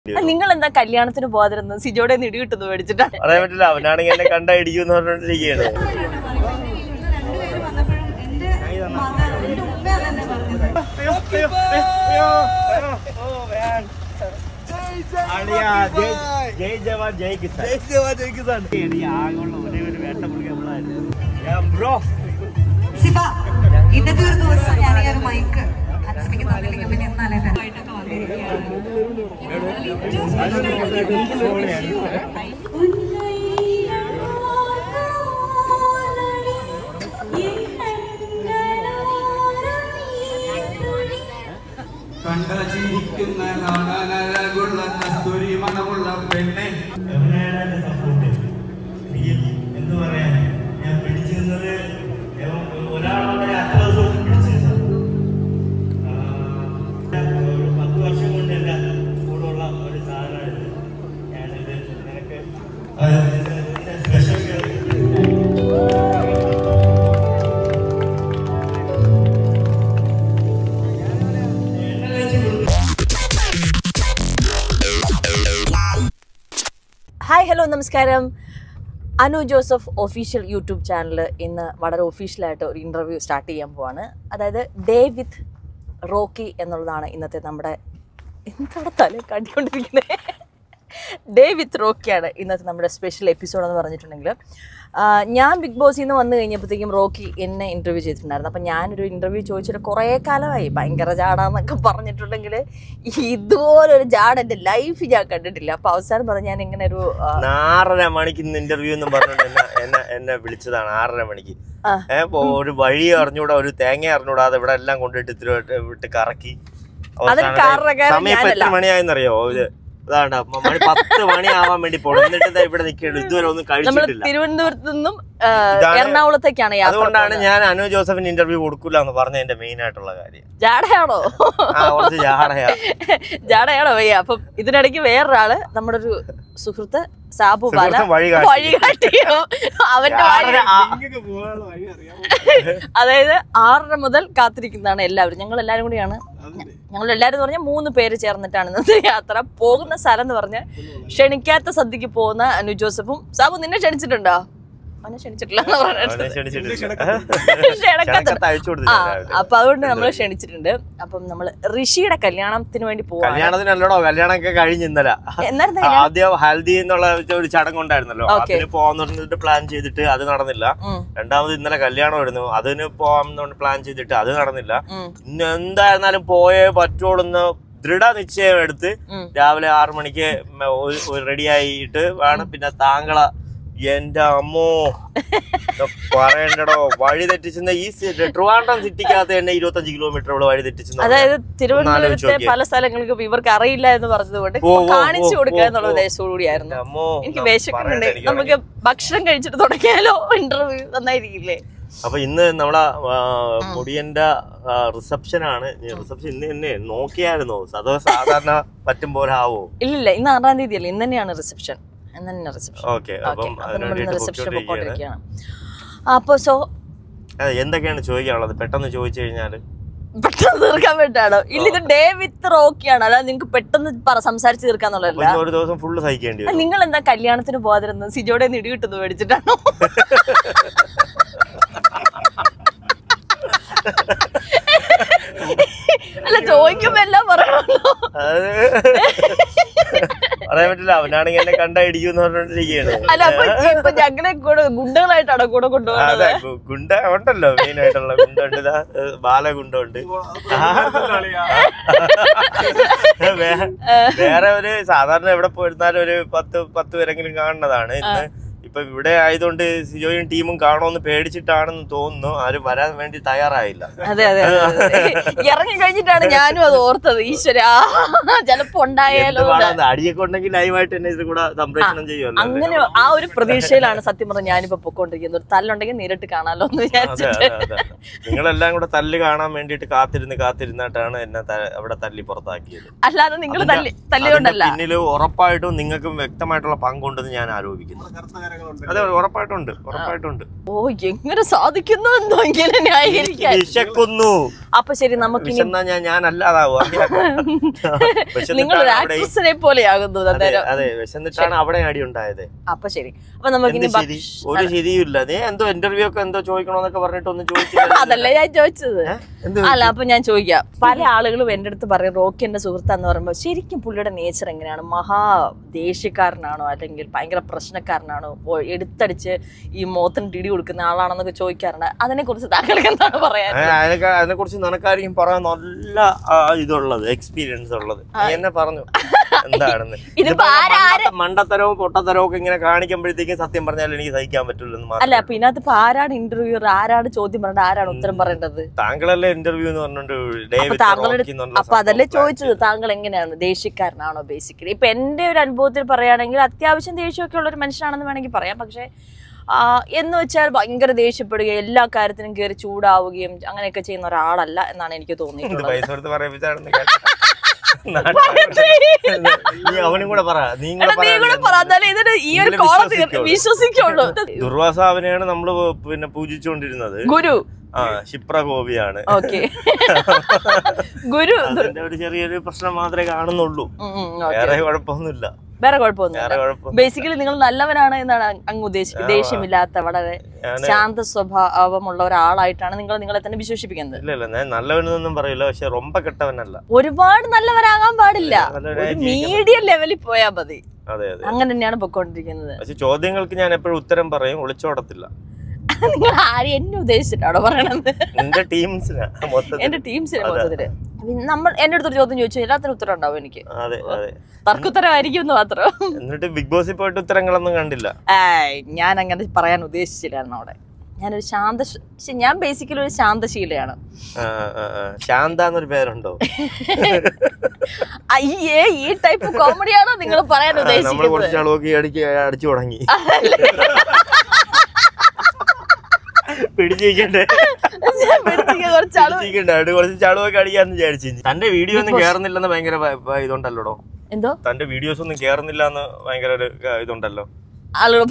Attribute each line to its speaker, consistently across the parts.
Speaker 1: നിങ്ങൾ എന്താ കല്യാണത്തിന് പോകാതിരുന്നത് സിജോടെ നിടി കിട്ടുന്നു മേടിച്ചിട്ടാണ്
Speaker 2: പറയാൻ പറ്റില്ല അവനാണെങ്കിൽ എന്നെ കണ്ട ഇടിക്കും എന്ന് പറഞ്ഞോണ്ടിരിക്കുകയാണ് ജയ് ജവാൻ ജയ് കിസാൻ ആകെയുള്ള ഒരേ ഒരു വേട്ട ബ്രോ
Speaker 3: സിബ ഇന്നത്തെ ഒരു ദിവസം ഞാൻ ഈ ഒരു മൈക്ക് അച്ഛനിക്ക് തന്നില്ലെങ്കിൽ പിന്നെ എന്നാലേ ആയിട്ടൊക്കെ
Speaker 4: കണ്ടചിരിക്കുന്ന കാണാനഴകുള്ള കസ്തൂരി മണമുള്ള പെണ്ണെ
Speaker 2: എവിടെയാണ് സപ്പോർട്ട് നീയിൽ എന്ത് പറയാൻ ഞാൻ പിടിച്ചു നിന്നത് ഒരാളോടെ അത്ര ദിവസം പിടിച്ചു നിന്നത് ആ, ഒരു പത്ത് വർഷം കൊണ്ട് എൻ്റെ കൂടെയുള്ള ഒരു സാധനമാണിത് ഞാനിത് നിനക്ക് സ്പെഷ്യൽ
Speaker 1: ഹായ് ഹലോ നമസ്കാരം Anu Joseph official YouTube channel ഇന്ന് വളരെ ഒഫീഷ്യലായിട്ട് ഒരു ഇൻ്റർവ്യൂ സ്റ്റാർട്ട് ചെയ്യാൻ പോവാണ് അതായത് ഡേ വിത്ത് റോക്കി എന്നുള്ളതാണ് ഇന്നത്തെ നമ്മുടെ എന്താണ് തല കണ്ടുകൊണ്ടിരിക്കുന്നത് ഡേ വിത്ത് റോക്കിയാണ് ഇന്നത്തെ നമ്മുടെ സ്പെഷ്യൽ എപ്പിസോഡ് എന്ന് പറഞ്ഞിട്ടുണ്ടെങ്കിൽ ആ, ഞാൻ ബിഗ് ബോസിൽ നിന്ന് വന്നു കഴിഞ്ഞപ്പോഴത്തേക്കും റോക്കി എന്നെ ഇൻ്റർവ്യൂ ചെയ്തിട്ടുണ്ടായിരുന്നു അപ്പം ഞാനൊരു ഇൻ്റർവ്യൂ ചോദിച്ചിട്ട് കുറേ കാലമായി ഭയങ്കര ജാടാന്നൊക്കെ പറഞ്ഞിട്ടുണ്ടെങ്കിൽ ഇതുപോലൊരു ജാട എൻ്റെ ലൈഫ് ഞാൻ കണ്ടിട്ടില്ല അപ്പോൾ അവസാനം പറഞ്ഞ് ഞാൻ ഇങ്ങനെ ഒരു ആ,
Speaker 2: ആറര മണിക്ക് ഇന്ന് ഇന്റർവ്യൂ എന്നും പറഞ്ഞിട്ട് എന്നെ എന്നെ എന്നെ വിളിച്ചതാണ് ആറര മണിക്ക്
Speaker 1: ആ.
Speaker 2: ഏഹ് ഇപ്പൊ ഒരു വഴി അറിഞ്ഞൂടാ ഒരു തേങ്ങ അറിഞ്ഞൂടാതെ ഇവിടെ എല്ലാം കൊണ്ടിട്ട് ഇത്തിരി വിട്ട് കറക്കി അവസാനം
Speaker 1: കാരണക്കാരൻ
Speaker 2: സമയം ഇപ്പൊ എത്ര
Speaker 1: ഞാനല്ല.
Speaker 2: മണിയായെന്നറിയോ ഇത് അതാണ്ട മണി പത്ത് മണിയാവാൻ വേണ്ടി പോണം എന്നിട്ട് ദാ ഇവിടെ നിൽക്കുകയാണ് ഇതുവരെ ഒന്നും
Speaker 1: നമ്മൾ
Speaker 2: കഴിച്ചിട്ടില്ല
Speaker 1: തിരുവനന്തപുരത്ത് നിന്നും ആ,
Speaker 2: ഇതാണ്
Speaker 1: എറണാകുളത്തേക്കാണ് യാത്ര
Speaker 2: അതുകൊണ്ടാണ്
Speaker 1: പോകുന്നത്.
Speaker 2: ഞാൻ അനു ജോസഫിന് ഇന്റർവ്യൂ കൊടുക്കൂല എന്ന് പറഞ്ഞതിന്റെ മെയിൻ ആയിട്ടുള്ള കാര്യം
Speaker 1: ജാടയാണോ
Speaker 2: ആ കുറച്ച് ജാടയാ
Speaker 1: ജാടയാണോ വയ്യ അപ്പം ഇതിനിടയ്ക്ക് വേറൊരാള് നമ്മുടെ ഒരു സുഹൃത്ത് സാബു ബാല
Speaker 2: സുഹൃത്ത് വഴികാട്ടി.
Speaker 1: വഴികാട്ടിയോ അവന്റെ
Speaker 2: ആറര
Speaker 1: വഴി-
Speaker 2: ആ-
Speaker 1: അതായത് ആറര മുതൽ കാത്തിരിക്കുന്നതാണ് എല്ലാവരും ഞങ്ങൾ എല്ലാവരും കൂടിയാണ് ഞങ്ങൾ എല്ലാവരും എന്ന് പറഞ്ഞാൽ മൂന്ന് പേര് ചേർന്നിട്ടാണ് ഇന്നത്തെ യാത്ര പോകുന്ന സ്ഥലം എന്ന് പറഞ്ഞാൽ ക്ഷണിക്കാത്ത സദ്യക്ക് പോകുന്ന അനു ജോസഫും സാബു നിന്നെ ക്ഷണിച്ചിട്ടുണ്ടോ അവനെ ക്ഷണിച്ചിട്ടില്ല എന്ന്
Speaker 2: അവനെ
Speaker 1: പറഞ്ഞിട്ട്
Speaker 2: ക്ഷണിച്ചിട്ടില്ല.
Speaker 1: ക്ഷണക്കത്ത്.
Speaker 2: ക്ഷണക്കത്ത് അയച്ചു
Speaker 1: ആ
Speaker 2: കൊടുത്തില്ല രാവിലെ.
Speaker 1: അപ്പൊ അതുകൊണ്ട് നമ്മൾ ക്ഷണിച്ചിട്ടുണ്ട് അപ്പം നമ്മൾ ഋഷിയുടെ കല്യാണത്തിന് വേണ്ടി പോവാണ്
Speaker 2: കല്യാണത്തിനല്ലടോ കല്യാണമൊക്കെ കഴിഞ്ഞ് ഇന്നലെ
Speaker 1: എന്നായിരുന്നു
Speaker 2: ആദ്യം ഹൽദി എന്നുള്ള ഒരു ചടങ്ങുണ്ടായിരുന്നല്ലോ
Speaker 1: Okay.
Speaker 2: അതിന് പോകാന്ന് പറഞ്ഞിട്ട് പ്ലാൻ ചെയ്തിട്ട് അത് നടന്നില്ല
Speaker 1: ഉം,
Speaker 2: രണ്ടാമത് ഇന്നലെ കല്യാണമായിരുന്നു അതിന് പോകാമെന്ന് പ്ലാൻ ചെയ്തിട്ട് അത് നടന്നില്ല
Speaker 1: ഉം,
Speaker 2: ഇന്ന് എന്തായിരുന്നാലും പോയേ പറ്റുള്ളൂന്ന് ദൃഢനിശ്ചയം എടുത്ത്
Speaker 1: ഉം.
Speaker 2: രാവിലെ ആറു മണിക്ക് റെഡി ആയിട്ട് വേണം പിന്നെ താങ്കളെ എന്റെ അമ്മോ ഇത് പറയണ്ടടോ വഴി തെറ്റിച്ചെന്ന ഈ സി- ട്രിവാൻഡ്രം സിറ്റിക്കകത്ത് തന്നെ ഇരുപത്തഞ്ച് കിലോമീറ്റർ വഴി തെറ്റിച്ചെന്ന്
Speaker 1: അതായത്
Speaker 2: ഒന്ന്
Speaker 1: തിരുവനന്തപുരത്തെ
Speaker 2: ആലോചിച്ച്
Speaker 1: പല സ്ഥലങ്ങൾക്കും ഇവർക്ക് അറിയില്ല എന്ന് പറഞ്ഞതുകൊണ്ട്
Speaker 2: ഓ, ഓ,
Speaker 1: കാണിച്ചു
Speaker 2: ഓ,
Speaker 1: കൊടുക്കുക
Speaker 2: ഓ,
Speaker 1: എന്നുള്ള
Speaker 2: ഓ.
Speaker 1: ഉദ്ദേശത്തോടു കൂടിയായിരുന്നു
Speaker 2: എന്റെ അമ്മോ
Speaker 1: എനിക്ക്
Speaker 2: ന-
Speaker 1: വിശക്കുന്നുണ്ട്
Speaker 2: പറയണ്ട, എനിക്ക്
Speaker 1: നമുക്ക് ഭക്ഷണം കഴിച്ചിട്ട് തുടങ്ങിയാലോ ഇന്റർവ്യൂ നന്നായിരിക്കില്ലേ
Speaker 2: അപ്പൊ ഇന്ന് നമ്മളെ ആ, മുടിയന്റെ റിസപ്ഷൻ ആണ് റിസപ്ഷൻ ഇന്ന് തന്നെ നോക്കിയായിരുന്നോ അതോ സാധാരണ പറ്റും പോലെ ആവോ
Speaker 1: ഇല്ലില്ല ഇന്ന് ആറാം തീയതി അല്ലേ ഇന്ന് തന്നെയാണ് റിസപ്ഷൻ ഇന്ന് തന്നെ റിസപ്ഷൻ
Speaker 2: ഓക്കെ അപ്പം അതിന് വേണ്ടിയിട്ട്
Speaker 1: റിസപ്ഷൻ
Speaker 2: പൊക്കോണ്ടിരിക്കുകയാണ്
Speaker 1: പൊക്കോണ്ടിരിക്കുകയാണ് അപ്പൊ സോ
Speaker 2: അതെ, എന്തൊക്കെയാണ് ചോദിക്കാനുള്ളത് പെട്ടെന്ന് ചോദിച്ചു കഴിഞ്ഞാല്
Speaker 1: പെട്ടെന്ന് തീർക്കാൻ വേണ്ടിയാണോ ഇല്ല ഇത് ഡേ വിത്ത് റോക്കിയാണ് അല്ലാതെ നിങ്ങൾക്ക് പെട്ടെന്ന് പറ സംസാരിച്ച്
Speaker 2: അപ്പൊ
Speaker 1: തീർക്കാന്നുള്ളതല്ല
Speaker 2: ഇന്ന് ഒരു ദിവസം ഫുള്ള് സഹിക്കേണ്ടി വരും
Speaker 1: നിങ്ങൾ എന്താ കല്യാണത്തിന് പോകാതിരുന്നത് സിജോടെ നിടി കിട്ടുന്നു മേടിച്ചിട്ടാണോ അല്ല ചോദിക്കുമ്പോ എല്ലാം പറയണല്ലോ
Speaker 2: അത് പറയാൻ പറ്റില്ല അവനാണെങ്കിൽ എന്നെ കണ്ട ഇടിക്കും എന്ന് പറഞ്ഞോണ്ടിരിക്കുകയാണ്
Speaker 1: അല്ല അപ്പൊ ഇപ്പൊ ഞങ്ങളെ കൂടെ ഗുണ്ടകളായിട്ടാണോ കൂടെ
Speaker 2: അതെ
Speaker 1: കൊണ്ടുപോകുന്നത്
Speaker 2: ഗു- ഗുണ്ട ഉണ്ടല്ലോ മെയിൻ ആയിട്ടുള്ള ഗുണ്ടുണ്ട് ഇതാ ഏഹ് ബാലഗുണ്ടുണ്ട് വേ- വേറെ ഒരു സാധാരണ എവിടെ പോയിരുന്നാലും ഒരു പത്ത് പത്ത് പേരെങ്കിലും കാണുന്നതാണ് ഇന്ന് ഇപ്പൊ ഇവിടെ ആയതുകൊണ്ട് സിജോയും ടീമും കാണുമെന്ന് പേടിച്ചിട്ടാണെന്ന് തോന്നുന്നു ആരും വരാൻ വേണ്ടി തയ്യാറായില്ല
Speaker 1: അതെ അതെ അതെ, അതെ. ഇറങ്ങി കഴിഞ്ഞിട്ടാണ് ഞാനും അത് ഓർത്തത് ഈശ്വരാ ചിലപ്പോ ഉണ്ടായാലോ എന്ന്.
Speaker 2: എന്ത് അടിയൊക്കെ ഉണ്ടെങ്കിൽ ലൈവായിട്ട് തന്നെ ഇത് കൂടെ സംപ്രേഷണം ചെയ്യുമല്ലോ അല്ലേ?
Speaker 1: അങ്ങനെ ആ ഒരു പ്രതീക്ഷയിലാണ് സത്യം പറഞ്ഞ ഞാനിപ്പോ പൊക്കോണ്ടിരിക്കുന്നത് ഒരു തല്ലുണ്ടെങ്കിൽ നേരിട്ട് കാണാലോ എന്ന്
Speaker 2: അതെ
Speaker 1: വിചാരിച്ചിട്ട്
Speaker 2: അതെ അതെ നിങ്ങളെല്ലാം കൂടെ തല്ല് കാണാൻ വേണ്ടിയിട്ട് കാത്തിരുന്ന് കാത്തിരുന്നിട്ടാണ് എന്നെ ത- അവിടെ തല്ലി പുറത്താക്കിയത്
Speaker 1: അല്ലാതെ നിങ്ങൾ തല്ലി
Speaker 2: അതിന്റെ
Speaker 1: തല്ലിയോണ്ടല്ല
Speaker 2: പിന്നില് ഉറപ്പായിട്ടും നിങ്ങൾക്കും വ്യക്തമായിട്ടുള്ള പങ്കുണ്ടെന്ന് ഞാൻ ആരോപിക്കുന്നു അതെ ഉറപ്പായിട്ടുണ്ട് ഉറപ്പായിട്ടുണ്ട്
Speaker 1: ഓ എങ്ങനെ സാധിക്കുന്നു എന്തോ ഇങ്ങനെ ന്യായീകരിക്കാൻ
Speaker 2: വിശക്കുന്നു
Speaker 1: അപ്പൊ ശരി നമുക്കിനി
Speaker 2: വിശന്നാ ഞാൻ ഞാൻ അല്ലാതാവും
Speaker 1: നിങ്ങൾ ഒരു ആക്ട്രസിനെ പോലെയാകുന്നു
Speaker 2: അതെ
Speaker 1: അന്നേരം
Speaker 2: അതെ വിശന്നിട്ടാണ് അവിടെ അടി ഉണ്ടായത്
Speaker 1: അപ്പൊ ശരി അപ്പൊ നമുക്കിനി
Speaker 2: എന്ത് ശരി
Speaker 1: ഭക്ഷ-
Speaker 2: ഒരു ശരിയുമില്ല നീ എന്തോ ഇന്റർവ്യൂ ഒക്കെ എന്തോ ചോദിക്കണോന്നൊക്കെ പറഞ്ഞിട്ട് ഒന്നും ചോദിച്ചില്ല
Speaker 1: അതല്ലേ ഞാൻ ചോദിച്ചത്
Speaker 2: എന്ത്
Speaker 1: അല്ല അപ്പൊ ഞാൻ ചോദിക്കാം പല ആളുകളും എന്റെ അടുത്ത് പറയും റോക്കി എന്റെ സുഹൃത്താന്ന് പറയുമ്പോൾ ശരിക്കും പുള്ളിയുടെ നേച്ചർ എങ്ങനെയാണ് മഹാ ദേഷ്യക്കാരനാണോ അല്ലെങ്കിൽ ഭയങ്കര പ്രശ്നക്കാരനാണോ ഓ, എടുത്തടിച്ച് ഈ മോത്തിന് ടിടി കൊടുക്കുന്ന ആളാണെന്നൊക്കെ ചോദിക്കാറുണ്ട് അതിനെ കുറിച്ച് താങ്കൾക്ക് എന്താണ് പറയാൻ
Speaker 2: അതിനെ കുറിച്ച് നിനക്കായിരിക്കും പറയാൻ നല്ല ആ, ഇതുള്ളത് എക്സ്പീരിയൻസ് ഉള്ളത് നീ എന്നെ പറഞ്ഞു എന്താണെന്ന്
Speaker 1: ഇതിപ്പോ
Speaker 2: ഇതിപ്പോ
Speaker 1: ആരാ-
Speaker 2: മണ്ടത്ത- മണ്ടത്തരവും പൊട്ടത്തരവും ഒക്കെ ഇങ്ങനെ കാണിക്കുമ്പോഴത്തേക്കും സത്യം പറഞ്ഞാൽ എനിക്ക് സഹിക്കാൻ പറ്റില്ലെന്ന്
Speaker 1: അല്ല
Speaker 2: മാത്രം
Speaker 1: അപ്പൊ ഇതിനകത്ത് ഇപ്പൊ ആരാണ് ഇന്റർവ്യൂർ ആരാണ് ചോദ്യം പറയേണ്ടത് ആരാണ് ഉത്തരം പറയേണ്ടത്
Speaker 2: താങ്കളല്ലേ ഇന്റർവ്യൂ എന്ന് പറഞ്ഞിട്ട്
Speaker 1: അപ്പൊ
Speaker 2: ഡേവിഡ്
Speaker 1: താങ്കളുടെ
Speaker 2: റോക്കി എന്ന് പറഞ്ഞ
Speaker 1: അപ്പൊ അതല്ലേ
Speaker 2: സംഭവം
Speaker 1: ചോദിച്ചത് താങ്കൾ എങ്ങനെയാണ് ദേഷ്യക്കാരനാണോ ബേസിക്കലി ഇപ്പൊ എന്റെ ഒരു അനുഭവത്തിൽ പറയുകയാണെങ്കിൽ അത്യാവശ്യം ദേഷ്യമൊക്കെ ഉള്ള ഒരു മനുഷ്യനാണെന്ന് വേണമെങ്കിൽ പറയാം പക്ഷെ ആ, എന്ന് വെച്ചാൽ ഭയങ്കര ദേഷ്യപ്പെടുകയും എല്ലാ കാര്യത്തിനും കയറി ചൂടാവുകയും അങ്ങനെയൊക്കെ ചെയ്യുന്ന ഒരാളല്ല എന്നാണ് എനിക്ക്
Speaker 2: എന്ത്
Speaker 1: തോന്നിയിട്ടുള്ളത്
Speaker 2: പൈസ കൊടുത്ത് പറയിപ്പിച്ചാണെന്ന് കേട്ടോ. നീ അവനും കൂടെ പറ നീ
Speaker 1: എടാ,
Speaker 2: കൂടെ
Speaker 1: നീ കൂടെ പറ എന്നാലേ ഇതിന് ഈ ഒരു
Speaker 2: നിങ്ങള്
Speaker 1: കോളം
Speaker 2: വിശ്വസിക്കുള്ളൂ.
Speaker 1: വിശ്വസിക്കുള്ളൂ
Speaker 2: ദുർവാസാവിനെയാണ് നമ്മള് പിന്നെ പൂജിച്ചുകൊണ്ടിരുന്നത്
Speaker 1: ഗുരു
Speaker 2: ആ ക്ഷിപ്ര ഗോപിയാണ്
Speaker 1: ഓക്കെ ഗുരു
Speaker 2: അതിന്റെ ഒരു ചെറിയൊരു പ്രശ്നം മാത്രമേ കാണുന്നുള്ളൂ
Speaker 1: ഉം, ഉം, okay.
Speaker 2: വേറെ കുഴപ്പമൊന്നുമില്ല
Speaker 1: വേറെ കുഴപ്പമൊന്നുമില്ല
Speaker 2: വേറെ കുഴപ്പം
Speaker 1: ബേസിക്കലി നിങ്ങൾ നല്ലവനാണ് എന്നാണ് അങ്ങ് ഉദ്ദേശിക്കുന്നത് ദേഷ്യമില്ലാത്ത വളരെ
Speaker 2: ഞാന്
Speaker 1: ശാന്ത സ്വഭാവമുള്ള ഒരാളായിട്ടാണ് നിങ്ങൾ നിങ്ങളെ തന്നെ വിശ്വസിപ്പിക്കുന്നത്
Speaker 2: ഇല്ല ഇല്ല ഞാൻ നല്ലവനെന്നൊന്നും പറയില്ല പക്ഷെ റൊമ്പ കെട്ടവനല്ല
Speaker 1: ഒരുപാട് നല്ലവരാകാൻ പാടില്ല
Speaker 2: നല്ലവരായി
Speaker 1: ഒരു മീഡിയം ലെവലിൽ പോയാൽ മതി
Speaker 2: അതെ അതെ
Speaker 1: അങ്ങനെ തന്നെയാണ് പൊയ്ക്കൊണ്ടിരിക്കുന്നത്
Speaker 2: പക്ഷെ ചോദ്യങ്ങൾക്ക് ഞാൻ എപ്പോഴും ഉത്തരം പറയും ഒളിച്ചോടത്തില്ല
Speaker 1: നിങ്ങൾ ആരും എന്നെ ഉദ്ദേശിച്ചിട്ടാണോ പറയണത്
Speaker 2: നിന്റെ ടീംസിനാ മൊത്തത്തിൽ
Speaker 1: എന്റെ ടീംസിനെ മൊത്തത്തില് പിന്നെ നമ്മൾ എന്റെ അടുത്തൊരു ചോദ്യം ചോദിച്ചു എല്ലാത്തിനും ഉത്തരം ഉണ്ടാവും എനിക്ക്
Speaker 2: അതെ അതെ
Speaker 1: തർക്കുത്തരമായിരിക്കും എന്ന് മാത്രം
Speaker 2: എന്നിട്ട് ബിഗ് ബോസിൽ പോയിട്ട് ഉത്തരങ്ങളൊന്നും കണ്ടില്ല
Speaker 1: ഏയ് ഞാൻ അങ്ങനെ പറയാൻ ഉദ്ദേശിച്ചില്ലായിരുന്നു അവിടെ ഞാനൊരു ശാന്ത ശ്ശെ, ഞാൻ ബേസിക്കലി ഒരു ശാന്തശീലയാണ്
Speaker 2: ആ, ആ, ആ. ശാന്ത എന്നൊരു പേരുണ്ടോ
Speaker 1: അയ്യേ ഈ ടൈപ്പ് കോമഡിയാണോ നിങ്ങൾ പറയാൻ
Speaker 2: നമ്മൾ
Speaker 1: ഉദ്ദേശിക്കുന്നത്
Speaker 2: കുറച്ച് അളവൊക്കെ അടിച്ച് അടിച്ചു തുടങ്ങി പിടിച്ചിരിക്കണ്ടേ
Speaker 1: പിടിച്ചിരിക്കാൻ കുറച്ച് ആള്
Speaker 2: പിടിച്ചിരിക്കണ്ടേ അവിടെ കുറച്ച് ചളവൊക്കെ അടിക്കാന്ന് വിചാരിച്ചു തന്റെ വീഡിയോ ഒന്നും കേറുന്നില്ലെന്ന് ഭയങ്കര ഭ- ഭ- ഇതുണ്ടല്ലോടോ
Speaker 1: എന്തോ
Speaker 2: തന്റെ വീഡിയോസ് ഒന്നും കേറുന്നില്ല എന്ന് ഭയങ്കര ഒരു ക- ഇതുണ്ടല്ലോ
Speaker 1: ആളുകൾ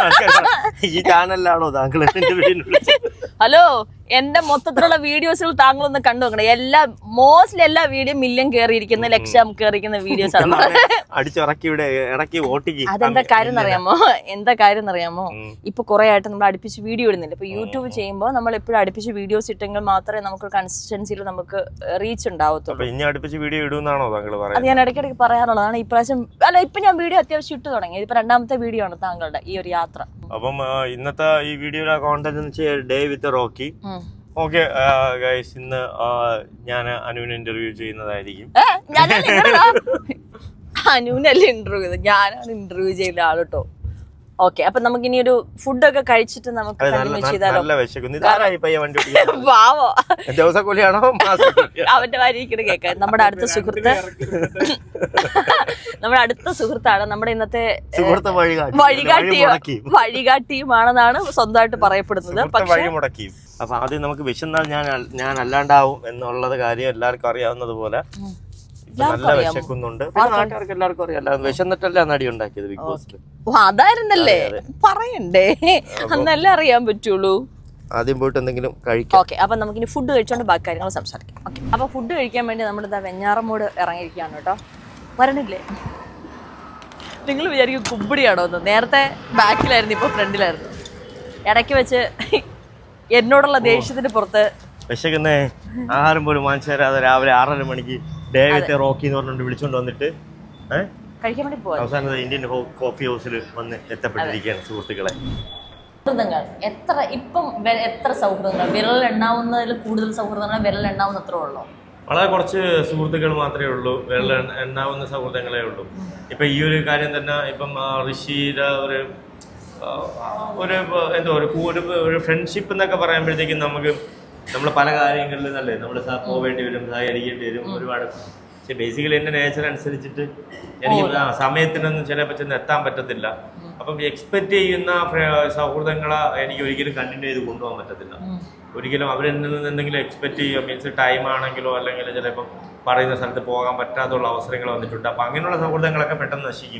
Speaker 2: ഈ ചാനലിലാണോ താങ്കൾ എന്റെ വീഡിയോ വിളിച്ചത്?
Speaker 1: ഹലോ എന്റെ മൊത്തത്തിലുള്ള വീഡിയോസുകൾ താങ്കളൊന്ന് കണ്ടു നോക്കണം എല്ലാ മോസ്റ്റ്ലി എല്ലാ വീഡിയോ മില്യൺ കയറിയിരിക്കുന്ന ലക്ഷം കയറിയിരിക്കുന്ന വീഡിയോസ് ആണ്
Speaker 2: നാളെ അടിച്ചിറക്കി ഇവിടെ ഇടയ്ക്ക് വോട്ടിക്ക്
Speaker 1: അതെന്താ കാര്യം എന്നറിയാമോ എന്താ കാര്യം എന്നറിയാമോ
Speaker 2: ഉം.
Speaker 1: ഇപ്പൊ കുറെ ആയിട്ട് നമ്മൾ അടുപ്പിച്ച് വീഡിയോ ഇടുന്നില്ല ഇപ്പൊ യൂട്യൂബ് ചെയ്യുമ്പോൾ നമ്മൾ എപ്പോഴും അടുപ്പിച്ച് വീഡിയോസ് ഇട്ടെങ്കിൽ മാത്രമേ നമുക്ക് കൺസിസ്റ്റൻസിയിൽ നമുക്ക് റീച്ച് ഉണ്ടാവത്തുള്ളൂ
Speaker 2: അപ്പൊ ഇനി അടുപ്പിച്ച് വീഡിയോ ഇടുന്നാണോ താങ്കൾ
Speaker 1: അത്
Speaker 2: പറയുന്നത്
Speaker 1: ഞാൻ ഇടയ്ക്കിടയ്ക്ക് പറയാറുള്ളതാണ് ഇപ്രാവശ്യം അല്ല ഇപ്പൊ ഞാൻ വീഡിയോ അത്യാവശ്യം ഇട്ട് തുടങ്ങി ഇതിപ്പോ രണ്ടാമത്തെ വീഡിയോ ആണ് താങ്കളുടെ ഈ ഒരു യാത്ര
Speaker 2: അപ്പം ആ, ഇന്നത്തെ ഈ വീഡിയോയുടെ കോണ്ടന്റ് എന്ന് വെച്ചാൽ ഡേ വിത്ത് റോക്കി
Speaker 1: ഉം.
Speaker 2: ഓക്കെ ഗൈസ് ഇന്ന് ഞാൻ അനുവിന് ഇന്റർവ്യൂ ചെയ്യുന്നതായിരിക്കും
Speaker 1: ഏ, ഞാനല്ല ഇങ്ങനെടാ. അനുവിനല്ലേ ഇന്റർവ്യൂ ചെയ്തത് ഞാനാണ് ഇന്റർവ്യൂ ചെയ്ത ആള് കേട്ടോ ഓക്കെ അപ്പൊ നമുക്ക് ഇനി ഒരു ഫുഡൊക്കെ കഴിച്ചിട്ട് നമുക്ക്
Speaker 2: അത് നല്ല
Speaker 1: കണ്ടിന്യൂ
Speaker 2: നല്ല-
Speaker 1: ചെയ്താലോ
Speaker 2: നല്ല വിശക്കുന്നു ഇതാരായി പയ്യ വണ്ടി ഓടിക്കുന്നത്
Speaker 1: വാവോ
Speaker 2: ദിവസക്കൂലിയാണോ മാസക്കൂലിയാണോ
Speaker 1: അവന്റെ വരിക്കണ കേൾക്കാൻ നമ്മുടെ അടുത്ത സുഹൃത്ത് നമ്മുടെ അടുത്ത സുഹൃത്താണ് നമ്മുടെ ഇന്നത്തെ
Speaker 2: സുഹൃത്ത് വഴികാട്ടി
Speaker 1: വഴികാട്ടി
Speaker 2: വഴി മുടക്കി
Speaker 1: വഴികാട്ടിയുമാണെന്നാണ് സ്വന്തമായിട്ട് പറയപ്പെടുന്നത്
Speaker 2: സുഹൃത്ത്
Speaker 1: പക്ഷെ
Speaker 2: വഴി മുടക്കി അപ്പൊ ആദ്യം നമുക്ക് വിശന്നാൽ ഞാൻ അൽ- ഞാൻ അല്ലാണ്ടാവും എന്നുള്ളത് കാര്യം എല്ലാവർക്കും അറിയാവുന്നത് പോലെ ഇപ്പൊ
Speaker 1: എല്ലാവർക്കും
Speaker 2: നല്ല
Speaker 1: അറിയാമോ?
Speaker 2: വിശക്കുന്നുണ്ട് പിന്നെ നാട്ടുകാർക്ക് എല്ലാവർക്കും അറിയാലോ വിശന്നിട്ടല്ലേ നടി ഉണ്ടാക്കിയത് ബിഗ് ബോസിൽ
Speaker 1: ഓ അതായിരുന്നല്ലേ
Speaker 2: അതെ,
Speaker 1: പറയണ്ടേ അന്നല്ലേ അറിയാൻ പറ്റുള്ളൂ
Speaker 2: ആദ്യം പോയിട്ട് എന്തെങ്കിലും കഴിക്കാം
Speaker 1: ഓക്കെ അപ്പൊ നമുക്കിനി ഫുഡ് കഴിച്ചോണ്ട് ബാക്കി കാര്യങ്ങൾ സംസാരിക്കാം ഓക്കെ അപ്പൊ ഫുഡ് കഴിക്കാൻ വേണ്ടി നമ്മുടെ ഇതാ വെഞ്ഞാറമ്മോട് ഇറങ്ങിയിരിക്കുകയാണ് കേട്ടോ വരണില്ലേ നിങ്ങൾ വിചാരിക്കും കുമ്പിടിയാണോ എന്ന് നേരത്തെ ബാക്കിലായിരുന്നു ഇപ്പൊ ഫ്രണ്ടിലായിരുന്നു ഇടയ്ക്ക് വെച്ച് എന്നോടുള്ള ദേഷ്യത്തിന് പുറത്ത്
Speaker 2: വിശക്കുന്നേ ആഹാരം പോലും വാങ്ങിച്ചു തരാതെ രാവിലെ ആറര മണിക്ക് ഡേവിത്തെ റോക്കി എന്ന് പറഞ്ഞുകൊണ്ട് വിളിച്ചോണ്ട് വന്നിട്ട് ഏഹ്
Speaker 1: കഴിക്കാൻ വേണ്ടി പോകാം
Speaker 2: അവസാനത്തെ ഇന്ത്യൻ ഹോ- കോഫി ഹൗസിൽ വന്ന് എത്തപ്പെട്ടിരിക്കുകയാണ് സുഹൃത്തുക്കളെ
Speaker 1: സൗഹൃദങ്ങൾ എത്ര ഇപ്പം വെ- എത്ര സൗഹൃദങ്ങൾ വിരൽ എണ്ണാവുന്നതിൽ കൂടുതൽ സൗഹൃദങ്ങൾ വിരൽ എണ്ണാവുന്ന അത്ര ഉള്ളൂ
Speaker 2: വളരെ കുറച്ച് സുഹൃത്തുക്കൾ മാത്രമേ ഉള്ളൂ വെള്ള എണ്ണാവുന്ന സൗഹൃദങ്ങളേ ഉള്ളൂ ഇപ്പൊ ഈ ഒരു കാര്യം തന്നെ ഇപ്പം ആ, ഋഷിയുടെ ഒരു ആ, ഒരു ആ, എന്തോ ഒരു കൂ- ഒരു ഒരു ഫ്രണ്ട്ഷിപ്പ് എന്നൊക്കെ പറയുമ്പോഴത്തേക്കും നമുക്ക് നമ്മൾ പല കാര്യങ്ങളിലും അല്ലേ നമ്മൾ പോവേണ്ടി വരും സഹകരിക്കേണ്ടി വരും ഒരുപാട് പക്ഷെ ബേസിക്കലി എൻ്റെ നേച്ചർ അനുസരിച്ചിട്ട് എനിക്ക് ആ സമയത്തിനൊന്നും ചിലപ്പോൾ ചെന്ന് എത്താൻ പറ്റത്തില്ല അപ്പം എക്സ്പെക്ട് ചെയ്യുന്ന ഫ്ര- സൗഹൃദങ്ങളെ എനിക്ക് ഒരിക്കലും കണ്ടിന്യൂ ചെയ്ത് കൊണ്ടുപോകാൻ പറ്റത്തില്ല ഒരിക്കലും അവരെന്നിൽ നിന്ന് എന്തെങ്കിലും എക്സ്പെക്ട് ചെയ്യുക മീൻസ് ടൈം ആണെങ്കിലോ അല്ലെങ്കിൽ ചിലപ്പം പറയുന്ന സ്ഥലത്ത് പോകാൻ പറ്റാത്തുള്ള അവസരങ്ങൾ വന്നിട്ടുണ്ട് അപ്പം അങ്ങനെയുള്ള സൗഹൃദങ്ങളൊക്കെ പെട്ടെന്ന് നശിക്കും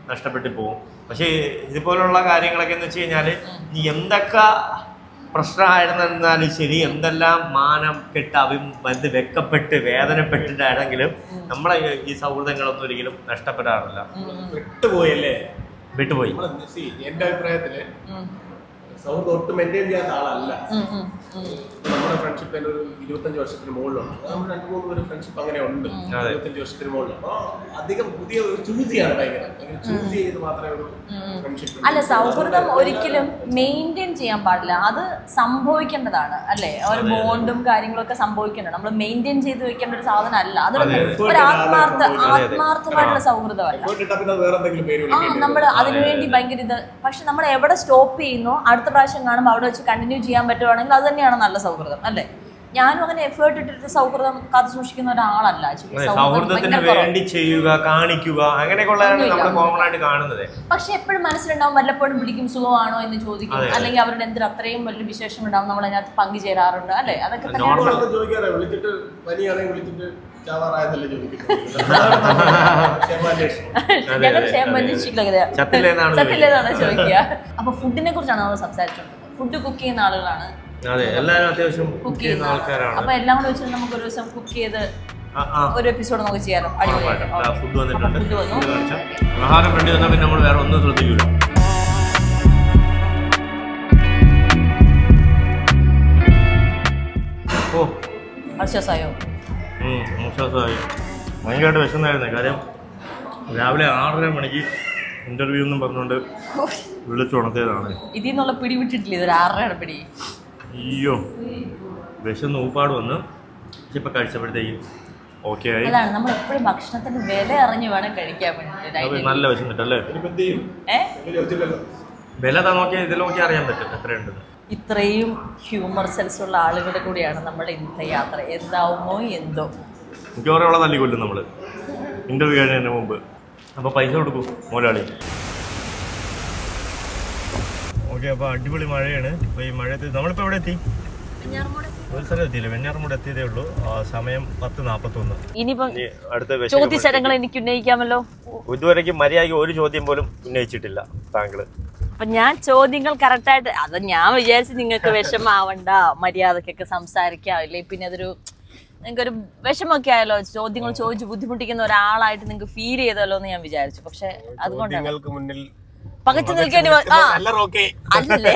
Speaker 2: നഷ്ടപ്പെട്ടു പോകും പക്ഷേ ഇതുപോലുള്ള കാര്യങ്ങളൊക്കെ എന്ന് വെച്ച് കഴിഞ്ഞാൽ നീ എന്തൊക്കെ പ്രശ്നമായിരുന്നാലും ശരി എന്തെല്ലാം മാനം കെട്ട് അഭി ഇത് വെക്കപ്പെട്ട് വേദനപ്പെട്ടിട്ടാണെങ്കിലും നമ്മളെ ഈ- ഈ സൗഹൃദങ്ങളൊന്നും ഒരിക്കലും നഷ്ടപ്പെടാറില്ല
Speaker 5: വിട്ടുപോയല്ലേ
Speaker 2: വിട്ടുപോയി
Speaker 5: നമ്മള് see, എന്റെ അഭിപ്രായത്തില് സൗഹൃദം ഒട്ടും മെയിൻറ്റെയിൻ ചെയ്യാത്ത ആളല്ല ഇപ്പൊ നമ്മുടെ ഫ്രണ്ട്ഷിപ്പ് തന്നെ ഒരു ഇരുപത്തഞ്ച് വർഷത്തിന് മുകളിലുണ്ട് നമ്മൾ രണ്ട് മൂന്ന് പേര് ഫ്രണ്ട്ഷിപ്പ് അങ്ങനെ ഉണ്ട്
Speaker 2: അതെ.
Speaker 5: ഇരുപത്തഞ്ച് വർഷത്തിന് മുകളിൽ അപ്പൊ അധികം പുതിയ ഒരു ചൂസ് ചെയ്യാണ് ഭയങ്കര ചൂസ് ചെയ്ത് മാത്രമേ ഒരു ഫ്രണ്ട്ഷിപ്പ്
Speaker 1: അല്ല സൗഹൃദം ഒരിക്കലും മെയിൻറ്റെയിൻ ചെയ്യാൻ പാടില്ല അത് സംഭവിക്കേണ്ടതാണ് അല്ലേ ഒരു ബോണ്ടും കാര്യങ്ങളൊക്കെ സംഭവിക്കേണ്ടത് നമ്മൾ മെയിൻറ്റെയിൻ ചെയ്ത് വെക്കേണ്ട ഒരു സാധനം അല്ല അതൊരു
Speaker 5: അതെ,
Speaker 1: ഒരു ആത്മാർത്ഥ
Speaker 2: അതെ, അതെ.
Speaker 1: ആത്മാർത്ഥമായിട്ടുള്ള സൗഹൃദമല്ല
Speaker 5: ഇട്ടാ പിന്നെ അത് വേറെ എന്തെങ്കിലും പേര്
Speaker 1: ആ
Speaker 5: വിളിക്കേണ്ടി
Speaker 1: നമ്മൾ
Speaker 5: വരും.
Speaker 1: അതിനുവേണ്ടി ഭയങ്കര ഇത് പക്ഷെ നമ്മൾ എവിടെ സ്റ്റോപ്പ് ചെയ്യുന്നോ അടുത്ത പ്രാവശ്യം കാണുമ്പോൾ അവിടെ വെച്ച് കണ്ടിന്യൂ ചെയ്യാൻ പറ്റുവാണെങ്കിൽ അത് തന്നെയാണ് നല്ല സൗഹൃദം അല്ലേ ഞാനും അങ്ങനെ എഫേർട്ട് ഇട്ടിട്ട് സൗഹൃദം കാത്തു സൂക്ഷിക്കുന്ന ഒരാളല്ല Actually,
Speaker 2: അതെ,
Speaker 1: സൗഹൃദം
Speaker 2: സൗഹൃദത്തിന്
Speaker 1: ഭയങ്കര കുറവാ.
Speaker 2: വേണ്ടി ചെയ്യുക കാണിക്കുക അങ്ങനെയൊക്കെയുള്ളതാണ് നമ്മൾ കോമൺ ആയിട്ട് കാണുന്നത്
Speaker 1: പക്ഷെ എപ്പോഴും മനസ്സിലുണ്ടാവും വല്ലപ്പോഴും വിളിക്കും സുഖമാണോ എന്ന് ചോദിക്കും
Speaker 2: അതെ.
Speaker 1: അല്ലെങ്കിൽ അവരുടെ എന്തൊരു അത്രയും വലിയ വിശേഷം ഉണ്ടാവും നമ്മൾ അതിനകത്ത് പങ്കുചേരാറുണ്ട് അല്ലേ അതൊക്കെ
Speaker 5: നമ്മൾ
Speaker 1: തന്നെയാണ്
Speaker 5: അതൊക്കെ ചോദിക്കാറേ വിളിച്ചിട്ട് പനിയാണെങ്കിൽ വിളിച്ചിട്ട് ചാവാറായതല്ലേ ചോദിക്കുന്നത് ക്ഷമാന്വേഷണം.
Speaker 2: അതെ,
Speaker 1: ഞങ്ങൾ
Speaker 2: അതെ,
Speaker 1: ക്ഷേമം
Speaker 2: അതെ.
Speaker 1: അന്വേഷിക്കില്ല
Speaker 2: ചത്തില്ലേന്നാണ്
Speaker 1: സത്യത്തിലേതാണ് ചോദിക്കുക അപ്പൊ ഫുഡിനെ കുറിച്ചാണ് നമ്മൾ സംസാരിച്ചുകൊണ്ടത് ഫുഡ് കുക്ക് ചെയ്യുന്ന ആളുകളാണ്
Speaker 2: അതെ എല്ലാവരും അത്യാവശ്യം
Speaker 1: കുക്ക്
Speaker 2: കുക്ക് ചെയ്യുന്ന ആൾക്കാരാണ്
Speaker 1: അപ്പൊ എല്ലാം കൂടെ വെച്ചിട്ട് നമുക്ക് ഒരു ദിവസം കുക്ക് ചെയ്ത്
Speaker 2: ആ, ആ.
Speaker 1: ഒരു എപ്പിസോഡ് നമുക്ക് ചെയ്യാലോ
Speaker 2: ഉറപ്പായിട്ടും. ആ, ഫുഡ് വന്നിട്ടുണ്ട്
Speaker 1: ഫുഡ് വന്നു
Speaker 2: ഫുഡ് കാണിച്ചു. ആഹാരം വേണ്ടി വന്നാൽ പിന്നെ നമ്മൾ വേറെ ഒന്നും ശ്രദ്ധിക്കില്ല ഓ
Speaker 1: ആശ്വാസമായോ
Speaker 2: ഉം, ആശ്വാസമായി ഭയങ്കരമായിട്ട് വിശന്നായിരുന്നു കാര്യം രാവിലെ ആറര മണിക്ക് ഇന്റർവ്യൂ എന്നും പറഞ്ഞുകൊണ്ട് വിളിച്ചുണർത്തിയതാണ്
Speaker 1: ഇതിൽ നിന്നുള്ള പിടി വിട്ടിട്ടില്ല ഇതൊരു ആറരയുടെ പിടി
Speaker 2: അയ്യോ വിശന്ന് ഊപ്പാട് വന്ന് പക്ഷെ ഇപ്പൊ കഴിച്ചപ്പോഴത്തേക്കും ഓക്കെ ആയി
Speaker 1: അതാണ് നമ്മൾ എപ്പോഴും ഭക്ഷണത്തിന്റെ വില അറിഞ്ഞ് വേണം കഴിക്കാൻ വേണ്ടിട്ട്
Speaker 2: അത് നല്ല വിശന്നിട്ടല്ലേ
Speaker 5: ഇനിയിപ്പോ എന്ത് ചെയ്യും?
Speaker 1: ഏ
Speaker 5: വലിയ ചോദിച്ചില്ലല്ലോ.
Speaker 2: വില താ നോക്കിയാൽ ഇതിൽ നോക്കി അറിയാൻ പറ്റും എത്രയുണ്ടെന്ന്
Speaker 1: ഇത്രയും ഹ്യൂമർ സെൻസ് ഉള്ള ആളുകളുടെ കൂടെയാണ് നമ്മുടെ ഇന്നത്തെ യാത്ര എന്താവുമോ എന്തോ
Speaker 2: മിക്കവാറും അവളെ തല്ലിക്കൊല്ലും നമ്മള് ഇന്റർവ്യൂ കഴിഞ്ഞതിന് മുമ്പ് അപ്പൊ പൈസ കൊടുക്കൂ മുതലാളി ഓക്കെ അപ്പൊ അടിപൊളി മഴയാണ് അപ്പൊ ഈ മഴയത്ത് നമ്മളിപ്പോ എവിടെ എത്തി ഒരു സ്ഥലം എത്തിയില്ല വെഞ്ഞാറമൂട് എത്തിയതേ ഉള്ളൂ ആ, സമയം പത്ത് നാപ്പത്തൊന്ന്
Speaker 1: ഇനിയിപ്പം
Speaker 2: ഇനി അടുത്ത വിശ-
Speaker 1: ചോദ്യശരങ്ങൾ എനിക്ക് ഉന്നയിക്കാമല്ലോ
Speaker 2: ഇതുവരെയ്ക്ക് മര്യാദയ്ക്ക് ഒരു ചോദ്യം പോലും ഉന്നയിച്ചിട്ടില്ല താങ്കള്
Speaker 1: അപ്പൊ ഞാൻ ചോദ്യങ്ങൾ കറക്റ്റായിട്ട് അത് ഞാൻ വിചാരിച്ചു നിങ്ങൾക്ക് വിഷമാവണ്ട മര്യാദക്കൊക്കെ സംസാരിക്കാം ഇല്ലേ പിന്നെ അതൊരു നിങ്ങൾക്കൊരു വിഷമൊക്കെ ആയല്ലോ ചോദ്യങ്ങൾ ചോദിച്ച് ബുദ്ധിമുട്ടിക്കുന്ന ഒരാളായിട്ട് നിങ്ങൾക്ക് ഫീൽ ചെയ്തല്ലോ എന്ന് ഞാൻ വിചാരിച്ചു പക്ഷെ അതുകൊണ്ടാണ്
Speaker 5: നിങ്ങൾക്ക് മുന്നിൽ
Speaker 1: പകച്ചു നിൽക്കേണ്ടി വ- ആ
Speaker 5: നല്ല റോക്കേ
Speaker 1: അല്ലല്ലേ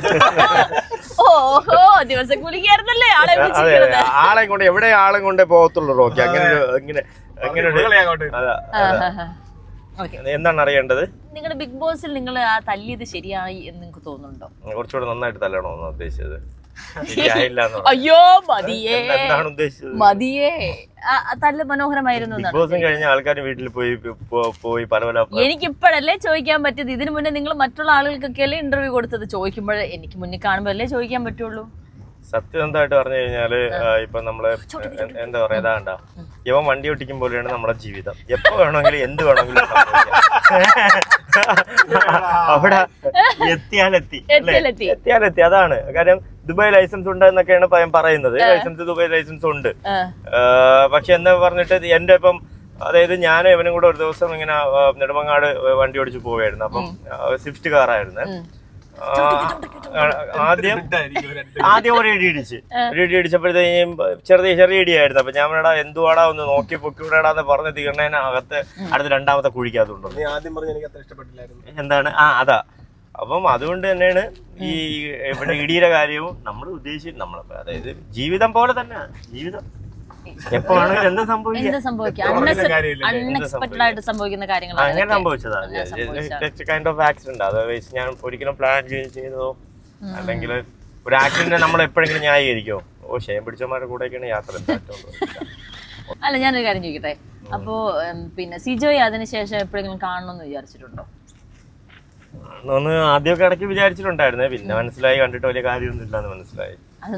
Speaker 1: ഓഹോ ദിവസം കുലിക്കായിരുന്നല്ലേ ആളെ
Speaker 2: അതെ അതെ
Speaker 1: വിളിച്ചിരിക്കുന്നത്
Speaker 2: ആളെ കൊണ്ട് എവിടെ ആളെ കൊണ്ടേ പോകത്തുള്ളൂ റോക്കി അങ്ങനെ ഒരു ഇങ്ങനെ അങ്ങനെ ഒരു
Speaker 5: വിളി അങ്ങോട്ട്.
Speaker 2: അതാ
Speaker 1: ഓക്കെ
Speaker 2: എന്താണ് അറിയേണ്ടത്
Speaker 1: നിങ്ങളുടെ ബിഗ് ബോസിൽ നിങ്ങൾ ആ തല്ലിയത് ശരിയായി എന്ന് നിങ്ങൾക്ക് തോന്നുന്നുണ്ടോ
Speaker 2: കുറച്ചുകൂടെ നന്നായിട്ട് തല്ലണോന്ന് ഉദ്ദേശിച്ചത് ശരിയായില്ല എന്ന് പറഞ്ഞു.
Speaker 1: അയ്യോ മതിയേ
Speaker 2: എന്താ- എന്താണ് ഉദ്ദേശിച്ചത്
Speaker 1: മതിയേ ആ, ആ തല്ല് മനോഹരമായിരുന്നു
Speaker 2: ബിഗ്
Speaker 1: എന്നാണ്
Speaker 2: ബോസും കഴിഞ്ഞ ആൾക്കാർ വീട്ടിൽ പോയി പോ- പോയി പല പല
Speaker 1: എനിക്കിപ്പോഴല്ലേ ചോദിക്കാൻ പറ്റിയത് ഇതിനു മുന്നേ നിങ്ങൾ മറ്റുള്ള ആളുകൾക്കൊക്കെ അല്ലേ ഇന്റർവ്യൂ കൊടുത്തത് ചോദിക്കുമ്പോൾ എനിക്ക് മുന്നിൽ കാണുമ്പോൾ അല്ലേ ചോദിക്കാൻ പറ്റുള്ളൂ
Speaker 2: സത്യസന്ധമായിട്ട് പറഞ്ഞു കഴിഞ്ഞാല് ആ, ഇപ്പൊ നമ്മള് എ- എന്താ പറയാ ഏതാണ്ട ഇവൻ വണ്ടി ഓട്ടിക്കും പോലെയാണ് നമ്മുടെ ജീവിതം എപ്പോ വേണമെങ്കിലും എന്ത് വേണമെങ്കിലും സംഭവിക്കാം. അവിടെ എത്തിയാലെത്തി അല്ലേ?
Speaker 1: എത്തിയാലെത്തി.
Speaker 2: എത്തിയാലെത്തി അതാണ് കാര്യം ദുബായ് ലൈസൻസ് ഉണ്ട് എന്നൊക്കെയാണ് പ- പറയുന്നത് ലൈസൻസ് ദുബായ് ലൈസൻസ് ഉണ്ട്
Speaker 1: ആ.
Speaker 2: ആ, പക്ഷെ എന്താ പറഞ്ഞിട്ട് ഇത് എന്റെ ഇപ്പം അതായത് ഞാൻ ഇവനും കൂടെ ഒരു ദിവസം ഇങ്ങനെ ആ, നെടുമങ്ങാട് വണ്ടി ഓടിച്ച് പോവായിരുന്നു അപ്പം സ്വിഫ്റ്റ് കാറായിരുന്നു ആ, ആദ്യം ആദ്യം ഒരു ഇടി ഇടിച്ച് ഒരു ഇടി ഇടിച്ചപ്പോഴത്തേക്കും ചെറിയ ചെറിയ ഇടിയായിരുന്നു അപ്പൊ ഞാൻ വേടാ എന്തുവാടാ ഒന്ന് നോക്കി പൊക്കിവിടാന്ന് പറഞ്ഞ് തീർന്നതിന് അകത്ത് അടുത്ത രണ്ടാമത്തെ കുഴിക്കകത്തുണ്ടോ
Speaker 5: നീ ആദ്യം പറഞ്ഞ എനിക്ക് അത്ര ഇഷ്ടപ്പെട്ടില്ലായിരുന്നു
Speaker 2: എന്താണ് ആ അതാ അപ്പം അതുകൊണ്ട് തന്നെയാണ് ഈ ഇവിടെ ഇടിയുടെ കാര്യവും നമ്മൾ ഉദ്ദേശിച്ച് നമ്മൾ അതായത് ജീവിതം പോലെ തന്നെ ജീവിതം എപ്പോ വേണമെങ്കിലും എന്ത് സംഭവിക്കാം
Speaker 1: എന്ത് സംഭവിക്കാം
Speaker 5: പറഞ്ഞില്ല കാര്യമില്ല.
Speaker 1: അൺഎക്സ്പെക്ടഡ് ആയിട്ട് സംഭവിക്കുന്ന കാര്യങ്ങളാണ്
Speaker 2: അങ്ങനെ
Speaker 1: ഇതൊക്കെ.
Speaker 2: സംഭവിച്ചതാ
Speaker 1: അങ്ങനെ സംഭവിച്ചതാണ്.
Speaker 2: കൈൻഡ് ഓഫ് ആക്സിഡന്റ് അതർവൈസ് ഞാൻ ഒരിക്കലും പ്ലാൻ ചെയ്തതോ അല്ലെങ്കിൽ ഒരു ആക്സിഡന്റ് നമ്മൾ എപ്പോഴെങ്കിലും ന്യായീകരിക്കോ ഓ ക്ഷയം പിടിച്ചമാരുടെ കൂടെയൊക്കെയാണ് യാത്ര
Speaker 1: അല്ല ഞാനൊരു കാര്യം ചോദിക്കട്ടെ അപ്പോ ഉം, പിന്നെ സിജോയെ അതിനുശേഷം എപ്പോഴെങ്കിലും കാണണമെന്ന് വിചാരിച്ചിട്ടുണ്ടോ
Speaker 2: ഒന്ന് ആദ്യമൊക്കെ ഇടയ്ക്ക് വിചാരിച്ചിട്ടുണ്ടായിരുന്നേ പിന്നെ മനസ്സിലായി കണ്ടിട്ട് വലിയ കാര്യമൊന്നും ഇല്ലാന്ന് മനസ്സിലായി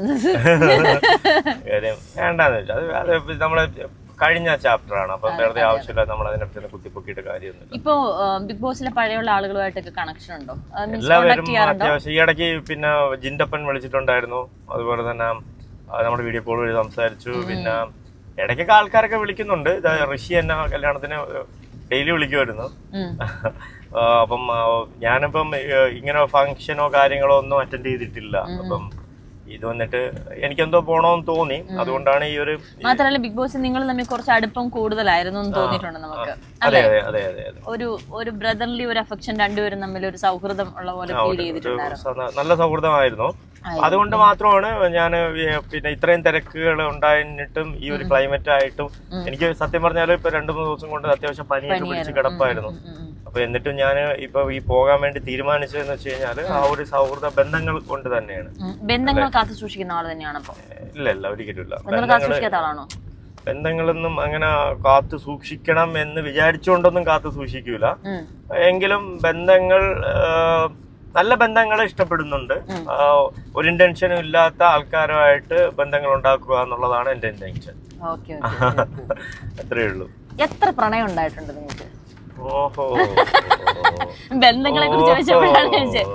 Speaker 2: കാര്യം വേണ്ടാന്ന് വെച്ചാൽ അത് അത് നമ്മളെ കഴിഞ്ഞ ചാപ്റ്റർ ആണ് അപ്പൊ വെറുതെ ആവശ്യമില്ല നമ്മൾ അതിനെ പറ്റി കുത്തിപ്പൊക്കിയിട്ട് കാര്യമൊന്നുമില്ല
Speaker 1: ഇപ്പോ ബിഗ് ബോസിലെ പഴയുള്ള ആളുകളുമായിട്ടൊക്കെ കണക്ഷൻ ഉണ്ടോ മീൻസ്
Speaker 2: എല്ലാവരും
Speaker 1: കോണ്ടാക്ട് ചെയ്യാറുണ്ടോ
Speaker 2: അത്യാവശ്യം ഈ ഇടയ്ക്ക് പിന്നെ ജിൻഡപ്പൻ വിളിച്ചിട്ടുണ്ടായിരുന്നു അതുപോലെ തന്നെ ആ, നമ്മുടെ വീഡിയോ കോൾ വഴി സംസാരിച്ചു പിന്നെ ഇടയ്ക്കൊക്കെ ആൾക്കാരൊക്കെ വിളിക്കുന്നുണ്ട് ഇത് ഋഷി എന്നെ കല്യാണത്തിന് ഡെയിലി വിളിക്കുമായിരുന്നു
Speaker 1: ഉം.
Speaker 2: ആ, അപ്പം ആ, ഞാനിപ്പം ഏ, ഇങ്ങനെ ഫംഗ്ഷനോ കാര്യങ്ങളോ ഒന്നും അറ്റൻഡ് ചെയ്തിട്ടില്ല അപ്പം ഇത് വന്നിട്ട് എനിക്കെന്തോ പോണോന്ന് തോന്നി അതുകൊണ്ടാണ് ഈ ഒരു
Speaker 1: മാത്രമല്ല ബിഗ് ബോസ് നിങ്ങൾ തമ്മിൽ കുറച്ച് അടുപ്പം കൂടുതലായിരുന്നു എന്ന് തോന്നിയിട്ടുണ്ട് നമുക്ക്
Speaker 2: അതെ അതെ അതെ അതെ അതെ
Speaker 1: ഒരു ഒരു ബ്രദർലി ഒരു അഫെക്ഷൻ രണ്ടുപേരും തമ്മിൽ ഒരു സൗഹൃദം ഉള്ള പോലെ
Speaker 2: ആ,
Speaker 1: ഫീൽ
Speaker 2: ഒരു- ഒരു
Speaker 1: ചെയ്തിട്ടുണ്ടായിരുന്നു
Speaker 2: സ- നല്ല സൗഹൃദമായിരുന്നു അതുകൊണ്ട് മാത്രമാണ് ഞാൻ പിന്നെ ഇത്രയും തിരക്കുകൾ ഉണ്ടായിട്ടും ഈ ഒരു ക്ലൈമറ്റ് ആയിട്ടും എനിക്ക് സത്യം പറഞ്ഞാൽ ഇപ്പൊ രണ്ടു മൂന്ന് ദിവസം കൊണ്ട് അത്യാവശ്യം പനിയൊക്കെ പിടിച്ച് കിടപ്പായിരുന്നു അപ്പൊ എന്നിട്ടും ഞാൻ ഇപ്പൊ ഈ പോകാൻ വേണ്ടി തീരുമാനിച്ചതെന്ന് വെച്ച് കഴിഞ്ഞാൽ ആ ഒരു സൗഹൃദ ബന്ധങ്ങൾ കൊണ്ട് തന്നെയാണ്
Speaker 1: ഉം. ബന്ധങ്ങൾ കാത്തു സൂക്ഷിക്കുന്ന ആൾ തന്നെയാണ് അപ്പൊ
Speaker 2: ഇല്ല ഇല്ല ഒരിക്കലും ഇല്ല
Speaker 1: ബന്ധങ്ങൾ കാത്തു സൂക്ഷിക്കാത്ത ആളാണോ
Speaker 2: ബന്ധങ്ങളൊന്നും അങ്ങനെ കാത്തു സൂക്ഷിക്കണം എന്ന് വിചാരിച്ചുകൊണ്ടൊന്നും കാത്തു സൂക്ഷിക്കൂല
Speaker 1: ഉം.
Speaker 2: എങ്കിലും ബന്ധങ്ങൾ ആ, നല്ല ബന്ധങ്ങൾ ഇഷ്ടപ്പെടുന്നുണ്ട് ആ, ഒരു ഇന്റൻഷനും ഇല്ലാത്ത ആൾക്കാരുമായിട്ട് ബന്ധങ്ങൾ ഉണ്ടാക്കുക എന്നുള്ളതാണ് എന്റെ ഇന്റൻഷൻ
Speaker 1: ഓക്കെ ഓക്കെ
Speaker 2: അത്രേ ഉള്ളൂ
Speaker 1: എത്ര പ്രണയം ഉണ്ടായിട്ടുണ്ട് നിങ്ങൾക്ക്
Speaker 2: ഓഹോ
Speaker 1: ബന്ധങ്ങളെ കുറിച്ച് ചോദിച്ചപ്പോഴാണ് ചോദിച്ചത്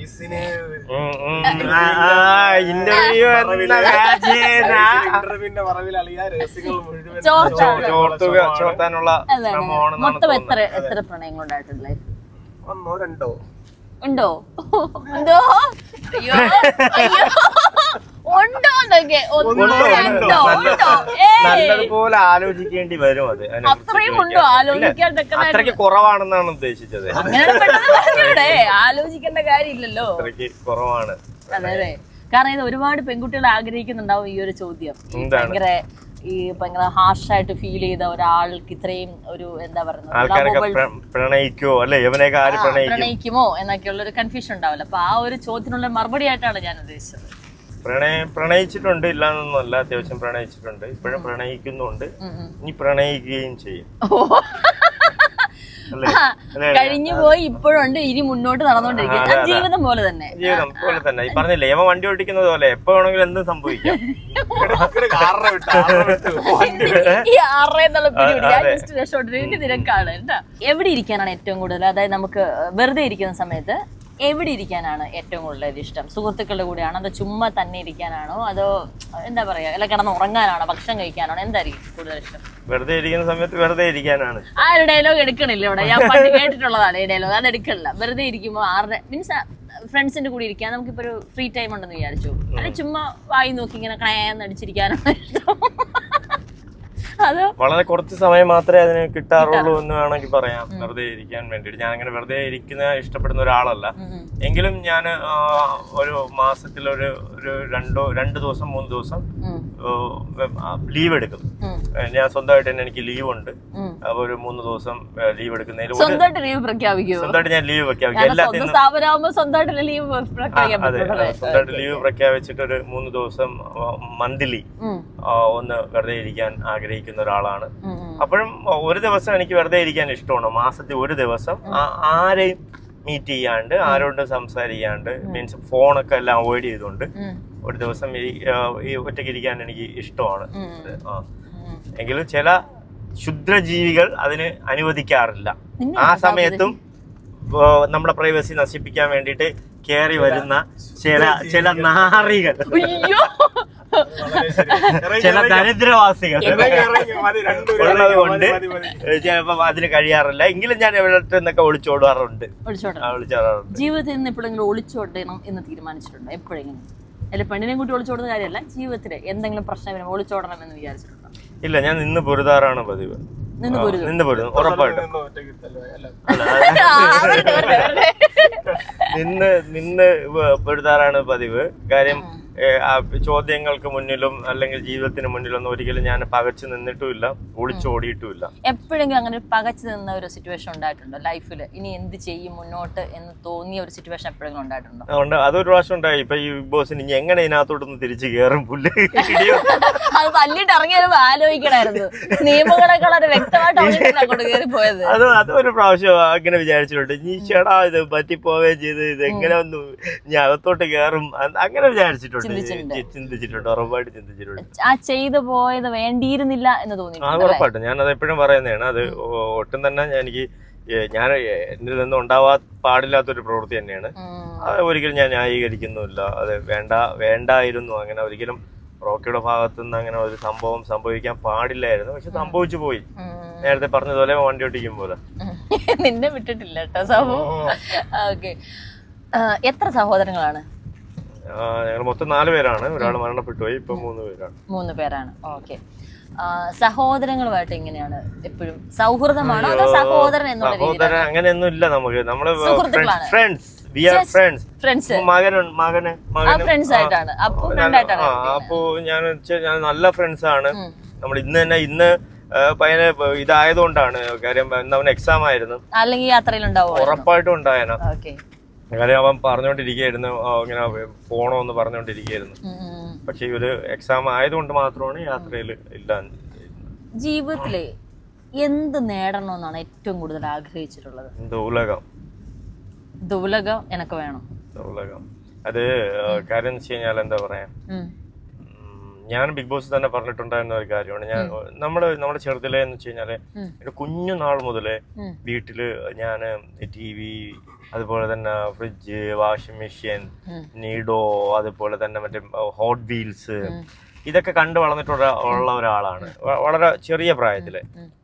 Speaker 2: ഇന്റർവ്യൂ
Speaker 5: ഇന്റർവ്യൂവിന്റെ പറവിൽ അളിയാ രഹസ്യങ്ങൾ മുഴുവൻ
Speaker 1: ചോർച്ച
Speaker 2: ചോർത്തുക ചോർത്താനുള്ള
Speaker 1: അതെ, അതെ.
Speaker 2: ശ്രമമാണെന്നാണ്
Speaker 1: മൊത്തം എത്ര
Speaker 2: തോന്നുന്നത്
Speaker 1: എത്ര പ്രണയങ്ങൾ ഉണ്ടായിട്ടുണ്ട് ലൈഫ്
Speaker 5: ഒന്നോ രണ്ടോ
Speaker 1: ഉണ്ടോ ഉണ്ടോ അയ്യോ അയ്യോ ഉണ്ടോ എന്നൊക്കെ ഒന്നോ
Speaker 2: ഉണ്ടോ,
Speaker 1: രണ്ടോ
Speaker 2: ഉണ്ടോ.
Speaker 1: ഉണ്ടോ ഏയ്
Speaker 2: നല്ലതുപോലെ ആലോചിക്കേണ്ടി വരും അത് അതിനെക്കുറിച്ച്
Speaker 1: അത്രയും ഉണ്ടോ
Speaker 2: ചോദിക്കാൻ.
Speaker 1: ആലോചിക്കാൻ
Speaker 2: ഇല്ല,
Speaker 1: തക്കതായിട്ട്
Speaker 2: അത്രയ്ക്ക് കുറവാണെന്നാണ് ഉദ്ദേശിച്ചത്
Speaker 1: അങ്ങനെ പെട്ടെന്ന് പറഞ്ഞൂടെ ആലോചിക്കേണ്ട കാര്യമില്ലല്ലോ
Speaker 2: അത്രയ്ക്ക് കുറവാണ്
Speaker 1: അതെ അതെ കാരണം ഇത് ഒരുപാട് പെൺകുട്ടികൾ ആഗ്രഹിക്കുന്നുണ്ടാവും ഈ ഒരു ചോദ്യം ഈ
Speaker 2: എന്താണ്?
Speaker 1: ഭയങ്കര ഈ ഭയങ്കര ഹാർഷായിട്ട് ഫീൽ ചെയ്ത ഒരാൾക്ക് ഇത്രയും ഒരു എന്താ പറയുന്നത്
Speaker 2: ആൾക്കാരൊക്കെ
Speaker 1: lovable
Speaker 2: പ്ര- പ്രണയിക്കോ അല്ലെ യവനെയൊക്കെ ആര്
Speaker 1: ആ,
Speaker 2: പ്രണയിക്കും
Speaker 1: പ്രണയിക്കുമോ എന്നൊക്കെയുള്ള ഒരു കൺഫ്യൂഷൻ ഉണ്ടാവില്ല അപ്പൊ ആ ഒരു ചോദ്യത്തിനുള്ള മറുപടി ആയിട്ടാണ് ഞാൻ ഉദ്ദേശിച്ചത്
Speaker 2: പ്രണയ പ്രണയിച്ചിട്ടുണ്ട് ഇല്ല എന്നൊന്നുമല്ല അത്യാവശ്യം പ്രണയിച്ചിട്ടുണ്ട് ഇപ്പോഴും പ്രണയിക്കുന്നുണ്ട് ഇനി പ്രണയിക്കുകയും ചെയ്യും അല്ലേ അല്ലേ?
Speaker 1: കഴിഞ്ഞു പോയി ഇപ്പോഴുണ്ട് ഇനി മുന്നോട്ട് നടന്നുകൊണ്ടിരിക്കുന്നത്
Speaker 2: അതെ,
Speaker 1: അത്
Speaker 2: അതെ.
Speaker 1: ജീവിതം പോലെ തന്നെ
Speaker 2: ജീവിതം പോലെ തന്നെ ഈ പറഞ്ഞില്ലേ യവൻ വണ്ടി ഓടിക്കുന്നത് പോലെ എപ്പോ വേണമെങ്കിലും എന്തും സംഭവിക്കാം
Speaker 5: കാരണം വിട്ട് ആറ് വിട്ട്
Speaker 1: ഈ ആറേ എന്നുള്ള പിടിപിടി ഞാൻ
Speaker 2: അതെ.
Speaker 1: ജസ്റ്റ് രക്ഷോട്ടിരിക്കും നിരക്കാണ് കേട്ടോ എവിടെ ഇരിക്കാനാണ് ഏറ്റവും കൂടുതൽ അതായത് നമുക്ക് വെറുതെ ഇരിക്കുന്ന സമയത്ത് എവിടെ ഇരിക്കാനാണ് ഏറ്റവും കൂടുതൽ ഇഷ്ടം സുഹൃത്തുക്കളുടെ കൂടെയാണോ അതോ ചുമ്മാ തന്നെ ഇരിക്കാനാണോ അതോ എന്താ പറയാ അല്ല കിടന്ന് ഉറങ്ങാനാണോ ഭക്ഷണം കഴിക്കാനാണോ എന്തായിരിക്കും കൂടുതൽ ഇഷ്ടം
Speaker 2: വെറുതെ ഇരിക്കുന്ന സമയത്ത് വെറുതെ ഇരിക്കാനാണ്
Speaker 1: ആ ഒരു ഡയലോഗ് എടുക്കണില്ല ഇവിടെ ഞാൻ പണ്ട് കേട്ടിട്ടുള്ളതാണ് ഈ ഡയലോഗ് അത് എടുക്കണില്ല വെറുതെ ഇരിക്കുമ്പോൾ ആരുടെ മീൻസ് ഫ്രണ്ട്സിന്റെ കൂടെ ഇരിക്കാൻ നമുക്കിപ്പോ ഒരു ഫ്രീ ടൈം ഉണ്ടെന്ന് വിചാരിച്ചു അല്ലെ ചുമ്മാ വായി നോക്കി ഇങ്ങനെ കണയാന്ന് അടിച്ചിരിക്കാനാണ് ഇഷ്ടം അതോ
Speaker 2: വളരെ കുറച്ച് സമയം മാത്രമേ അതിന് കിട്ടാറുള്ളൂ എന്ന് വേണമെങ്കിൽ പറയാം വെറുതെ ഇരിക്കാൻ വേണ്ടിയിട്ട് ഞാൻ അങ്ങനെ വെറുതെ ഇരിക്കുന്ന ഇഷ്ടപ്പെടുന്ന ഒരാളല്ല എങ്കിലും ഞാൻ ഒരു മാസത്തിൽ ഒരു ഒരു രണ്ടോ രണ്ട് ദിവസം മൂന്ന് ദിവസം
Speaker 1: ഉം.
Speaker 2: ലീവ് എടുക്കും
Speaker 1: ഉം.
Speaker 2: ഏഹ് ഞാൻ സ്വന്തമായിട്ട് തന്നെ എനിക്ക് ലീവ് ഉണ്ട്
Speaker 1: ഉം.
Speaker 2: അപ്പൊ ഒരു മൂന്ന് ദിവസം ലീവ് എടുക്കുന്നതിൽ ഒരു
Speaker 1: സ്വന്തമായിട്ട് ലീവ് പ്രഖ്യാപിക്കുമോ
Speaker 2: സ്വന്തമായിട്ട് ഞാൻ ലീവ് പ്രഖ്യാപിക്കും
Speaker 1: കാരണം സ്വന്തം
Speaker 2: എല്ലാത്തിനും
Speaker 1: സ്ഥാപനമാകുമ്പോ സ്വന്തമായിട്ട് ലീവ്
Speaker 2: ആ,
Speaker 1: പ്രഖ്യാപിക്കാൻ
Speaker 2: അതെ
Speaker 1: പറ്റുള്ളൂ
Speaker 2: സ്വന്തമായിട്ട് ലീവ് പ്രഖ്യാപിച്ചിട്ട് ഒരു മൂന്ന് ദിവസം മന്ത്ലി
Speaker 1: ഉം.
Speaker 2: ഒന്ന് വെറുതെ ഇരിക്കാൻ ആഗ്രഹിക്കുന്ന ഒരാളാണ്
Speaker 1: ഉം, ഉം.
Speaker 2: അപ്പോഴും ഒരു ദിവസം എനിക്ക് വെറുതെ ഇരിക്കാൻ ഇഷ്ടമാണ് മാസത്തിൽ ഒരു ദിവസം ആ- ആരെയും മീറ്റ് ചെയ്യാണ്ട് ആരോടും സംസാരിക്കാണ്ട് മീൻസ് ഫോണൊക്കെ എല്ലാം അവോയ്ഡ് ചെയ്തുകൊണ്ട്
Speaker 1: ഉം.
Speaker 2: ഒരു ദിവസം ഈ ആ, ഈ ഒറ്റയ്ക്ക് ഇരിക്കാൻ എനിക്ക് ഇഷ്ടമാണ്
Speaker 1: ഉം.
Speaker 2: ആ
Speaker 1: ഉം.
Speaker 2: എങ്കിലും ചില ക്ഷുദ്രജീവികൾ അതിന് അനുവദിക്കാറില്ല
Speaker 1: നിന്നെ
Speaker 2: ആ
Speaker 1: ആർക്കാ
Speaker 2: സമയത്തും ആ, നമ്മുടെ പ്രൈവസി നശിപ്പിക്കാൻ വേണ്ടിയിട്ട് കയറി വരുന്ന ചില ചില നാറികൾ
Speaker 1: അയ്യോ
Speaker 2: ചില ദരിദ്രവാസികൾ
Speaker 5: ഇറങ്ങി, ഇറങ്ങി, മതി, രണ്ടുപേരും
Speaker 2: ഉള്ളത്
Speaker 5: ഇറങ്ങി,
Speaker 2: കൊണ്ട്
Speaker 5: മതി, മതി, മതി.
Speaker 2: ചിലപ്പോ അതിന് കഴിയാറില്ല എങ്കിലും ഞാൻ എവിടെ നിന്നൊക്കെ ഒളിച്ചോടാറുണ്ട്
Speaker 1: ഒളിച്ചോട്ടെ
Speaker 2: ആ, ഒളിച്ചോടാറുണ്ട്
Speaker 1: ജീവിതത്തിൽ നിന്ന് എപ്പോഴെങ്കിലും ഒളിച്ചോടണം എന്ന് തീരുമാനിച്ചിട്ടുണ്ടോ എപ്പോഴെങ്കിലും അല്ല പെണ്ണിനെ കൂട്ടി ഒളിച്ചോടുന്ന കാര്യമല്ല ജീവിതത്തിൽ എന്തെങ്കിലും പ്രശ്നം വരുമ്പോൾ ഒളിച്ചോടണം എന്ന് വിചാരിച്ചിട്ടുണ്ടോ
Speaker 2: ഇല്ല ഞാൻ നിന്ന് പൊരുതാറാണ് പതിവ്
Speaker 1: നിന്ന്
Speaker 2: ആ,
Speaker 1: പൊരുതും.
Speaker 2: നിന്ന് പൊരുതും ഉറപ്പായിട്ടും
Speaker 5: നിന്ന് ഒറ്റയ്ക്ക് തല്ലുക, അല്ല.
Speaker 2: അല്ല,
Speaker 1: ആ, വരട്ടെ, വരട്ടെ, വരട്ടെ.
Speaker 2: നിന്ന് നിന്ന് വ- പൊരുതാറാണ് പതിവ് കാര്യം ഏ, ആ ചോദ്യങ്ങൾക്ക് മുന്നിലും അല്ലെങ്കിൽ ജീവിതത്തിന് മുന്നിലൊന്നും ഒരിക്കലും ഞാൻ പകച്ചു നിന്നിട്ടുമില്ല ഒളിച്ചോടിയിട്ടുമില്ല
Speaker 1: എപ്പോഴെങ്കിലും അങ്ങനെ ഒരു പകച്ചു നിന്ന ഒരു സിറ്റുവേഷൻ ഉണ്ടായിട്ടുണ്ടോ ലൈഫിൽ ഇനി എന്ത് ചെയ്യും മുന്നോട്ട് എന്ന് തോന്നിയ ഒരു സിറ്റുവേഷൻ എപ്പോഴെങ്കിലും ഉണ്ടായിട്ടുണ്ടോ
Speaker 2: അതുകൊണ്ട് അതൊരു പ്രാവശ്യം ഉണ്ടായി ഇപ്പൊ ഈ ബിഗ് ബോസിന് ഇനി എങ്ങനെ ഇതിനകത്തോട്ടൊന്ന് തിരിച്ചു കയറും പുല്ല് ഇടിയോ?
Speaker 1: അത് തല്ലിട്ട് ഇറങ്ങി വരുമ്പോ ആലോചിക്കണമായിരുന്നു നിയമങ്ങളൊക്കെ വളരെ വ്യക്തമായിട്ട് അറിഞ്ഞിട്ടില്ല അങ്ങോട്ട് കയറി പോയത്
Speaker 2: അത് അതൊരു പ്രാവശ്യം അങ്ങനെ വിചാരിച്ചിട്ടുണ്ട് നീ ചേടാ ഇത് പറ്റിപ്പോവുകയും ചെയ്ത് ഇത് എങ്ങനെ ഒന്ന് ഞാൻ അകത്തോട്ട് കയറും അ- അങ്ങനെ വിചാരിച്ചിട്ടുണ്ട്
Speaker 1: ചിന്തിച്ചിട്ടുണ്ട്.
Speaker 2: ചി- ചിന്തിച്ചിട്ടുണ്ട് ഉറപ്പായിട്ട് ചിന്തിച്ചിട്ടുണ്ട്
Speaker 1: ആ ചെയ്തു പോയത് വേണ്ടിയിരുന്നില്ല എന്ന്
Speaker 2: ആ
Speaker 1: തോന്നിയിട്ടുണ്ട് അല്ലേ?
Speaker 2: ഉറപ്പായിട്ടും ഞാൻ അത് എപ്പോഴും പറയുന്നതാണ് അത് ഒ- ഒട്ടും തന്നെ ഞാൻ എനിക്ക് ഏ, ഞാൻ എന്നിൽ നിന്ന് ഉണ്ടാവാൻ പാടില്ലാത്തൊരു പ്രവൃത്തി തന്നെയാണ്
Speaker 1: ഉം.
Speaker 2: അത് ഒരിക്കലും ഞാൻ ന്യായീകരിക്കുന്നുമില്ല അത് വേണ്ട വേണ്ടായിരുന്നു അങ്ങനെ ഒരിക്കലും റോക്കിയുടെ ഭാഗത്തു നിന്ന് അങ്ങനെ ഒരു സംഭവം സംഭവിക്കാൻ പാടില്ലായിരുന്നു പക്ഷെ സംഭവിച്ചു പോയി
Speaker 1: ഉം.
Speaker 2: നേരത്തെ പറഞ്ഞതുപോലെ വണ്ടി ഓടിക്കും പോലെ
Speaker 1: ഉം. നിന്നെ വിട്ടിട്ടില്ല കേട്ടോ സംഭവം ഓക്കെ എത്ര സഹോദരങ്ങളാണ്
Speaker 2: ഞങ്ങൾ മൊത്തം നാല് പേരാണ് ഒരാൾ മരണപ്പെട്ടു പോയി ഇപ്പൊ മൂന്ന് പേരാണ്
Speaker 1: മൂന്ന് പേരാണ് ഓക്കെ സഹോദരങ്ങളുമായിട്ട് എങ്ങനെയാണ് എപ്പോഴും സൗഹൃദമാണോ അതോ സഹോദരൻ എന്നുള്ള രീതിയിൽ
Speaker 2: സഹോദരൻ അങ്ങനെയൊന്നും ഇല്ല നമുക്ക് നമ്മള്
Speaker 1: സുഹൃത്തുക്കളാണ്.
Speaker 2: Friends we are friends
Speaker 1: friends
Speaker 2: മകൻ മകന് മകന്
Speaker 1: ഫ്രണ്ട്സ് ആയിട്ടാണ് അപ്പൊ രണ്ടായിട്ടാണ്
Speaker 2: ആ അപ്പോ ഞാൻ വെച്ചാ ഞാൻ നല്ല ഫ്രണ്ട്സ് ആണ് നമ്മൾ ഇന്ന് തന്നെ ഇന്ന് ആ, പയ്യന് ഇതായതുകൊണ്ടാണ് കാര്യം ഇന്ന് അവന് എക്സാം ആയിരുന്നു
Speaker 1: അല്ലെങ്കിൽ യാത്രയിൽ ഉണ്ടാവുമോ
Speaker 2: ഉറപ്പായിട്ടും ഉണ്ടായേനെ
Speaker 1: ഓക്കെ
Speaker 2: കാര്യം അവൻ പറഞ്ഞുകൊണ്ടിരിക്കുകയായിരുന്നു ആ, ഇങ്ങനെ പോണോന്ന് പറഞ്ഞുകൊണ്ടിരിക്കുകയായിരുന്നു പക്ഷെ ഇവര് എക്സാം ആയതുകൊണ്ട് മാത്രമാണ് യാത്രയിൽ ഇല്ല
Speaker 1: ജീവിതത്തില് എന്ത് നേടണമെന്നാണ് ഏറ്റവും കൂടുതൽ ആഗ്രഹിച്ചിട്ടുള്ളത്
Speaker 2: ദൗലകം
Speaker 1: ദുലകം എനക്ക് വേണം
Speaker 2: ദൗലകം അത് ആ, കാര്യം എന്ന് വെച്ച് കഴിഞ്ഞാൽ എന്താ പറയാ
Speaker 1: ഉം.
Speaker 2: ഉം, ഞാൻ ബിഗ് ബോസ് തന്നെ പറഞ്ഞിട്ടുണ്ടായിരുന്ന ഒരു കാര്യമാണ് ഞാൻ നമ്മള് നമ്മുടെ ചെറുതിലെ എന്ന് വെച്ച് കഴിഞ്ഞാല് എന്റെ കുഞ്ഞു നാൾ മുതലേ
Speaker 1: ഉം.
Speaker 2: വീട്ടില് ഞാൻ ടി വി അതുപോലെ തന്നെ ഫ്രിഡ്ജ് വാഷിംഗ് മെഷീൻ നീഡോ അതുപോലെ തന്നെ മറ്റേ ഹോട്ട് വീൽസ് ഇതൊക്കെ കണ്ടു വളർന്നിട്ടുള്ള ഉള്ള ഒരാളാണ് വ- വളരെ ചെറിയ പ്രായത്തില്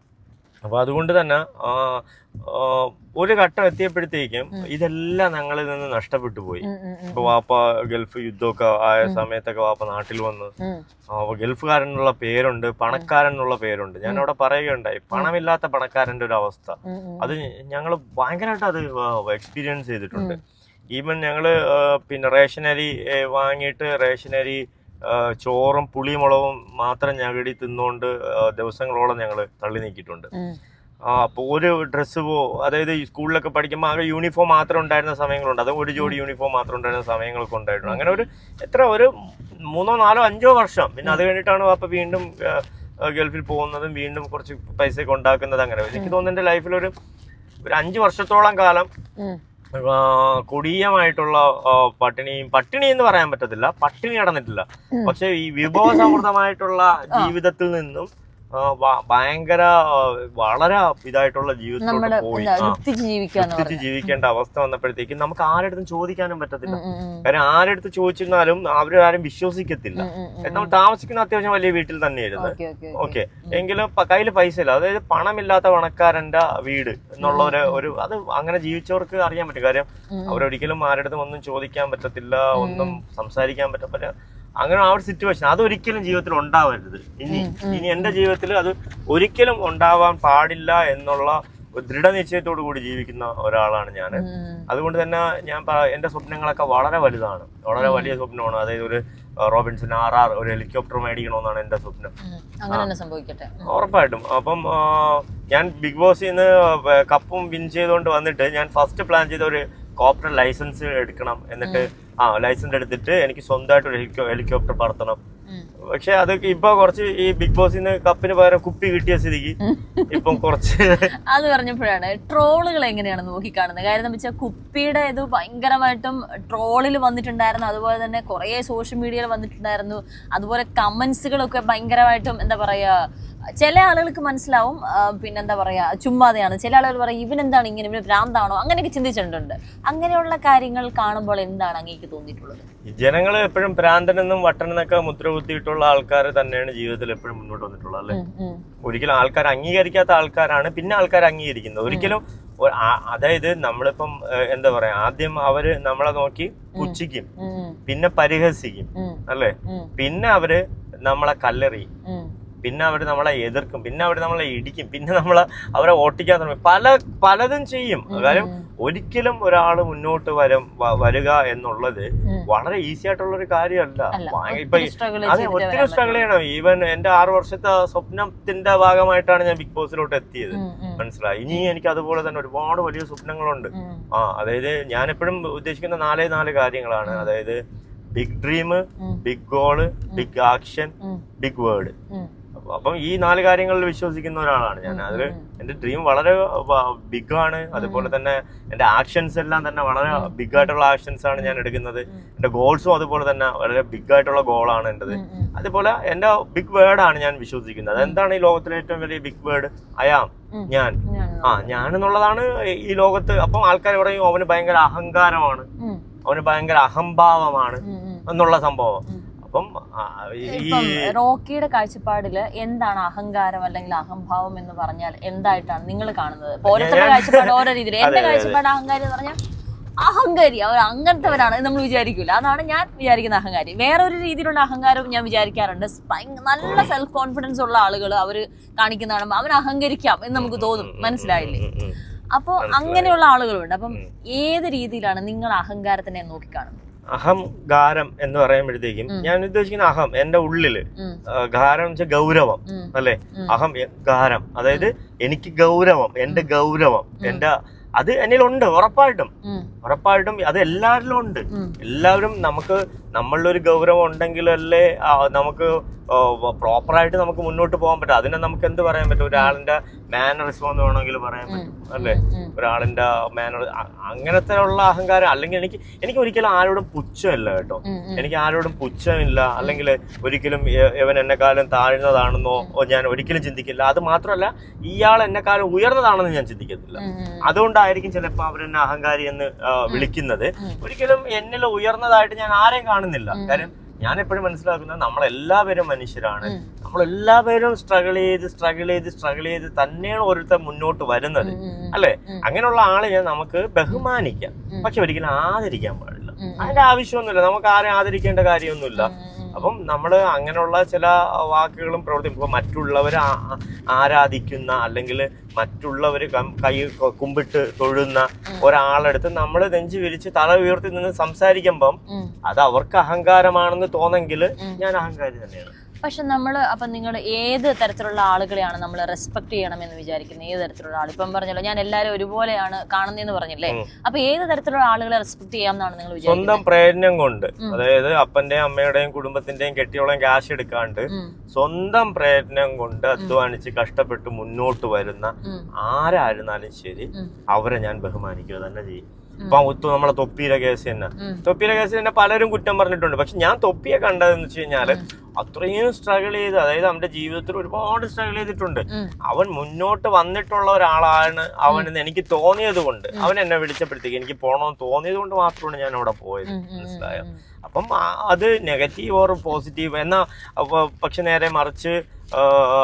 Speaker 2: അപ്പൊ അതുകൊണ്ട് തന്നെ ആ, ആ, ഒരു ഘട്ടം എത്തിയപ്പോഴത്തേക്കും ഇതെല്ലാം ഞങ്ങളിൽ നിന്ന് നഷ്ടപ്പെട്ടു പോയി ഇപ്പൊ വാപ്പ ഗൾഫ് യുദ്ധമൊക്കെ ആയ സമയത്തൊക്കെ വാപ്പ നാട്ടിൽ വന്ന്
Speaker 1: ഉം.
Speaker 2: ആ, ഗൾഫുകാരൻ എന്നുള്ള പേരുണ്ട് പണക്കാരൻ എന്നുള്ള പേരുണ്ട് ഞാൻ അവിടെ പറയുകയുണ്ടായി പണമില്ലാത്ത പണക്കാരന്റെ ഒരു അവസ്ഥ അത് ഞങ്ങൾ ഭയങ്കരമായിട്ട് അത് എക്സ്പീരിയൻസ് ചെയ്തിട്ടുണ്ട് ഈവൻ ഞങ്ങള് ആ, പിന്നെ റേഷനരി ഏ, വാങ്ങിയിട്ട് റേഷനരി ആ, ചോറും പുളിമുളകും മാത്രം ഞകടി തിന്നുകൊണ്ട് ആ, ദിവസങ്ങളോളം ഞങ്ങൾ തള്ളി നീക്കിയിട്ടുണ്ട്
Speaker 1: ഉം.
Speaker 2: ആ അപ്പോൾ ഒരു ഡ്രസ്സ് പോ അതായത് ഈ സ്കൂളിലൊക്കെ പഠിക്കുമ്പോൾ ആകെ യൂണിഫോം മാത്രം ഉണ്ടായിരുന്ന സമയങ്ങളുണ്ട് അതും ഒരു ജോഡി യൂണിഫോം മാത്രം ഉണ്ടായിരുന്ന സമയങ്ങളൊക്കെ ഉണ്ടായിട്ടുണ്ട് അങ്ങനെ ഒരു എത്ര ഒരു മൂന്നോ നാലോ അഞ്ചോ വർഷം പിന്നെ അത് കഴിഞ്ഞിട്ടാണ് വാപ്പ വീണ്ടും ആ, ആ, ഗൾഫിൽ പോകുന്നതും വീണ്ടും കുറച്ച് പൈസയൊക്കെ ഉണ്ടാക്കുന്നത് അങ്ങനെ എനിക്ക് തോന്നുന്നു എൻ്റെ ലൈഫിൽ ഒരു ഒരു അഞ്ച് വർഷത്തോളം കാലം
Speaker 1: ഉം.
Speaker 2: ആ, കൊടിയമായിട്ടുള്ള ആ, പട്ടിണിയും പട്ടിണി എന്ന് പറയാൻ പറ്റത്തില്ല പട്ടിണി നടന്നിട്ടില്ല പക്ഷെ ഈ വിഭവസമൃദ്ധമായിട്ടുള്ള ജീവിതത്തിൽ നിന്നും ആ, വ- ഭയങ്കര ആ, വളരെ ഇതായിട്ടുള്ള ജീവിതത്തിലോട്ട്
Speaker 1: നമ്മള്
Speaker 2: പോയി
Speaker 1: എന്താ
Speaker 2: ആ.
Speaker 1: വൃത്തിക്ക് ജീവിക്കാന്ന്
Speaker 2: വൃത്തിച്ച് ജീവിക്കേണ്ട അവസ്ഥ വന്നപ്പോഴത്തേക്കും നമുക്ക് ആരെടുത്തും ചോദിക്കാനും പറ്റത്തില്ല
Speaker 1: ഉം, ഉം,
Speaker 2: കാരണം ആരെടുത്ത് ചോദിച്ചിരുന്നാലും അവരാരും വിശ്വസിക്കത്തില്ല
Speaker 1: ഉം, ഉം,
Speaker 2: നമ്മൾ താമസിക്കുന്ന അത്യാവശ്യം വലിയ വീട്ടിൽ തന്നെയായിരുന്നു
Speaker 1: ഓക്കെ ഓക്കെ
Speaker 2: ഓക്കെ എങ്കിലും കയ്യിൽ പൈസ ഇല്ല അതായത് പണമില്ലാത്ത പണക്കാരന്റെ വീട് എന്നുള്ള ഒരു ഒരു അത് അങ്ങനെ ജീവിച്ചവർക്ക് അറിയാൻ പറ്റും കാര്യം അവരൊരിക്കലും ആരുടെ ഒന്നും ചോദിക്കാൻ പറ്റത്തില്ല ഒന്നും സംസാരിക്കാൻ പറ്റത്തില്ല അങ്ങനെ ആ ഒരു സിറ്റുവേഷൻ അതൊരിക്കലും ജീവിതത്തിൽ ഉണ്ടാവരുത് ഇനി ഇനി എന്റെ ജീവിതത്തിൽ അത് ഒരിക്കലും ഉണ്ടാവാൻ പാടില്ല എന്നുള്ള ഒരു ദൃഢനിശ്ചയത്തോടു കൂടി ജീവിക്കുന്ന ഒരാളാണ് ഞാൻ അതുകൊണ്ട് തന്നെ ഞാൻ പ- എന്റെ സ്വപ്നങ്ങളൊക്കെ വളരെ വലുതാണ് വളരെ വലിയ സ്വപ്നമാണ് അതായത് ഒരു ആ, റോബിൻസൺ ആർ ആർ ഒരു ഹെലികോപ്റ്റർ മേടിക്കണമെന്നാണ് എന്റെ സ്വപ്നം
Speaker 1: അങ്ങനെ തന്നെ സംഭവിക്കട്ടെ ഉം.
Speaker 2: ഉറപ്പായിട്ടും അപ്പം ആ, ഞാൻ ബിഗ് ബോസിൽ നിന്ന് കപ്പും വിൻ ചെയ്തുകൊണ്ട് വന്നിട്ട് ഞാൻ ഫസ്റ്റ് പ്ലാൻ ചെയ്ത ഒരു കോപ്റ്റർ ലൈസൻസ് എടുക്കണം എന്നിട്ട് ആ ലൈസൻസ് എടുത്തിട്ട് എനിക്ക് സ്വന്തമായിട്ട് ഒരു ഹെലികോപ്റ്റർ പറത്തണം
Speaker 1: ഉം.
Speaker 2: പക്ഷെ അത് ഇപ്പൊ കുറച്ച് ഈ ബിഗ് ബോസിൽ നിന്ന് കപ്പിന് പകരം കുപ്പി കിട്ടിയ സ്ഥിതിക്ക് ഇപ്പം കുറച്ച്
Speaker 1: അത് പറഞ്ഞപ്പോഴാണ് ട്രോളുകൾ എങ്ങനെയാണ് നോക്കി കാണുന്നത് കാര്യം എന്ന് വെച്ചാൽ കുപ്പിയുടെ ഇത് ഭയങ്കരമായിട്ടും ട്രോളിൽ വന്നിട്ടുണ്ടായിരുന്നു അതുപോലെ തന്നെ കുറേ സോഷ്യൽ മീഡിയയിൽ വന്നിട്ടുണ്ടായിരുന്നു അതുപോലെ കമന്റ്സുകളൊക്കെ ഭയങ്കരമായിട്ടും എന്താ പറയാ ചില ആളുകൾക്ക് മനസ്സിലാവും ആ, പിന്നെന്താ പറയാ ചുമ്മാതെയാണ് ചില ആളുകൾ പറയും ഇവനെന്താണ് ഇങ്ങനെ ഇവന് ഭ്രാന്താണോ അങ്ങനെയൊക്കെ ചിന്തിച്ചിട്ടുണ്ട് അങ്ങനെയുള്ള കാര്യങ്ങൾ കാണുമ്പോൾ എന്താണ് അങ്ങേക്ക് തോന്നിയിട്ടുള്ളത്
Speaker 2: ജനങ്ങൾ എപ്പോഴും ഭ്രാന്തനെന്നും വട്ടനെന്നൊക്കെ മുദ്ര കുത്തിയിട്ടുള്ള ആൾക്കാർ തന്നെയാണ് ജീവിതത്തിൽ എപ്പോഴും മുന്നോട്ട് വന്നിട്ടുള്ളത് അല്ലെ
Speaker 1: ഉം, ഉം.
Speaker 2: ഒരിക്കലും ആൾക്കാർ അംഗീകരിക്കാത്ത ആൾക്കാരാണ് പിന്നെ ആൾക്കാർ അംഗീകരിക്കുന്നത് ഒരിക്കലും ഒ- ആ- അതായത് നമ്മളിപ്പം ഏഹ്, എന്താ പറയാ ആദ്യം അവര് നമ്മളെ നോക്കി പുച്ഛിക്കും
Speaker 1: ഉം,
Speaker 2: പിന്നെ പരിഹസിക്കും
Speaker 1: ഉം,
Speaker 2: അല്ലേ
Speaker 1: ഉം,
Speaker 2: പിന്നെ അവര് നമ്മളെ കല്ലെറിയും
Speaker 1: ഉം.
Speaker 2: പിന്നെ അവര് നമ്മളെ എതിർക്കും പിന്നെ അവര് നമ്മളെ ഇടിക്കും പിന്നെ നമ്മളെ അവരെ ഓട്ടിക്കാൻ തുടങ്ങും പല പലതും ചെയ്യും കാര്യം ഒരിക്കലും ഒരാൾ മുന്നോട്ട് വരും വ- വരിക എന്നുള്ളത് വളരെ ഈസി ആയിട്ടുള്ള ഒരു കാര്യമല്ല
Speaker 1: അല്ല,
Speaker 2: ഭയങ്കര- ഇപ്പൊ
Speaker 1: ഒത്തിരി struggle
Speaker 2: അതെ
Speaker 1: ചെയ്തിട്ടേ
Speaker 2: ഒത്തിരി
Speaker 1: വരാൻ
Speaker 2: സ്ട്രഗിൾ ചെയ്യണം ഈവൻ എന്റെ ആറ് വർഷത്തെ സ്വപ്നത്തിന്റെ ഭാഗമായിട്ടാണ് ഞാൻ ബിഗ് ബോസിലോട്ട് എത്തിയത്
Speaker 1: ഉം, ഉം,
Speaker 2: മനസ്സിലായി ഇനി എനിക്ക് അതുപോലെ തന്നെ ഒരുപാട് വലിയ സ്വപ്നങ്ങളുണ്ട്
Speaker 1: ഉം.
Speaker 2: ആ അതായത് ഞാൻ എപ്പോഴും ഉദ്ദേശിക്കുന്ന നാലേ നാല് കാര്യങ്ങളാണ് അതായത് big dream big goal big action
Speaker 1: ഉം.
Speaker 2: ബിഗ് വേർഡ്
Speaker 1: ഉം.
Speaker 2: അപ്പം ഈ നാല് കാര്യങ്ങളിൽ വിശ്വസിക്കുന്ന ഒരാളാണ് ഞാൻ അതിൽ എന്റെ ഡ്രീം വളരെ ബിഗ് ആണ് അതുപോലെ തന്നെ എന്റെ ആക്ഷൻസ് എല്ലാം തന്നെ വളരെ ബിഗ് ആയിട്ടുള്ള ആക്ഷൻസ് ആണ് ഞാൻ എടുക്കുന്നത് എന്റെ ഗോൾസും അതുപോലെ തന്നെ വളരെ ബിഗ് ആയിട്ടുള്ള ഗോളാണ് എന്റേത് അതുപോലെ എന്റെ ബിഗ് വേർഡ് ആണ് ഞാൻ വിശ്വസിക്കുന്നത് അതെന്താണ് ഈ ലോകത്തിലെ ഏറ്റവും വലിയ ബിഗ് വേർഡ് അയാം ഞാൻ
Speaker 1: ഞാൻ
Speaker 2: ആ ഞാൻ എന്നുള്ളതാണ് ഈ ലോകത്ത് അപ്പം ആൾക്കാർ പറയും അവന് ഭയങ്കര അഹങ്കാരമാണ്
Speaker 1: ഉം,
Speaker 2: അവന് ഭയങ്കര അഹംഭാവമാണ്
Speaker 1: ഉം, ഉം.
Speaker 2: എന്നുള്ള സംഭവം അപ്പം ആ, ഈ
Speaker 1: ഇപ്പം റോക്കിയുടെ കാഴ്ചപ്പാടില് എന്താണ് അഹങ്കാരം അല്ലെങ്കിൽ അഹംഭാവം എന്ന് പറഞ്ഞാൽ എന്തായിട്ടാണ് നിങ്ങൾ കാണുന്നത് ഇപ്പൊ ഓരോരുത്തരുടെ
Speaker 2: ഞാൻ-
Speaker 1: കാഴ്ചപ്പാട് ഓരോ രീതിയിൽ
Speaker 2: അതെ,
Speaker 1: എന്റെ
Speaker 2: അതെ,
Speaker 1: കാഴ്ചപ്പാട് അഹങ്കാരി എന്ന് പറഞ്ഞാൽ അഹങ്കാരി അവർ അങ്ങനത്തെവരാണ് എന്ന് നമ്മൾ വിചാരിക്കൂല അതാണ് ഞാൻ വിചാരിക്കുന്ന അഹങ്കാരി വേറൊരു രീതിയിലുള്ള അഹങ്കാരവും ഞാൻ വിചാരിക്കാറുണ്ട് ഭയങ്കര നല്ല സെൽഫ് കോൺഫിഡൻസ് ഉള്ള ആളുകൾ അവർ കാണിക്കുന്ന കാണുമ്പോൾ അവൻ അഹങ്കരിക്കാം എന്ന് നമുക്ക് തോന്നും മനസ്സിലായില്ലേ
Speaker 2: ഉം, ഉം.
Speaker 1: അപ്പോൾ അങ്ങനെയുള്ള ആളുകളുണ്ട് അപ്പം ഏത് രീതിയിലാണ് നിങ്ങൾ അഹങ്കാരത്തിനെ നോക്കിക്കാണുന്നത്
Speaker 2: അഹംകാരം എന്ന് പറയുമ്പോഴത്തേക്കും ഞാൻ ഉദ്ദേശിക്കുന്ന അഹം എന്റെ ഉള്ളില്
Speaker 1: ഉം.
Speaker 2: ആ, ഗാരം എന്ന് വെച്ചാൽ ഗൗരവം
Speaker 1: ഉം.
Speaker 2: അല്ലെ അഹം എ- ഗാരം അതായത് എനിക്ക് ഗൗരവം എന്റെ ഗൗരവം എന്റെ അത് എന്നിലുണ്ട് ഉറപ്പായിട്ടും
Speaker 1: ഉം.
Speaker 2: ഉറപ്പായിട്ടും അത് എല്ലാവരിലും ഉണ്ട്
Speaker 1: ഉം.
Speaker 2: എല്ലാവരും നമുക്ക് നമ്മളിലൊരു ഗൗരവം ഉണ്ടെങ്കിലല്ലേ ആ, നമുക്ക് പ്രോപ്പറായിട്ട് നമുക്ക് മുന്നോട്ട് പോകാൻ പറ്റും അതിനെ നമുക്ക് എന്ത് പറയാൻ പറ്റും ഒരാളിന്റെ മാനറിസം എന്ന് വേണമെങ്കിൽ പറയാൻ പറ്റും അല്ലേ ഒരാളിന്റെ മാനർ അങ്ങനത്തെ ഉള്ള അഹങ്കാരം അല്ലെങ്കിൽ എനിക്ക് എനിക്ക് ഒരിക്കലും ആരോടും പുച്ഛമില്ല കേട്ടോ
Speaker 1: ഉം, ഉം.
Speaker 2: എനിക്ക് ആരോടും പുച്ഛമില്ല അല്ലെങ്കിൽ ഒരിക്കലും ഇ- ഇവൻ എന്നെക്കാലം താഴ്ന്നതാണെന്നോ ഓ, ഞാൻ ഒരിക്കലും ചിന്തിക്കില്ല അത് മാത്രമല്ല ഇയാൾ എന്നെക്കാലം ഉയർന്നതാണെന്ന് ഞാൻ ചിന്തിക്കത്തില്ല
Speaker 1: ഉം, ഉം.
Speaker 2: അതുകൊണ്ടായിരിക്കും ചിലപ്പോൾ അവരെന്നെ അഹങ്കാരി എന്ന് ആ, വിളിക്കുന്നത് ഒരിക്കലും എന്നിൽ ഉയർന്നതായിട്ട് ഞാൻ ആരെയും കാണുന്നില്ല കാര്യം ഞാൻ എപ്പോഴും മനസ്സിലാക്കുന്നത് നമ്മളെല്ലാവരും മനുഷ്യരാണ് നമ്മളെല്ലാവരും സ്ട്രഗിൾ ചെയ്ത് സ്ട്രഗിൾ ചെയ്ത് സ്ട്രഗിൾ ചെയ്ത് തന്നെയാണ് ഓരോരുത്തർ മുന്നോട്ട് വരുന്നത് അല്ലേ അങ്ങനെയുള്ള ആളിനെ നമുക്ക് ബഹുമാനിക്കാം പക്ഷെ ഒരിക്കലും ആദരിക്കാൻ പാടില്ല അതിന്റെ ആവശ്യമൊന്നുമില്ല നമുക്ക് ആരെയും ആദരിക്കേണ്ട കാര്യമൊന്നുമില്ല അപ്പം നമ്മൾ അങ്ങനെയുള്ള ചില വാക്കുകളും പ്രവർത്തി ഇപ്പൊ മറ്റുള്ളവർ ആരാധിക്കുന്ന അല്ലെങ്കിൽ മറ്റുള്ളവർ കൈ കുമ്പിട്ട് തൊഴുന്ന ഒരാളെടുത്ത് നമ്മൾ നെഞ്ചു വിരിച്ച് തല ഉയർത്തി നിന്ന് സംസാരിക്കുമ്പം
Speaker 1: ഉം.
Speaker 2: അത് അവർക്ക് അഹങ്കാരമാണെന്ന് തോന്നെങ്കിൽ ഞാൻ അഹങ്കാരി തന്നെയാണ്
Speaker 1: പക്ഷെ നമ്മൾ അപ്പൊ നിങ്ങൾ ഏത് തരത്തിലുള്ള ആളുകളെയാണ് നമ്മൾ റെസ്പെക്ട് ചെയ്യണമെന്ന് വിചാരിക്കുന്നത് ഏത് തരത്തിലുള്ള ആൾ ഇപ്പം പറഞ്ഞല്ലോ ഞാൻ എല്ലാവരും ഒരുപോലെയാണ് കാണുന്നതെന്ന് പറഞ്ഞില്ലേ അപ്പൊ ഏത് തരത്തിലുള്ള ആളുകളെ റെസ്പെക്ട് ചെയ്യാം എന്നാണ് നിങ്ങൾ വിചാരിക്കുന്നത്
Speaker 2: സ്വന്തം പ്രയത്നം കൊണ്ട് അതായത് അപ്പന്റെയും അമ്മയുടെയും കുടുംബത്തിന്റെയും കെട്ടിയോളം ക്യാഷ് എടുക്കാണ്ട്
Speaker 1: ഉം.
Speaker 2: സ്വന്തം പ്രയത്നം കൊണ്ട് അധ്വാനിച്ച് കഷ്ടപ്പെട്ട് മുന്നോട്ട് വരുന്ന
Speaker 1: ഉം.
Speaker 2: ആരായിരുന്നാലും ശരി
Speaker 1: ഉം.
Speaker 2: അവരെ ഞാൻ ബഹുമാനിക്കുക തന്നെ ചെയ്യും ഇപ്പൊ ഒത്തു നമ്മളെ തൊപ്പിയുടെ കേസ് തന്നെ
Speaker 1: ഉം.
Speaker 2: തൊപ്പിയുടെ കേസ് തന്നെ പലരും കുറ്റം പറഞ്ഞിട്ടുണ്ട് പക്ഷെ ഞാൻ തൊപ്പിയെ കണ്ടതെന്ന് വെച്ച് കഴിഞ്ഞാല് അത്രയും സ്ട്രഗിൾ ചെയ്ത് അതായത് അവന്റെ ജീവിതത്തിൽ ഒരുപാട് സ്ട്രഗിൾ ചെയ്തിട്ടുണ്ട്
Speaker 1: ഉം.
Speaker 2: അവൻ മുന്നോട്ട് വന്നിട്ടുള്ള ഒരാളാണ് അവനെന്ന് എനിക്ക് തോന്നിയത് കൊണ്ട് അവൻ എന്നെ വിളിച്ചപ്പോഴത്തേക്ക് എനിക്ക് പോകണമെന്ന് തോന്നിയത് കൊണ്ട് മാത്രമാണ് ഞാൻ അവിടെ പോയത് മനസ്സിലായോ അപ്പം ആ- അത് നെഗറ്റീവ് ഓർ പോസിറ്റീവ് എന്നാ അപ്പൊ പക്ഷെ നേരെ മറിച്ച് ആ,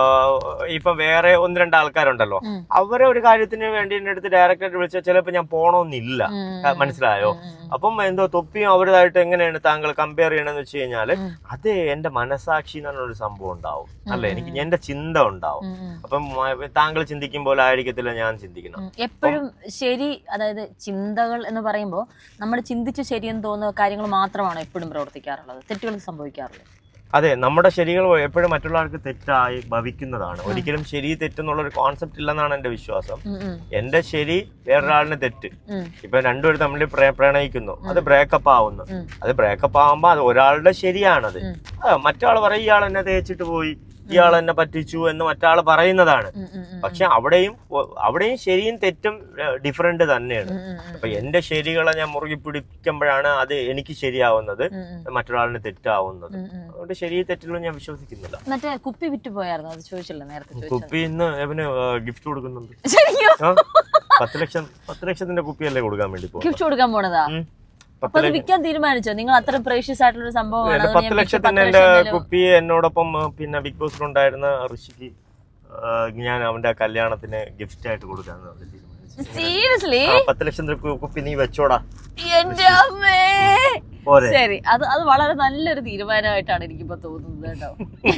Speaker 2: ഇപ്പൊ വേറെ ഒന്ന് രണ്ട് ആൾക്കാരുണ്ടല്ലോ അവരെ ഒരു കാര്യത്തിന് വേണ്ടി എന്റെ അടുത്ത് ഡയറക്റ്റായിട്ട് വിളിച്ചാൽ ചിലപ്പോ ഞാൻ പോണമെന്നില്ല ആ, മനസ്സിലായോ അപ്പം എന്തോ തൊപ്പിയും അവരുമായിട്ട് എങ്ങനെയാണ് താങ്കൾ കമ്പയർ ചെയ്യണമെന്ന് വെച്ച് കഴിഞ്ഞാല് അത് എന്റെ മനസാക്ഷി എന്ന് പറഞ്ഞൊരു സംഭവം ഉണ്ടാവും അല്ലെ എനിക്ക് എന്റെ ചിന്ത ഉണ്ടാവും അപ്പം മ- താങ്കൾ ചിന്തിക്കും പോലെ ആയിരിക്കത്തില്ല ഞാൻ ചിന്തിക്കണം
Speaker 1: ഉം. എപ്പോഴും ശരി അതായത് ചിന്തകൾ എന്ന് പറയുമ്പോൾ നമ്മൾ ചിന്തിച്ച് ശരിയെന്ന് തോന്നുന്ന കാര്യങ്ങൾ മാത്രമാണോ എപ്പോഴും പ്രവർത്തിക്കാറുള്ളത് തെറ്റുകൾ സംഭവിക്കാറുള്ളത്
Speaker 2: അതെ നമ്മുടെ ശരികൾ എപ്പോഴും മറ്റുള്ള ആൾക്ക് തെറ്റായി ഭവിക്കുന്നതാണ് ഒരിക്കലും ശരി തെറ്റെന്നുള്ള ഒരു കോൺസെപ്റ്റ് ഇല്ലെന്നാണ് എന്റെ വിശ്വാസം
Speaker 1: ഉം, ഉം,
Speaker 2: എന്റെ ശരി വേറൊരാളിന് തെറ്റ്
Speaker 1: ഉം.
Speaker 2: ഇപ്പൊ രണ്ടുപേരും തമ്മിൽ പ്ര- പ്രണയിക്കുന്നു അത് ബ്രേക്കപ്പ് ആവുന്നു അത് ബ്രേക്കപ്പ് ആവുമ്പോ അത് ഒരാളുടെ ശരിയാണത് ആ, മറ്റാൾ പറയും ഇയാൾ എന്നെ തേച്ചിട്ട് പോയി ഇയാൾ എന്നെ പറ്റിച്ചു എന്ന് മറ്റാൾ പറയുന്നതാണ്
Speaker 1: ഉം, ഉം, ഉം.
Speaker 2: പക്ഷെ അവിടെയും ഒ- അവിടെയും ശരിയും തെറ്റും ഡിഫറെന്റ് തന്നെയാണ്
Speaker 1: ഉം, ഉം, ഉം.
Speaker 2: അപ്പൊ എന്റെ ശരികളെ ഞാൻ മുറുകി പിടിക്കുമ്പോഴാണ് അത് എനിക്ക് ശരിയാവുന്നത്
Speaker 1: ഉം, ഉം.
Speaker 2: മറ്റൊരാളിന് തെറ്റാവുന്നത്
Speaker 1: ഉം, ഉം.
Speaker 2: അതുകൊണ്ട് ശരി തെറ്റിലും ഞാൻ വിശ്വസിക്കുന്നില്ല
Speaker 1: മറ്റേ കുപ്പി വിറ്റ് പോയായിരുന്നു അത് ചോദിച്ചില്ല നേരത്തെ ചോദിച്ചത്
Speaker 2: കുപ്പി ഇന്ന് അവന് ഗിഫ്റ്റ് കൊടുക്കുന്നുണ്ട്
Speaker 1: ശരിയോ
Speaker 2: ആ പത്ത് ലക്ഷം പത്ത് ലക്ഷത്തിന്റെ കുപ്പിയല്ലേ കൊടുക്കാൻ വേണ്ടി പോകും
Speaker 1: ഗിഫ്റ്റ് കൊടുക്കാൻ പോണതാ അപ്പൊ അത് വിൽക്കാൻ തീരുമാനിച്ചോ നിങ്ങൾ അത്ര പ്രേഷ്യസ് ആയിട്ടുള്ള ഒരു സംഭവമാണ്
Speaker 2: എന്റെ
Speaker 1: അത്
Speaker 2: പത്ത്
Speaker 1: ഞാൻ
Speaker 2: ലക്ഷത്തിന്
Speaker 1: പത്ത്
Speaker 2: എന്റെ
Speaker 1: ലക്ഷം വില-
Speaker 2: കുപ്പി എന്നോടൊപ്പം ആ, പിന്നെ ബിഗ് ബോസിലുണ്ടായിരുന്ന ഋഷിക്ക് ആ, ഞാൻ അവന്റെ കല്യാണത്തിന് ഗിഫ്റ്റ് ആയിട്ട് കൊടുക്കാന്ന് പറഞ്ഞ് തീരുമാനിച്ചു.
Speaker 1: സീരിയസ്ലി
Speaker 2: ആ, പത്ത് ലക്ഷത്തിന്റെ കു- കുപ്പി നീ വെച്ചോടാ
Speaker 1: എന്റെ അമ്മേ
Speaker 2: പോരെ
Speaker 1: ശരി അത് അത് വളരെ നല്ലൊരു തീരുമാനമായിട്ടാണ് എനിക്കിപ്പോ തോന്നുന്നത് കേട്ടോ